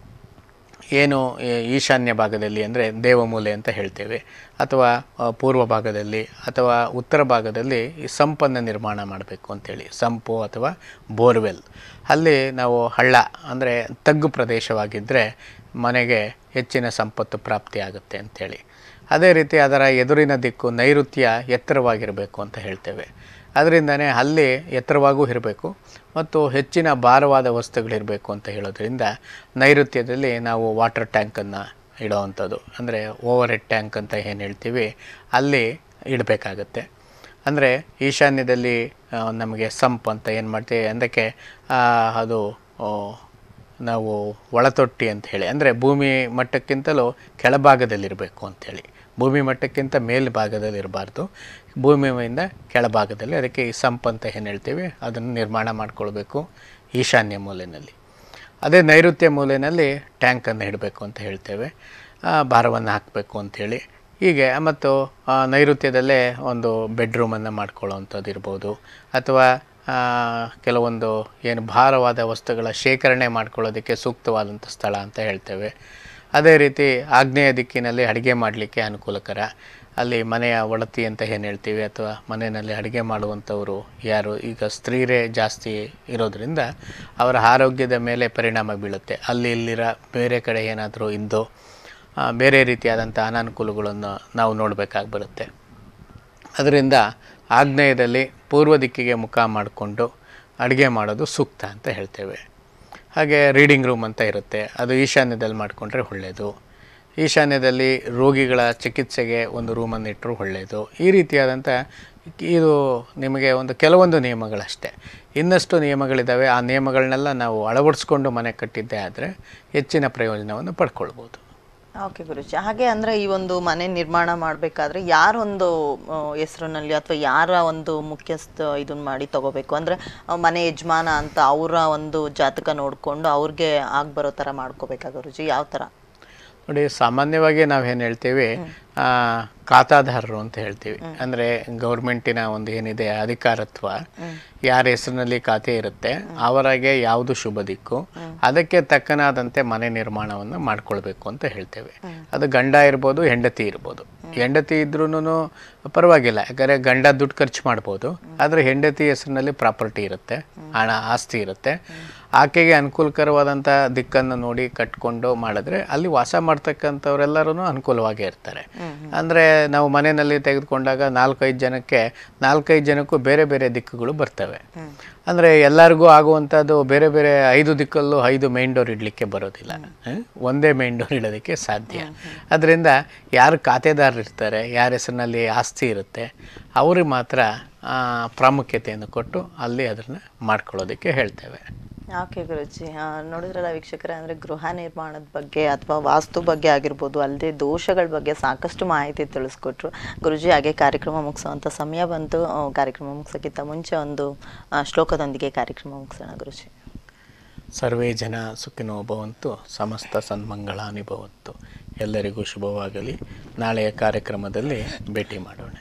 A: ಏನು ಈ- ಈಶಾನ್ಯ ಭಾಗದಲ್ಲಿ ಅಂದರೆ ದೇವಮೂಲೆ ಅಂತ ಹೇಳ್ತೇವೆ ಅಥವಾ ಆ, ಪೂರ್ವ ಭಾಗದಲ್ಲಿ ಅಥವಾ ಉತ್ತರ ಭಾಗದಲ್ಲಿ ಈ ಸಂಪನ್ನು ನಿರ್ಮಾಣ ಮಾಡಬೇಕು ಅಂತೇಳಿ ಸಂಪು ಅಥವಾ ಬೋರ್ವೆಲ್ ಅಲ್ಲಿ ನಾವು ಹಳ್ಳ ಅಂದರೆ ತಗ್ಗು ಪ್ರದೇಶವಾಗಿದ್ದರೆ ಮನೆಗೆ ಹೆಚ್ಚಿನ ಸಂಪತ್ತು ಪ್ರಾಪ್ತಿಯಾಗುತ್ತೆ ಅಂಥೇಳಿ ಅದೇ ರೀತಿ ಅದರ ಎದುರಿನ ದಿಕ್ಕು ನೈಋತ್ಯ ಎತ್ತರವಾಗಿರಬೇಕು ಅಂತ ಹೇಳ್ತೇವೆ ಅದರಿಂದನೇ ಅಲ್ಲಿ ಎತ್ತರವಾಗೂ ಇರಬೇಕು ಮತ್ತು ಹೆಚ್ಚಿನ ಭಾರವಾದ ವಸ್ತುಗಳಿರಬೇಕು ಅಂತ ಹೇಳೋದ್ರಿಂದ ನೈಋತ್ಯದಲ್ಲಿ ನಾವು ವಾಟರ್ ಟ್ಯಾಂಕನ್ನು ಇಡೋವಂಥದ್ದು ಅಂದರೆ ಓವರ್ ಹೆಡ್ ಟ್ಯಾಂಕ್ ಅಂತ ಏನು ಹೇಳ್ತೀವಿ ಅಲ್ಲಿ ಇಡಬೇಕಾಗತ್ತೆ ಅಂದರೆ ಈಶಾನ್ಯದಲ್ಲಿ ಆ, ನಮಗೆ ಸಂಪ್ ಅಂತ ಏನು ಮಾಡ್ತೀವಿ ಅದಕ್ಕೆ ಆ, ಅದು ಆ, ನಾವು ಒಳತೊಟ್ಟಿ ಅಂತ ಹೇಳಿ ಅಂದರೆ ಭೂಮಿ ಮಟ್ಟಕ್ಕಿಂತಲೂ ಕೆಳಭಾಗದಲ್ಲಿರಬೇಕು ಅಂಥೇಳಿ ಭೂಮಿ ಮಟ್ಟಕ್ಕಿಂತ ಮೇಲ್ಭಾಗದಲ್ಲಿ ಇರಬಾರ್ದು ಭೂಮಿಯಿಂದ ಕೆಳಭಾಗದಲ್ಲಿ ಅದಕ್ಕೆ ಈ ಸಂಪ್ ಅಂತ ಏನು ಹೇಳ್ತೀವಿ ಅದನ್ನು ನಿರ್ಮಾಣ ಮಾಡಿಕೊಳ್ಬೇಕು ಈಶಾನ್ಯ ಮೂಲೆಯಲ್ಲಿ ಅದೇ ನೈಋತ್ಯ ಮೂಲೆಯಲ್ಲಿ ಟ್ಯಾಂಕನ್ನು ಇಡಬೇಕು ಅಂತ ಹೇಳ್ತೇವೆ ಆ, ಭಾರವನ್ನು ಹಾಕಬೇಕು ಅಂಥೇಳಿ ಹೀಗೆ ಮತ್ತು ಆ, ನೈಋತ್ಯದಲ್ಲೇ ಒಂದು ಬೆಡ್ರೂಮನ್ನು ಮಾಡ್ಕೊಳ್ಳೋವಂಥದ್ದು ಇರ್ಬೋದು ಅಥವಾ ಆ, ಕೆಲವೊಂದು ಏನು ಭಾರವಾದ ವಸ್ತುಗಳ ಶೇಖರಣೆ ಮಾಡ್ಕೊಳ್ಳೋದಕ್ಕೆ ಸೂಕ್ತವಾದಂಥ ಸ್ಥಳ ಅಂತ ಹೇಳ್ತೇವೆ ಅದೇ ರೀತಿ ಆಗ್ನೇಯ ದಿಕ್ಕಿನಲ್ಲಿ ಅಡುಗೆ ಮಾಡಲಿಕ್ಕೆ ಅನುಕೂಲಕರ ಅಲ್ಲಿ ಮನೆಯ ಒಡತಿ ಅಂತ ಏನು ಹೇಳ್ತೀವಿ ಅಥವಾ ಮನೆಯಲ್ಲಿ ಅಡುಗೆ ಮಾಡುವಂಥವರು ಯಾರು ಈಗ ಸ್ತ್ರೀರೇ ಜಾಸ್ತಿ ಇರೋದ್ರಿಂದ ಅವರ ಆರೋಗ್ಯದ ಮೇಲೆ ಪರಿಣಾಮ ಬೀಳುತ್ತೆ ಅಲ್ಲಿ ಇಲ್ಲಿರ ಬೇರೆ ಕಡೆ ಏನಾದರೂ ಇದ್ದು ಆ, ಬೇರೆ ರೀತಿಯಾದಂಥ ಅನಾನುಕೂಲಗಳನ್ನು ನಾವು ನೋಡಬೇಕಾಗಿ ಬರುತ್ತೆ ಅದರಿಂದ ಆಗ್ನೇಯದಲ್ಲಿ ಪೂರ್ವ ದಿಕ್ಕಿಗೆ ಮುಖ ಮಾಡಿಕೊಂಡು ಅಡುಗೆ ಮಾಡೋದು ಸೂಕ್ತ ಅಂತ ಹೇಳ್ತೇವೆ ಹಾಗೆ ರೀಡಿಂಗ್ ರೂಮ್ ಅಂತ ಇರುತ್ತೆ ಅದು ಈಶಾನ್ಯದಲ್ಲಿ ಮಾಡಿಕೊಂಡ್ರೆ ಒಳ್ಳೆಯದು ಈಶಾನ್ಯದಲ್ಲಿ ರೋಗಿಗಳ ಚಿಕಿತ್ಸೆಗೆ ಒಂದು ರೂಮನ್ನು ಇಟ್ಟರು ಒಳ್ಳೆಯದು ಈ ರೀತಿಯಾದಂಥ ಇದು ನಿಮಗೆ ಒಂದು ಕೆಲವೊಂದು ನಿಯಮಗಳಷ್ಟೇ ಇನ್ನಷ್ಟು ನಿಯಮಗಳಿದ್ದಾವೆ ಆ ನಿಯಮಗಳನ್ನೆಲ್ಲ ನಾವು ಅಳವಡಿಸ್ಕೊಂಡು ಮನೆ ಕಟ್ಟಿದ್ದೇ ಆದರೆ ಹೆಚ್ಚಿನ ಪ್ರಯೋಜನವನ್ನು ಪಡ್ಕೊಳ್ಬೋದು
C: ಓಕೆ ಗುರುಜಿ ಹಾಗೆ ಅಂದ್ರೆ ಈ ಒಂದು ಮನೆ ನಿರ್ಮಾಣ ಮಾಡಬೇಕಾದ್ರೆ ಯಾರೊಂದು ಆ, ಹೆಸರಿನಲ್ಲಿ ಅಥವಾ ಯಾರ ಒಂದು ಮುಖ್ಯಸ್ಥ ಇದನ್ನ ಮಾಡಿ ತಗೋಬೇಕು ಅಂದ್ರೆ ಆ, ಮನೆ ಯಜಮಾನ ಅಂತ ಅವರ ಒಂದು ಜಾತಕ ನೋಡ್ಕೊಂಡು ಅವ್ರಿಗೆ ಆಗ್ ಬರೋ ತರ ಮಾಡ್ಕೋಬೇಕಾ ಗುರುಜಿ ಯಾವ ತರ
A: ನೋಡಿ ಸಾಮಾನ್ಯವಾಗಿ ನಾವೇನು ಹೇಳ್ತೀವಿ ಆ, ಖಾತಾದಾರರು ಅಂತ ಹೇಳ್ತೀವಿ ಅಂದರೆ ಗೌರ್ಮೆಂಟಿನ ಒಂದು ಏನಿದೆ ಅಧಿಕಾರತ್ವ ಯಾರ ಹೆಸರಿನಲ್ಲಿ ಖಾತೆ ಇರುತ್ತೆ ಅವರಿಗೆ ಯಾವುದು ಶುಭ ದಿಕ್ಕು ಅದಕ್ಕೆ ತಕ್ಕನಾದಂತೆ ಮನೆ ನಿರ್ಮಾಣವನ್ನು ಮಾಡ್ಕೊಳ್ಬೇಕು ಅಂತ ಹೇಳ್ತೇವೆ ಅದು ಗಂಡ ಇರ್ಬೋದು ಹೆಂಡತಿ ಇರ್ಬೋದು ಹೆಂಡತಿ ಇದ್ರೂ ಪರವಾಗಿಲ್ಲ ಯಾಕಂದರೆ ಗಂಡ ದುಡ್ಡು ಖರ್ಚು ಮಾಡ್ಬೋದು ಆದರೆ ಹೆಂಡತಿ ಹೆಸರಿನಲ್ಲಿ ಪ್ರಾಪರ್ಟಿ ಇರುತ್ತೆ ಹಣ ಆಸ್ತಿ ಇರುತ್ತೆ ಆಕೆಗೆ ಅನುಕೂಲಕರವಾದಂಥ ದಿಕ್ಕನ್ನು ನೋಡಿ ಕಟ್ಕೊಂಡು ಮಾಡಿದ್ರೆ ಅಲ್ಲಿ ವಾಸ ಮಾಡ್ತಕ್ಕಂಥವ್ರೆಲ್ಲರೂ ಅನುಕೂಲವಾಗೇ ಇರ್ತಾರೆ ಅಂದರೆ ನಾವು ಮನೆಯಲ್ಲಿ ತೆಗೆದುಕೊಂಡಾಗ ನಾಲ್ಕೈದು ಜನಕ್ಕೆ ನಾಲ್ಕೈದು ಜನಕ್ಕೂ ಬೇರೆ ಬೇರೆ ದಿಕ್ಕುಗಳು ಬರ್ತವೆ ಅಂದರೆ ಎಲ್ಲರಿಗೂ ಆಗುವಂಥದ್ದು ಬೇರೆ ಬೇರೆ ಐದು ದಿಕ್ಕಲ್ಲೂ ಐದು ಮೇನ್ ಡೋರ್ ಇಡಲಿಕ್ಕೆ ಬರೋದಿಲ್ಲ ಹ? ಒಂದೇ ಮೇನ್ ಡೋರ್ ಇಡೋದಕ್ಕೆ ಸಾಧ್ಯ ಅದರಿಂದ ಯಾರು ಖಾತೆದಾರರು ಇರ್ತಾರೆ ಯಾರ ಹೆಸರಿನಲ್ಲಿ ಆಸ್ತಿ ಇರುತ್ತೆ ಅವ್ರಿಗೆ ಮಾತ್ರ ಆ, ಪ್ರಾಮುಖ್ಯತೆಯನ್ನು ಕೊಟ್ಟು ಅಲ್ಲಿ ಅದನ್ನು ಮಾಡ್ಕೊಳ್ಳೋದಕ್ಕೆ ಹೇಳ್ತೇವೆ
C: ಓಕೆ ಗುರುಜಿ ಆ, ನೋಡಿದ್ರಲ್ಲ ವೀಕ್ಷಕರೇ ಅಂದರೆ ಗೃಹ ನಿರ್ಮಾಣದ ಬಗ್ಗೆ ಅಥವಾ ವಾಸ್ತು ಬಗ್ಗೆ ಆಗಿರ್ಬೋದು ಅಲ್ಲದೆ ದೋಷಗಳ ಬಗ್ಗೆ ಸಾಕಷ್ಟು ಮಾಹಿತಿ ತಿಳಿಸ್ಕೊಟ್ರು ಗುರುಜಿ ಹಾಗೆ ಕಾರ್ಯಕ್ರಮ ಮುಗಿಸುವಂಥ ಸಮಯ ಬಂತು ಆ, ಕಾರ್ಯಕ್ರಮ ಮುಗಿಸೋಕ್ಕಿಂತ ಮುಂಚೆ ಒಂದು ಆ, ಶ್ಲೋಕದೊಂದಿಗೆ ಕಾರ್ಯಕ್ರಮ ಮುಗಿಸೋಣ ಗುರುಜಿ
A: ಸರ್ವೇ ಜನ ಸುಖಿನೋ ಭವಂತು ಸಮಸ್ತ ಸನ್ಮಂಗಳಾನಿ ಭವಂತು ಎಲ್ಲರಿಗೂ ಶುಭವಾಗಲಿ ನಾಳೆಯ ಕಾರ್ಯಕ್ರಮದಲ್ಲಿ ಭೇಟಿ ಮಾಡೋಣ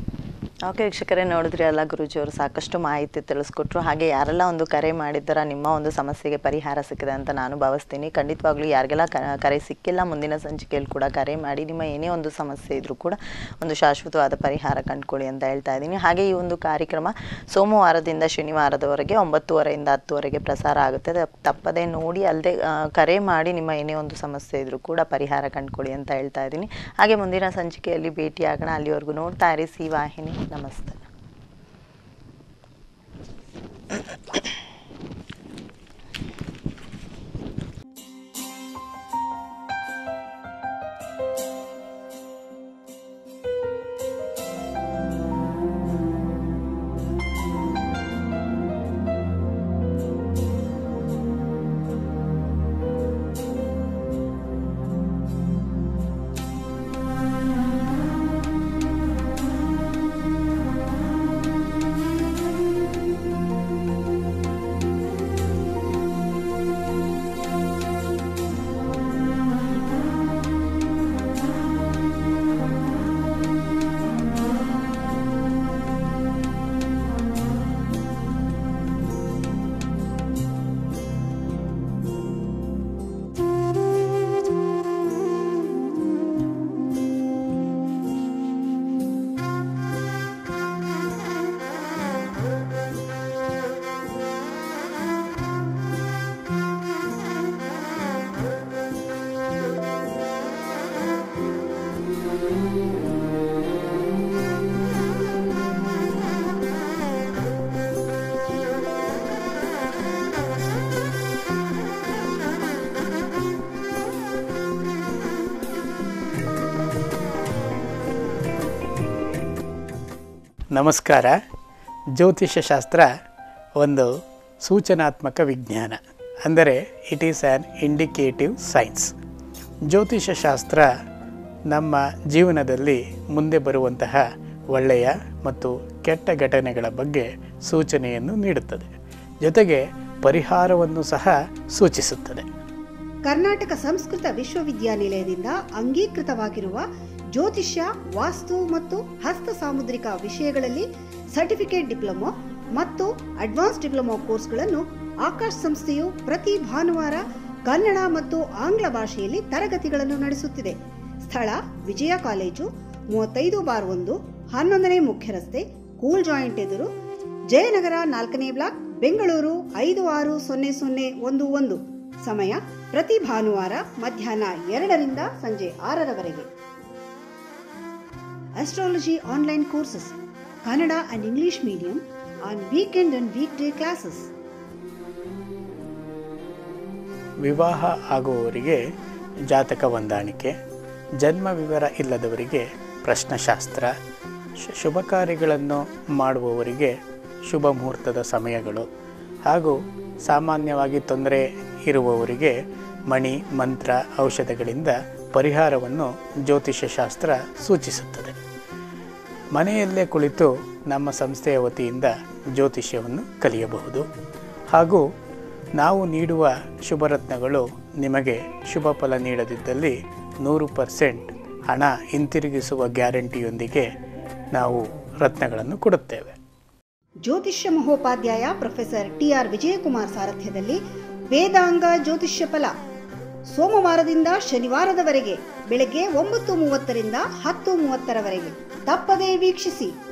C: ಓಕೆ ವೀಕ್ಷಕರೇ ನೋಡಿದ್ರಿ ಅಲ್ಲ ಗುರುಜಿ ಅವರು ಸಾಕಷ್ಟು ಮಾಹಿತಿ ತಿಳಿಸ್ಕೊಟ್ರು ಹಾಗೆ ಯಾರೆಲ್ಲ ಒಂದು ಕರೆ ಮಾಡಿದ್ದಾರ ನಿಮ್ಮ ಒಂದು ಸಮಸ್ಯೆಗೆ ಪರಿಹಾರ ಸಿಕ್ಕಿದೆ ಅಂತ ನಾನು ಭಾವಿಸ್ತೀನಿ ಖಂಡಿತವಾಗ್ಲೂ ಯಾರಿಗೆಲ್ಲ ಕ- ಕರೆ ಸಿಕ್ಕಿಲ್ಲ ಮುಂದಿನ ಸಂಚಿಕೆಯಲ್ಲಿ ಕೂಡ ಕರೆ ಮಾಡಿ ನಿಮ್ಮ ಏನೇ ಒಂದು ಸಮಸ್ಯೆ ಇದ್ರೂ ಕೂಡ ಒಂದು ಶಾಶ್ವತವಾದ ಪರಿಹಾರ ಕಂಡುಕೊಳ್ಳಿ ಅಂತ ಹೇಳ್ತಾ ಇದ್ದೀನಿ ಹಾಗೆ ಈ ಒಂದು ಕಾರ್ಯಕ್ರಮ ಸೋಮವಾರದಿಂದ ಶನಿವಾರದವರೆಗೆ ಒಂಬತ್ತುವರೆಯಿಂದ ಹತ್ತುವರೆಗೆ ಪ್ರಸಾರ ಆಗುತ್ತೆ ತಪ್- ತಪ್ಪದೇ ನೋಡಿ ಅಲ್ಲದೆ ಕರೆ ಮಾಡಿ ನಿಮ್ಮ ಏನೇ ಒಂದು ಸಮಸ್ಯೆ ಇದ್ರೂ ಕೂಡ ಪರಿಹಾರ ಕಂಡುಕೊಳ್ಳಿ ಅಂತ ಹೇಳ್ತಾ ಇದ್ದೀನಿ ಹಾಗೆ ಮುಂದಿನ ಸಂಚಿಕೆಯಲ್ಲಿ ಭೇಟಿಯಾಗೋಣ ಅಲ್ಲಿವರೆಗೂ ನೋಡ್ತಾ ಇರಿ ಸಿ ವಾಹಿನಿ ನಮಸ್ತೆ
A: ನಮಸ್ಕಾರ ಜ್ಯೋತಿಷ್ಯ ಶಾಸ್ತ್ರ ಒಂದು ಸೂಚನಾತ್ಮಕ ವಿಜ್ಞಾನ ಅಂದರೆ it is an indicative science ಜ್ಯೋತಿಷ್ಯ ಶಾಸ್ತ್ರ ನಮ್ಮ ಜೀವನದಲ್ಲಿ ಮುಂದೆ ಬರುವಂತಹ ಒಳ್ಳೆಯ ಮತ್ತು ಕೆಟ್ಟ ಘಟನೆಗಳ ಬಗ್ಗೆ ಸೂಚನೆಯನ್ನು ನೀಡುತ್ತದೆ ಜೊತೆಗೆ ಪರಿಹಾರವನ್ನು ಸಹ ಸೂಚಿಸುತ್ತದೆ
B: ಕರ್ನಾಟಕ ಸಂಸ್ಕೃತ ವಿಶ್ವವಿದ್ಯಾನಿಲಯದಿಂದ ಅಂಗೀಕೃತವಾಗಿರುವ ಜ್ಯೋತಿಷ್ಯ ವಾಸ್ತು ಮತ್ತು ಹಸ್ತ ಸಾಮುದ್ರಿಕ ವಿಷಯಗಳಲ್ಲಿ ಸರ್ಟಿಫಿಕೇಟ್ ಡಿಪ್ಲೊಮೊ ಮತ್ತು ಅಡ್ವಾನ್ಸ್ ಡಿಪ್ಲೊಮೊ ಕೋರ್ಸ್ಗಳನ್ನು ಆಕಾಶ್ ಸಂಸ್ಥೆಯು ಪ್ರತಿ ಭಾನುವಾರ ಕನ್ನಡ ಮತ್ತು ಆಂಗ್ಲ ಭಾಷೆಯಲ್ಲಿ ತರಗತಿಗಳನ್ನು ನಡೆಸುತ್ತಿದೆ ಸ್ಥಳ ವಿಜಯ ಕಾಲೇಜು ಮೂವತ್ತೈದು ಬಾರ್ ಒಂದು ಹನ್ನೊಂದನೇ ಮುಖ್ಯ ರಸ್ತೆ ಕೂಲ್ ಜಾಯಿಂಟ್ ಎದುರು ಜಯನಗರ ನಾಲ್ಕನೇ ಬ್ಲಾಕ್ ಬೆಂಗಳೂರು ಐದು ಆರು ಸೊನ್ನೆ ಸೊನ್ನೆ ಒಂದು ಒಂದು ಸಮಯ ಪ್ರತಿ ಭಾನುವಾರ ಮಧ್ಯಾಹ್ನ ಎರಡರಿಂದ ಸಂಜೆ ಆರರವರೆಗೆ astrology online courses Kannada and English medium on weekend and weekday classes
A: ವಿವಾಹ ಆಗುವವರಿಗೆ ಜಾತಕ ಹೊಂದಾಣಿಕೆ ಜನ್ಮ ವಿವರ ಇಲ್ಲದವರಿಗೆ ಪ್ರಶ್ನಶಾಸ್ತ್ರ ಶು- ಶುಭ ಕಾರ್ಯಗಳನ್ನು ಮಾಡುವವರಿಗೆ ಶುಭ ಮುಹೂರ್ತದ ಸಮಯಗಳು ಹಾಗೂ ಸಾಮಾನ್ಯವಾಗಿ ತೊಂದರೆ ಇರುವವರಿಗೆ ಮಣಿ ಮಂತ್ರ ಔಷಧಗಳಿಂದ ಪರಿಹಾರವನ್ನು ಜ್ಯೋತಿಷ್ಯ ಶಾಸ್ತ್ರ ಸೂಚಿಸುತ್ತದೆ ಮನೆಯಲ್ಲೇ ಕುಳಿತು ನಮ್ಮ ಸಂಸ್ಥೆಯ ವತಿಯಿಂದ ಜ್ಯೋತಿಷ್ಯವನ್ನು ಕಲಿಯಬಹುದು ಹಾಗೂ ನಾವು ನೀಡುವ ಶುಭರತ್ನಗಳು ನಿಮಗೆ ಶುಭ ಫಲ ನೀಡದಿದ್ದಲ್ಲಿ ನೂರು ಪರ್ಸೆಂಟ್ ಹಣ ಹಿಂತಿರುಗಿಸುವ ಗ್ಯಾರಂಟಿಯೊಂದಿಗೆ ನಾವು ರತ್ನಗಳನ್ನು ಕೊಡುತ್ತೇವೆ
B: ಜ್ಯೋತಿಷ್ಯ ಮಹೋಪಾಧ್ಯಾಯ ಪ್ರೊಫೆಸರ್ ಟಿ ಆರ್ ವಿಜಯಕುಮಾರ್ ಸಾರಥ್ಯದಲ್ಲಿ ವೇದಾಂಗ ಜ್ಯೋತಿಷ್ಯ ಫಲ ಸೋಮವಾರದಿಂದ ಶನಿವಾರದವರೆಗೆ ಬೆಳಗ್ಗೆ ಒಂಬತ್ತು ಮೂವತ್ತರಿಂದ ಹತ್ತು ಮೂವತ್ತರವರೆಗೆ ತಪ್ಪದೇ ವೀಕ್ಷಿಸಿ